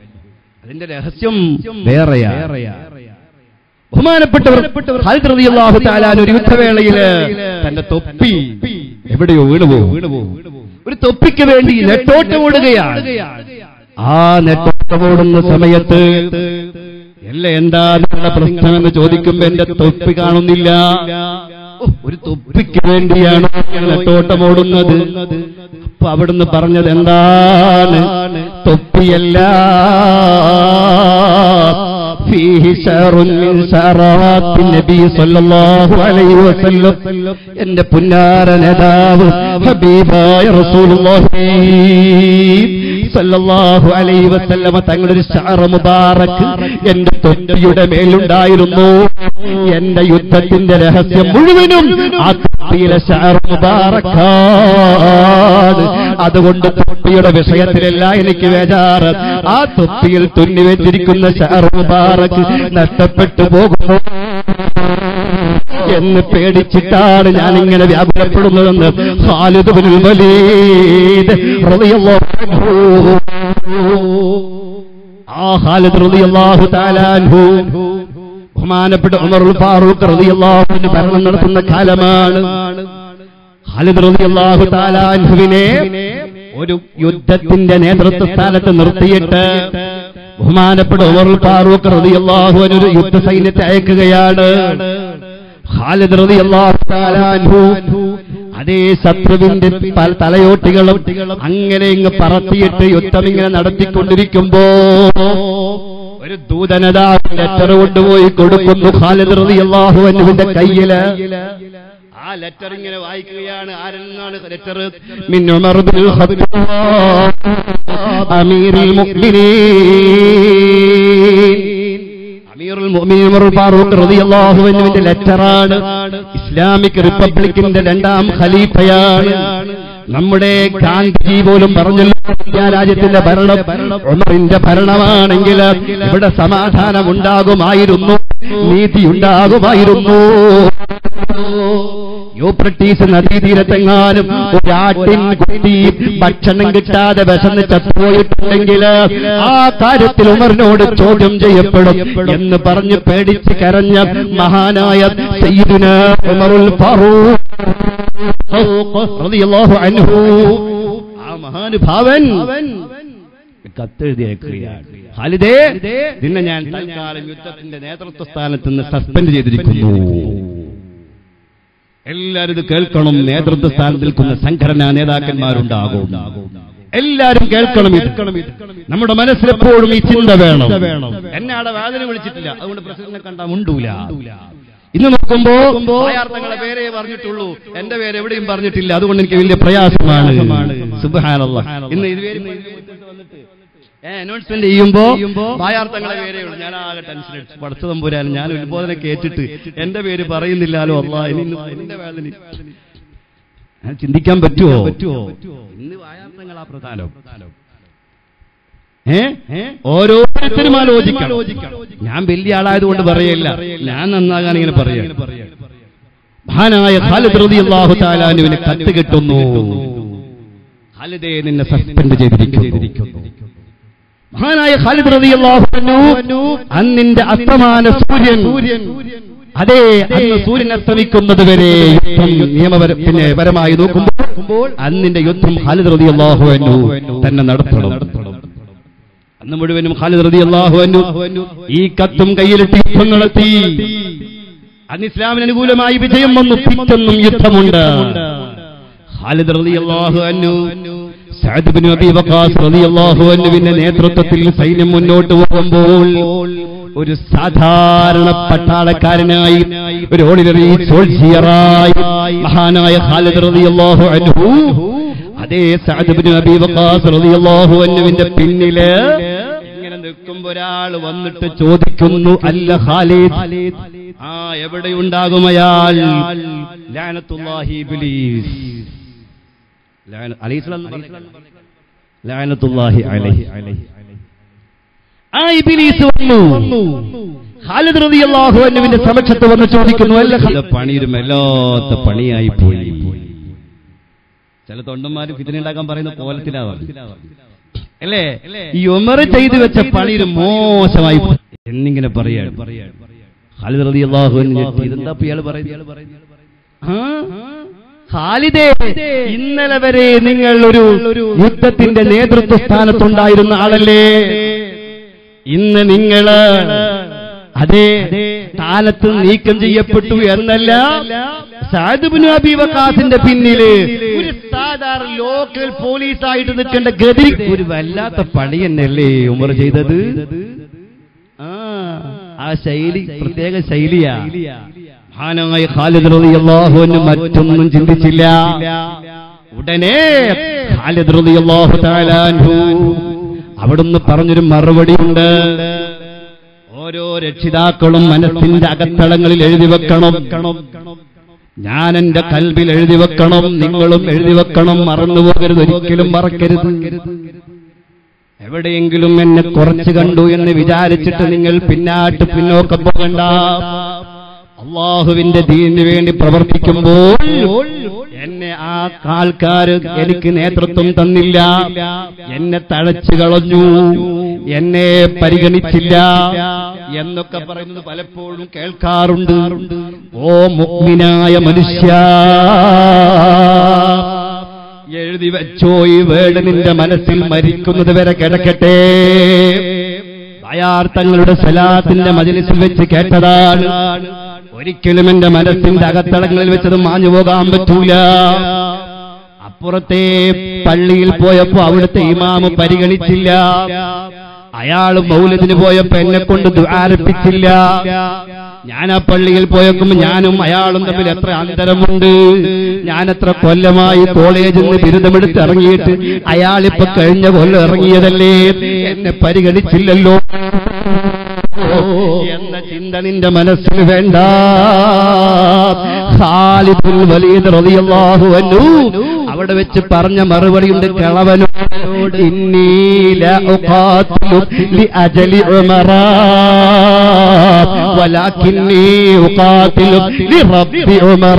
അതിന്റെ രഹസ്യം വേറെയാ ബഹുമാനപ്പെട്ടവർ ഖാലിദ് റളിയല്ലാഹു തആല ഒരു യുദ്ധവേളയില് തന്റെ തൊപ്പി എവിടെയോ വീണുപോകും ഒരു തൊപ്പിക്ക് വേണ്ടി നെട്ടോട്ടമോടുകയാണ് ആ നെട്ടോട്ടമോടുന്ന സമയത്ത് എല്ല എന്താ നിങ്ങളുടെ പ്രശ്നമെന്ന് ചോദിക്കുമ്പോ എന്റെ തൊപ്പി കാണുന്നില്ല ഓ, ഒരു തൊപ്പിക്ക് വേണ്ടിയാണ് നെട്ടോട്ടമോടുന്നത് അപ്പൊ അവിടുന്ന് പറഞ്ഞത് എന്താണ് തൊപ്പിയല്ല فيه شعر من شعرات النبي صلى الله عليه وسلم എന്റെ പുന്നാര നേതാവ് ഹബീബായ റസൂലുള്ളാഹി സല്ലല്ലാഹു അലൈഹി വസല്ലമ തങ്ങളൊരു ഷഅറ മുബാറക് എന്റെ തൊപ്പിയുടെ മേലുണ്ടായിരുന്നു എന്റെ യുദ്ധത്തിന്റെ രഹസ്യം മുഴുവനും ആ തൊപ്പിയിലെ ഷഅറ മുബാറക്കാണ് അതുകൊണ്ട് തൊപ്പിയുടെ വിഷയത്തിലല്ല എനിക്ക് വേജാറ് ആ തൊപ്പിയിൽ തുന്നി വെച്ചിരിക്കുന്ന ഷഅറ മുബാറക് നഷ്ടപ്പെട്ടു പോകുമോ എന്ന് പേടിച്ചിട്ടാണ് ഞാൻ ഇങ്ങനെ വ്യാകുലപ്പെടുന്നതെന്ന് ഖാലിദ് ബിനുൽ വലീദ് റളിയല്ലാഹു അൻഹു. ആ ഖാലിദ് റളിയല്ലാഹു തആല അൻഹു ബഹുമാനപ്പെട്ട ഉമറുൽ ഫാറൂഖ് റളിയല്ലാഹു അൻഹു ഭരണം നടത്തുന്ന കാലമാണ് ഖാലിദ് റളിയല്ലാഹു തആല അൻഹുവിനെ ഒരു യുദ്ധത്തിന്റെ നേതൃത്വ സ്ഥാനത്ത് നിർത്തിയിട്ട് ബഹുമാനപ്പെട്ട ഉമറുൽ ഫാറൂഖ് റളിയല്ലാഹു അൻഹു ഒരു യുദ്ധ സൈന്യത്തെ അയക്കുകയാണ് ഖാലിദ് റളിയല്ലാഹു തആല അൻഹു അതേ ശത്രുവിന്റെ പല തലയോട്ടികളും അങ്ങനെ ഇങ്ങ് പറത്തിയിട്ട് യുദ്ധം ഇങ്ങനെ നടത്തിക്കൊണ്ടിരിക്കുമ്പോ ഒരു ദൂതനതാ ലെറ്റർ കൊണ്ടുപോയി കൊടുക്കുന്നു ഖാലിദ് റളിയല്ലാഹു അൻഹുവിന്റെ കയ്യില് ആ ലെറ്റർ ഇങ്ങനെ വായിക്കുകയാണ് ആരിൽ നിന്നാണ് ലെറ്റർ മിൻ ഉമർ ബിൻ ഖത്താബ് അമീറുൽ മുഅ്മിനീൻ അമീറുൽ മുഅ്മിനീൻ ഉമർ ഫാറൂഖ് റളിയല്ലാഹു അൻഹുവിന്റെ ലെറ്ററാണ് ഇസ്ലാമിക് റിപ്പബ്ലിക്കിന്റെ രണ്ടാം ഖലീഫയാണ് നമ്മുടെ ഗാന്ധിജി പോലും പറഞ്ഞല്ലോ ഇന്ത്യ രാജ്യത്തിന്റെ ഭരണം ഉമറിന്റെ ഭരണമാണെങ്കിൽ ഇവിടെ സമാധാനം ഉണ്ടാകുമായിരുന്നു നീതി ഉണ്ടാകുമായിരുന്നു യൂപ്രട്ടീസ് നദീതീരത്തെങ്ങാനും ഒരാട്ടിൻ കുട്ടി ഭക്ഷണം കിട്ടാതെ വിശന്ന് ചത്തുപോയിട്ടുണ്ടെങ്കിൽ ആ കാര്യത്തിൽ ഉമറിനോട് ചോദ്യം ചെയ്യപ്പെടും എന്ന് പറഞ്ഞ് പേടിച്ച് കരഞ്ഞ മഹാനായ സയ്യിദുന ഉമറുൽ ഫാറൂഖ് റളിയല്ലാഹു അൻഹു ആ മഹാനുഭാവൻ കത്തെഴുതിയേക്കുകയാണ് ഖാലിദേ നിന്നെ ഞാൻ തൽക്കാലം യുദ്ധത്തിന്റെ നേതൃത്വ സ്ഥാനത്ത് നിന്ന് സസ്പെൻഡ് ചെയ്തിരിക്കുന്നു എല്ലാവരും ഇത് കേൾക്കണം നേതൃത്വ സ്ഥാനത്ത് നിൽക്കുന്ന സംഘടനാ നേതാക്കന്മാരുണ്ടാകും എല്ലാരും കേൾക്കണം ഇത് നമ്മുടെ മനസ്സിലെപ്പോഴും ഈ ചിന്ത വേണം എന്നെ അവിടെ വേദന വിളിച്ചിട്ടില്ല അതുകൊണ്ട് പ്രസിഡന്റിനെ കണ്ടാ മുണ്ടൂല ഇന്ന് നോക്കുമ്പോ തങ്ങളെ പേരെ പറഞ്ഞിട്ടുള്ളൂ എന്റെ പേര് എവിടെയും പറഞ്ഞിട്ടില്ല അതുകൊണ്ട് എനിക്ക് വലിയ പ്രയാസമാണ് സുബ്ഹാനല്ലാ ഇന്ന് ഇതുവരെ അനൗൺസ്മെന്റ് ചെയ്യുമ്പോ വായാർത്ഥങ്ങളെ പേരേ ഉള്ളൂ ഞാൻ ആകെ ടെൻഷൻ അടിച്ചു പഠിച്ചു തമ്പുരാൻ ഞാൻ ഉത്ബോധന കേട്ടിട്ട് എന്റെ പേര് പറയുന്നില്ലാലോ അല്ല ഇനി ഇന്ന് എന്റെ വേദന ഞാൻ ചിന്തിക്കാൻ പറ്റുമോ ഇന്ന് വായാർത്ഥങ്ങളാ പ്രധാനം ഏ ഓരോരുത്തരും ആലോചിക്കണം ഞാൻ വലിയ ആളായതുകൊണ്ട് പറയല്ല ഞാൻ നന്നാകാൻ ഇങ്ങനെ പറയാം മഹാനായ ഖാലിദ് റളിയല്ലാഹു തആലാനുവിന് കത്ത് കിട്ടുന്നു ഖാലിദേ നിന്നെ സസ്പെൻഡ് ചെയ്തിരിക്കുന്നു മഹാനായ ഖാലിദ് റളിയല്ലാഹു അൻഹു അന്നിന്റെ അസ്തമാന സൂര്യൻ അതെ അന്ന് സൂര്യൻ അസ്തമിക്കുന്നത് വരെ യുദ്ധം നിയമപര പിന്നെ പരമായി നോക്കുമ്പോൾ അന്നിന്റെ യുദ്ധം ഖാലിദ് റളിയല്ലാഹു അൻഹു തന്നെ നടത്തണം അന്ന് മുഴുവനും ഖാലിദ് റളിയല്ലാഹു അൻഹു ഈ കത്തും കയ്യിലിട്ട് യുദ്ധം നടത്തി അന്ന് ഇസ്ലാമിന് അനുകൂലമായി വിജയം വന്നു പിറ്റെന്നും യുദ്ധമുണ്ട് ഖാലിദ് റളിയല്ലാഹു അൻഹു സഅദ് ബിൻ അബി വഖാസ് റളിയല്ലാഹു അൻഹുവിന്റെ നേതൃത്വത്തിൽ സൈന്യം മുന്നോട്ട് പോകുമ്പോൾ ഒരു സാധാരണ പട്ടാളക്കാരനായി ഒരു ഓർഡിനറി സോൾജിയറായി മഹാനായ ഖാലിദ് റളിയല്ലാഹു അൻഹു അതേ സഅദ് ബിൻ അബി വഖാസ് റളിയല്ലാഹു അൻഹുവിന്റെ പിന്നില് ഇങ്ങനെ നിൽക്കുമ്പോ ഒരാൾ വന്നിട്ട് ചോദിക്കുന്നു അല്ല ഖാലിദ് ആ എവിടെയുണ്ടാകും അയാൾ ലാനത്തുല്ലാഹി ഇബ്ലീസ് ലാന- അലൈഹിസ്സലാം എന്ന് പറഞ്ഞില്ല. ലാനത്തുല്ലാഹി അലൈഹി ആ ഇബ്ലീസ് വന്നു ഖാലിദ് റളിയല്ലാഹു അൻഹുവിന്റെ സമക്ഷത്ത് വന്ന് ചോദിക്കുന്നു അല്ല ഖാലിദ് പണിയൊരു മെല്ലാത്ത പണിയായി പോയി ചില തൊണ്ടന്മാര് ഫിത്തിന ഉണ്ടാക്കാൻ പറയുന്ന കോലത്തിലാവാം അല്ലേ ഈ ഉമർ ചെയ്തു വെച്ച പണി ഒരു മോശമായി പോയി. എന്നിങ്ങനെ പറയാണ് ഖാലിദ് റളിയല്ലാഹു അൻഹു ഞെട്ടി. ഇതെന്താ ഇപ്പൊ ഇയാള് പറയുന്നത് ആ? ഖാലിദേ ഇന്നലെ വരെ നിങ്ങൾ ഒരു യുദ്ധത്തിന്റെ നേതൃത്വ സ്ഥാനത്തുണ്ടായിരുന്ന ആളല്ലേ ഇന്ന് നിങ്ങള് അതെ സ്ഥാനത്ത് നീക്കം ചെയ്യപ്പെട്ടു എന്നല്ല സാദുബിന് അബി വക്കാസിന്റെ പിന്നില് ഒരു സാധാരണ ലോക്കൽ പോലീസായിട്ട് നിൽക്കേണ്ട ഗതി ഒരു വല്ലാത്ത പണി തന്നെയല്ലേ ഉമർ ചെയ്തത് ആ ആ ശൈലി പ്രത്യേക ശൈലിയാ മഹാനായ ഖാലിദ് റളിയല്ലാഹു അൻഹു മറ്റൊന്നും ചിന്തിച്ചില്ല ഉടനെ ഖാലിദ് റളിയല്ലാഹു തആല അൻഹു അവിടുന്ന് പറഞ്ഞൊരു മറുപടി ഉണ്ട് ഓരോ രക്ഷിതാക്കളും മനസ്സിന്റെ അകത്തളങ്ങളിൽ എഴുതി വെക്കണം ഞാൻ എന്റെ കൽവിൽ എഴുതി വെക്കണം നിങ്ങളും എഴുതി വെക്കണം മറന്നു പോകരുത് ഒരിക്കലും മറക്കരുത് എവിടെയെങ്കിലും എന്നെ കുറച്ച് കണ്ടു എന്ന് വിചാരിച്ചിട്ട് നിങ്ങൾ പിന്നാട്ട് പിന്നോക്കം പോകണ്ട അള്ളാഹുവിന്റെ ദീനിന് വേണ്ടി പ്രവർത്തിക്കുമ്പോൾ എന്നെ ആ ആൾക്കാര് എനിക്ക് നേതൃത്വം തന്നില്ല എന്നെ തഴച്ചു കളഞ്ഞു എന്നെ പരിഗണിച്ചില്ല എന്നൊക്കെ പറയുന്നത് പലപ്പോഴും കേൾക്കാറുണ്ട് ഓ മുഗ്മിനായ മനുഷ്യ എഴുതി വെച്ചോ ഈ വേട് നിന്റെ മനസ്സിൽ മരിക്കുന്നത് വരെ കിടക്കട്ടെ അയാർ തങ്ങളുടെ സലാത്തിന്റെ മജലിസിൽ വെച്ച് കേട്ടതാണ് ഒരിക്കലും എന്റെ മനസ്സിന്റെ അകത്തളങ്ങളിൽ വെച്ചത് മാഞ്ഞു പോകാൻ പറ്റൂല അപ്പുറത്തെ പള്ളിയിൽ പോയപ്പോ അവിടുത്തെ ഇമാമ് പരിഗണിച്ചില്ല അയാൾ മൗലത്തിന് പോയപ്പോ എന്നെ കൊണ്ട് ദ്വാരപ്പിച്ചില്ല ഞാൻ ആ പള്ളിയിൽ പോയപ്പോൾ ഞാനും അയാളും തമ്മിൽ എത്ര അന്തരമുണ്ട് ഞാൻ എത്ര കൊല്ലമായി കോളേജിൽ നിന്ന് ബിരുദമെടുത്ത് ഇറങ്ങിയിട്ട് അയാളിപ്പോ കഴിഞ്ഞ കൊല്ലം ഇറങ്ങിയതല്ലേ എന്നെ പരിഗണിച്ചില്ലല്ലോ എന്ന ചിന്ത നിന്റെ മനസ്സിൽ വേണ്ട ഖാലിദുൽ വലീദ് റളിയല്ലാഹു അൻഹു അവിടെ വെച്ച് പറഞ്ഞ മറുപടിയുണ്ട് കിളവനോട് ഇന്നീല ഉഖാത്തിലു ലി അജലി ഉമറ വലാകിന്നി ഉഖാത്തിലു ലി റബ്ബി ഉമറ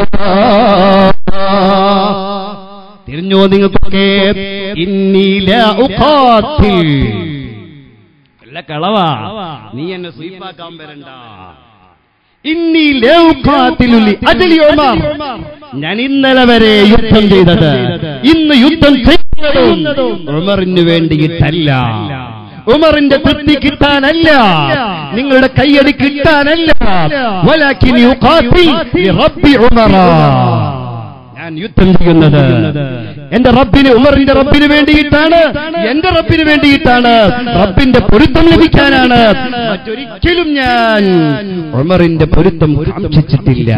തിരിഞ്ഞോ നിങ്ങൾക്കൊക്കെ ഇന്നീല ഉഖാത്തിൽ അല്ല കളവാ നീ എന്നെ സ്വീപ്പാക്കാൻ വരണ്ട ഇന്നി ലൗഖാത്തിലുലി അജലി ഉമർ ഞാൻ ഇന്നലെ വരെ യുദ്ധം ചെയ്തത് ഇന്ന് യുദ്ധം ചെയ്യുന്നതും ഉമറിന് വേണ്ടിയിട്ടല്ല ഉമറിന്റെ തൃപ്തി കിട്ടാനല്ല നിങ്ങളുടെ കയ്യടി കിട്ടാനല്ല വലാക്കിൻ യുഖാത്തിൽ റബ്ബി ഉമറ ഞാൻ യുദ്ധം ചെയ്യുന്നത് എന്റെ റബ്ബിന് ഉമറിന്റെ റബ്ബിന് വേണ്ടിയിട്ടാണ് എന്റെ റബ്ബിന് വേണ്ടിയിട്ടാണ് റബ്ബിന്റെ പൊരുത്തം ലഭിക്കാനാണ് മറ്റൊരിക്കലും ഞാൻ ഉമറിന്റെ പൊരുത്തം കാക്ഷിച്ചിട്ടില്ല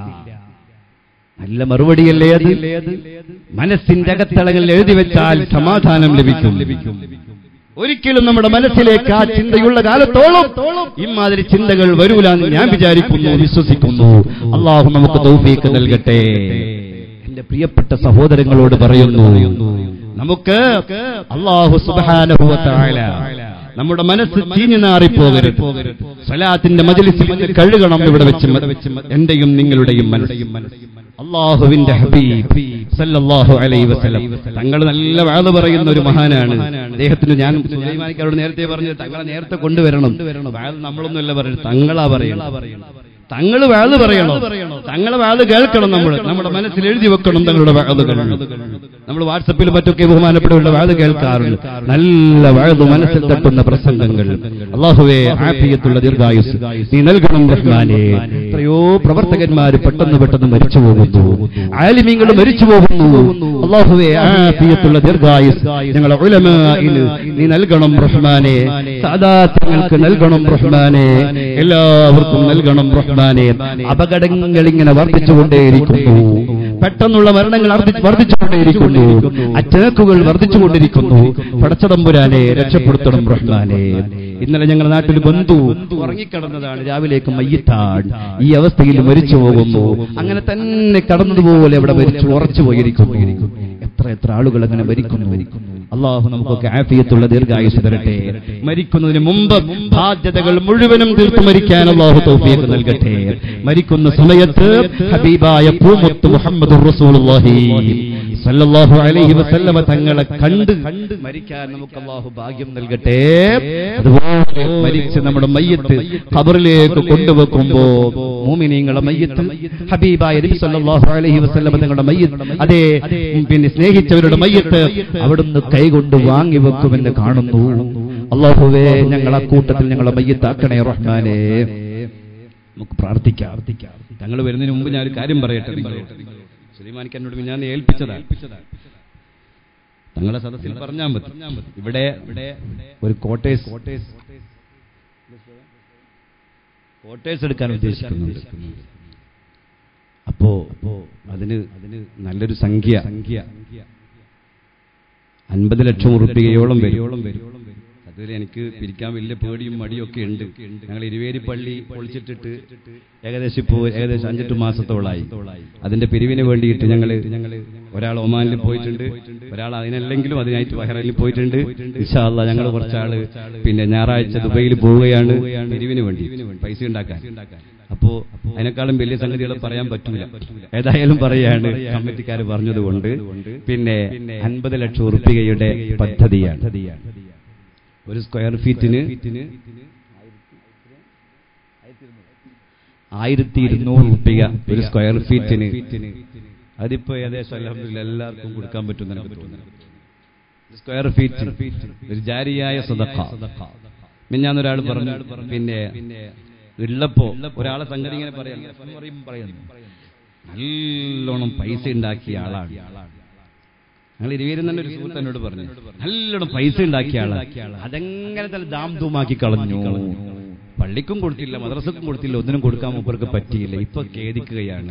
നല്ല മറുപടിയല്ലേ അത് മനസ്സിന്റെ അകത്തളങ്ങളിൽ എഴുതി വെച്ചാൽ സമാധാനം ലഭിക്കും ഒരിക്കലും നമ്മുടെ മനസ്സിലേക്ക് ആ ചിന്തയുള്ള കാലത്തോളം ഇമാതിരി ചിന്തകൾ വരൂല എന്ന് ഞാൻ വിചാരിക്കുന്നു വിശ്വസിക്കുന്നു അള്ളാഹു നമുക്ക് തൗഫീക്ക് നൽകട്ടെ എന്റെ പ്രിയപ്പെട്ട സഹോദരങ്ങളോട് പറയുന്നു നമുക്ക് അള്ളാഹു സുബാനുഭവത്തായ നമ്മുടെ മനസ്സ് ചീഞ്ഞു നാറിപ്പോകരുത് സലാത്തിന്റെ മജലിസിൽ വന്ന് കഴുകണം ഇവിടെ വെച്ച് എന്റെയും നിങ്ങളുടെയും മനസ്സും അള്ളാഹുവിന്റെ ഹബീബ് സല്ലല്ലാഹു അലൈഹി വസല്ലം തങ്ങൾ നല്ല വാഴ പറയുന്ന ഒരു മഹാനാണ് അദ്ദേഹത്തിന് ഞാൻ സുലൈമാനിക്കാരോട് നേരത്തെ പറഞ്ഞത് തങ്ങളെ നേരത്തെ കൊണ്ടുവരണം വാഴ നമ്മളൊന്നുമല്ല പറയുന്നത് തങ്ങളാ പറയണം തങ്ങൾ വാഴ പറയണം തങ്ങളെ വാഴ കേൾക്കണം നമ്മൾ നമ്മുടെ മനസ്സിൽ എഴുതി വെക്കണം തങ്ങളുടെ വാഴകൾ നമ്മൾ വാട്സപ്പിൽ മറ്റൊക്കെ ബഹുമാനപ്പെട്ടവരുടെ വാഴ കേൾക്കാറുണ്ട് നല്ല വാഴ മനസ്സിൽ തട്ടുന്ന പ്രസംഗങ്ങൾ അള്ളാഹുവേ ആഫിയത്തുള്ള ദീർഘായുസ് നീ നൽകണം റഹ്മാനെ എത്രയോ പ്രവർത്തകന്മാര് പെട്ടെന്ന് പെട്ടെന്ന് മരിച്ചു പോകുന്നു ആലിമീങ്ങൾ മരിച്ചു പോകുന്നു അള്ളാഹുവേ ആഫിയത്തുള്ള ദീർഘായുസ് ഞങ്ങളെ ഉലമായിന് നീ നൽകണം റഹ്മാനെ സാദാത്യങ്ങൾക്ക് നൽകണം റഹ്മാനെ എല്ലാവർക്കും നൽകണം റഹ്മാനെ അപകടങ്ങൾ ഇങ്ങനെ വർദ്ധിച്ചുകൊണ്ടേയിരിക്കുന്നു പെട്ടെന്നുള്ള മരണങ്ങൾ വർദ്ധി- വർദ്ധിച്ചുകൊണ്ടേയിരിക്കുന്നു അറ്റാക്കുകൾ വർദ്ധിച്ചുകൊണ്ടിരിക്കുന്നു പടച്ചതമ്പുരാനെ രക്ഷപ്പെടുത്തണം റഹ്മാനെ ഇന്നലെ ഞങ്ങളുടെ നാട്ടിൽ ബന്ധു ഉറങ്ങിക്കിടന്നതാണ് രാവിലേക്ക് മയ്യത്താണ് ഈ അവസ്ഥയിൽ മരിച്ചു പോകുന്നു അങ്ങനെ തന്നെ കടന്നതുപോലെ അവിടെ മരിച്ചു ഉറച്ചു പോയിരിക്കുന്നു എത്ര എത്ര ആളുകൾ അങ്ങനെ മരിക്കുന്നു അള്ളാഹു നമുക്കൊക്കെ ആഫിയത്തുള്ള ദീർഘായുസ് തരട്ടെ മരിക്കുന്നതിന് മുമ്പ് ബാധ്യതകൾ മുഴുവനും തീർത്തു മരിക്കാൻ അള്ളാഹു തൗഫീഖ് നൽകട്ടെ മരിക്കുന്ന സമയത്ത് ഹബീബായ പൂമുത്ത് മുഹമ്മദ് റസൂലുള്ളാഹി സല്ലല്ലാഹു അലൈഹി വസല്ലമ തങ്ങളെ കണ്ട് മരിക്കാൻ നമുക്ക് അള്ളാഹു ഭാഗ്യം നൽകട്ടെ അതുപോലെ മരിച്ച് നമ്മുടെ മയ്യത്ത് ഖബറിലേക്ക് കൊണ്ടുവെക്കുമ്പോ മൂമിനീങ്ങളെ മയ്യത്ത് ഹബീബായ നബി സല്ലല്ലാഹു അലൈഹി വസല്ലമ തങ്ങളുടെ മയ്യത്ത് അതേ ഉം, പിന്നെ സ്നേഹിച്ചവരുടെ മയ്യത്ത് അവിടുന്ന് കൈകൊണ്ട് വാങ്ങി വെക്കുമെന്ന് കാണുന്നു അള്ളാഹുവേ ഞങ്ങൾ ആ കൂട്ടത്തിൽ ഞങ്ങളെ മയ്യത്താക്കണേ റഹ്മാനേ നമുക്ക് പ്രാർത്ഥിക്കാം തങ്ങൾ വരുന്നതിന് മുമ്പ് ഞാൻ ഒരു കാര്യം പറയട്ടെ സുലൈമാനിക്ക് എന്നോട് ഞാൻ ഏൽപ്പിച്ചതാണ് തങ്ങളെ സദസ്സിൽ പറഞ്ഞാൽ മതി ഇവിടെ ഒരു കോട്ടേഴ്സ് കോട്ടേഴ്സ് എടുക്കാൻ ഉദ്ദേശിക്കുന്നുണ്ട് അപ്പോ അതിന് അതിന് നല്ലൊരു സംഖ്യ സംഖ്യ അൻപത് ലക്ഷം ഉറുപ്പികയോളം വരും അതുവരെ എനിക്ക് പിരിക്കാൻ വലിയ പേടിയും മടിയും ഒക്കെ ഉണ്ട് ഞങ്ങൾ ഇരുവേരി പള്ളി പൊളിച്ചിട്ടിട്ട് ഏകദേശം ഇപ്പോൾ ഏകദേശം അഞ്ചെട്ട് മാസത്തോളായി അതിന്റെ പിരിവിന് വേണ്ടിയിട്ട് ഞങ്ങൾ ഞങ്ങൾ ഒരാൾ ഒമാനിൽ പോയിട്ടുണ്ട് ഒരാൾ അതിനല്ലെങ്കിലും അതിനായിട്ട് ബഹ്റൈനിൽ പോയിട്ടുണ്ട് ഇൻഷാല്ല ഞങ്ങൾ കുറച്ചാള് പിന്നെ ഞായറാഴ്ച ദുബൈയിൽ പോവുകയാണ് പിരിവിന് വേണ്ടി പൈസ ഉണ്ടാക്കാൻ അപ്പോ അതിനേക്കാളും വലിയ സംഗതികൾ പറയാൻ പറ്റൂല ഏതായാലും പറയാണ് കമ്മിറ്റിക്കാർ പറഞ്ഞതുകൊണ്ട് പിന്നെ അൻപത് ലക്ഷം ഉറുപ്പികയുടെ പദ്ധതിയാണ് ഒരു സ്ക്വയർ ഫീറ്റിന് ആയിരത്തി ഇരുന്നൂറ് ഉറുപ്പിക ഒരു സ്ക്വയർ ഫീറ്റിന് അതിപ്പോ ഏകദേശം അലഹമില്ല എല്ലാവർക്കും കൊടുക്കാൻ പറ്റും എനിക്ക് തോന്നുന്നു ഒരു സ്ക്വയർ ഫീറ്റ് ഒരു ജാരിയായ സദഖ മിഞ്ഞാന്നൊരാൾ പറഞ്ഞു പിന്നെ ഉള്ളപ്പോ ഒരാളെ സംഗതി ഇങ്ങനെ പറയാം പറയുന്നു നല്ലോണം പൈസ ഉണ്ടാക്കിയ ആളാണ് ഞങ്ങൾ ഇരുവരും തന്നെ ഒരു സുഹൃത്ത് എന്നോട് പറഞ്ഞു നല്ലോണം പൈസ ഉണ്ടാക്കിയ ആളാണ് അതെങ്ങനെ തന്നെ ദാം ദൂമാക്കി കളഞ്ഞു പള്ളിക്കും കൊടുത്തില്ല മദ്രസക്കും കൊടുത്തില്ല ഒന്നിനും കൊടുക്കാൻ മൂപ്പർക്ക് പറ്റിയില്ല ഇപ്പൊ ഖേദിക്കുകയാണ്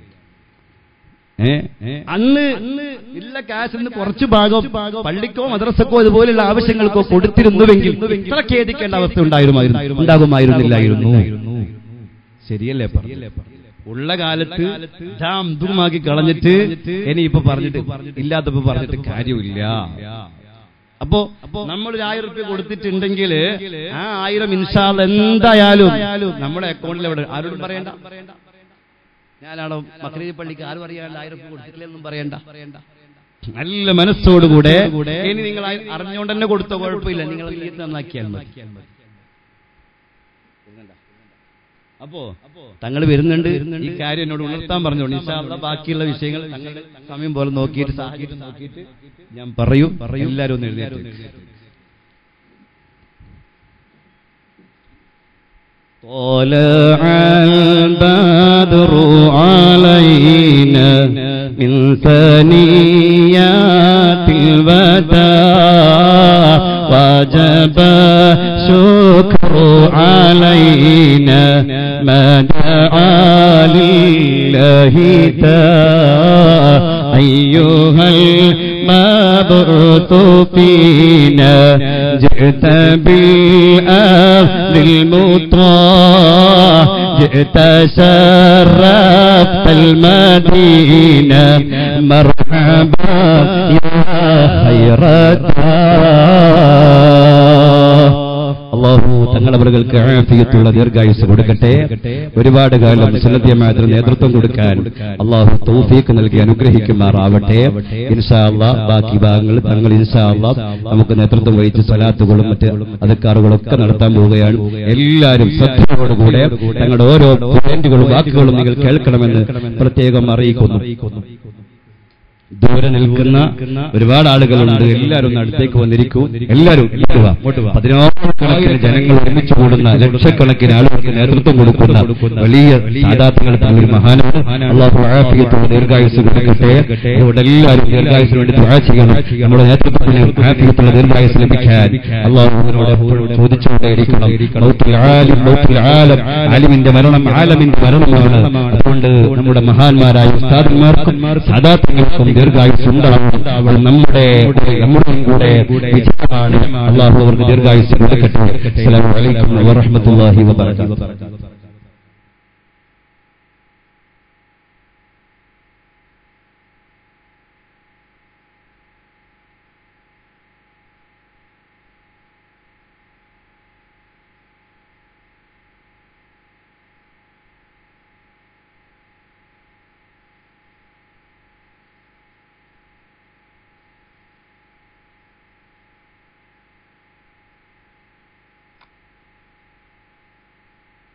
ഏ അന്ന് ഇല്ല കാശിൽ നിന്ന് കുറച്ച് ഭാഗം പള്ളിക്കോ മദ്രസക്കോ ഇതുപോലുള്ള ആവശ്യങ്ങൾക്കോ കൊടുത്തിരുന്നുവെങ്കിൽ ഇത്ര ഖേദിക്കേണ്ട അവസ്ഥ ഉണ്ടായിരുമായിരുന്നു ഉണ്ടാകുമായിരുന്നില്ലായിരുന്നു ശരിയല്ലേ പറഞ്ഞില്ലേ ഉള്ള കാലത്ത് ജാം ദുമാക്കി കളഞ്ഞിട്ട് ഇനിയിപ്പോ പറഞ്ഞിട്ട് ഇല്ലാത്തപ്പോ പറഞ്ഞിട്ട് കാര്യമില്ല അപ്പോ നമ്മൾ ഒരു ആയിരം റുപ്യ കൊടുത്തിട്ടുണ്ടെങ്കിൽ ആ ആയിരം ഇൻഷാൽ എന്തായാലും നമ്മുടെ അക്കൗണ്ടിൽ എവിടെ ആരോടും പറയണ്ട ഞാനാണോ മക്രീദ് പള്ളിക്ക് ആരും അറിയാണ്ട് ആയിരം റുപ്യ കൊടുത്തിട്ടില്ലെന്നും പറയണ്ട നല്ല മനസ്സോടുകൂടെ ഇനി നിങ്ങൾ അറിഞ്ഞുകൊണ്ട് തന്നെ കൊടുത്ത കുഴപ്പമില്ല നിങ്ങൾ നീയത്ത് നന്നാക്കിയാൽ മതി അപ്പോ തങ്ങൾ വരുന്നുണ്ട് ഈ കാര്യം എന്നോട് ഉണർത്താൻ പറഞ്ഞോണ്ട് ഇൻഷാല്ല ബാക്കിയുള്ള വിഷയങ്ങൾ തങ്ങളുടെ സമയം പോലെ നോക്കിയിട്ട് സാഹചര്യം നോക്കിയിട്ട് ഞാൻ പറയും പറയും എല്ലാവരും ഒന്ന് എഴുന്നേറ്റ് طلع البدر علينا من ثنيات الوداع وجب شكر علينا ما دعا لله تعالى أيها المبعوث فينا جئت بالأهل المطاع جئت شرفت المدينة مرحبا يا خير അള്ളാഹു തങ്ങളവർക്ക് ആഫിയത്തുള്ള ദീർഘായുസ് കൊടുക്കട്ടെ ഒരുപാട് കാലം സുന്നത്യമായതിന് നേതൃത്വം കൊടുക്കാൻ അള്ളാഹു തൗഫീക്ക് നൽകി അനുഗ്രഹിക്കുമാറാവട്ടെ ഇൻഷാ അള്ളാ ബാക്കി ഭാഗങ്ങൾ തങ്ങൾ ഇൻഷാ അള്ളാ നമുക്ക് നേതൃത്വം വഹിച്ച് സലാത്തുകളും മറ്റ് അധികാറുകളൊക്കെ നടത്താൻ പോവുകയാണ് എല്ലാവരും ശ്രദ്ധയോടുകൂടെ തങ്ങളുടെ ഓരോ പോയിന്റുകളും വാക്കുകളും നിങ്ങൾ കേൾക്കണമെന്ന് പ്രത്യേകം അറിയിക്കുന്നു ദൂരെ നിൽക്കുന്ന ഒരുപാട് ആളുകളുണ്ട് എല്ലാവരും ഒന്ന് അടുത്തേക്ക് വന്നിരിക്കൂ എല്ലാവരും ഇങ്ങോട്ട് വാ, ഇങ്ങോട്ട് വാ. പതിനായിരക്കണക്കിന് ജനങ്ങൾ ഒരുമിച്ച് കൂടുന്ന ലക്ഷക്കണക്കിന് ആളുകൾക്ക് നേതൃത്വം കൊടുക്കുന്ന വലിയ സാധാർത്ഥങ്ങൾ ഒരു മഹാനാണ് അള്ളാഹു ആഫിയത്തോട് ദീർഘായുസ് കൊടുക്കട്ടെ അതുകൊണ്ട് എല്ലാവരും ദീർഘായുസിന് വേണ്ടി ദുആ ചെയ്യണം നമ്മുടെ നേതൃത്വത്തിന് ആഫിയത്തുള്ള ദീർഘായുസ് ലഭിക്കാൻ അള്ളാഹുവിനോട് എപ്പോഴും ചോദിച്ചുകൊണ്ടേയിരിക്കണം മൗത്തുൽ ആലിം, മൗത്തുൽ ആലം. ആലിമിന്റെ മരണം ആലമിന്റെ മരണമാണ് അതുകൊണ്ട് നമ്മുടെ മഹാന്മാരായ ഉസ്താദന്മാർക്കും സാധാർത്ഥങ്ങൾക്കും ദീർഘായുസ് ഉണ്ടാവും അത് നമ്മുടെ നമ്മുടെ കൂടെ വിജയമാണ് അള്ളാഹു അവർക്ക് ദീർഘായുസ് കൊടുക്കട്ടെ അസ്സലാമു അലൈക്കും വറഹ്മത്തുള്ളാഹി വബറകാതുഹു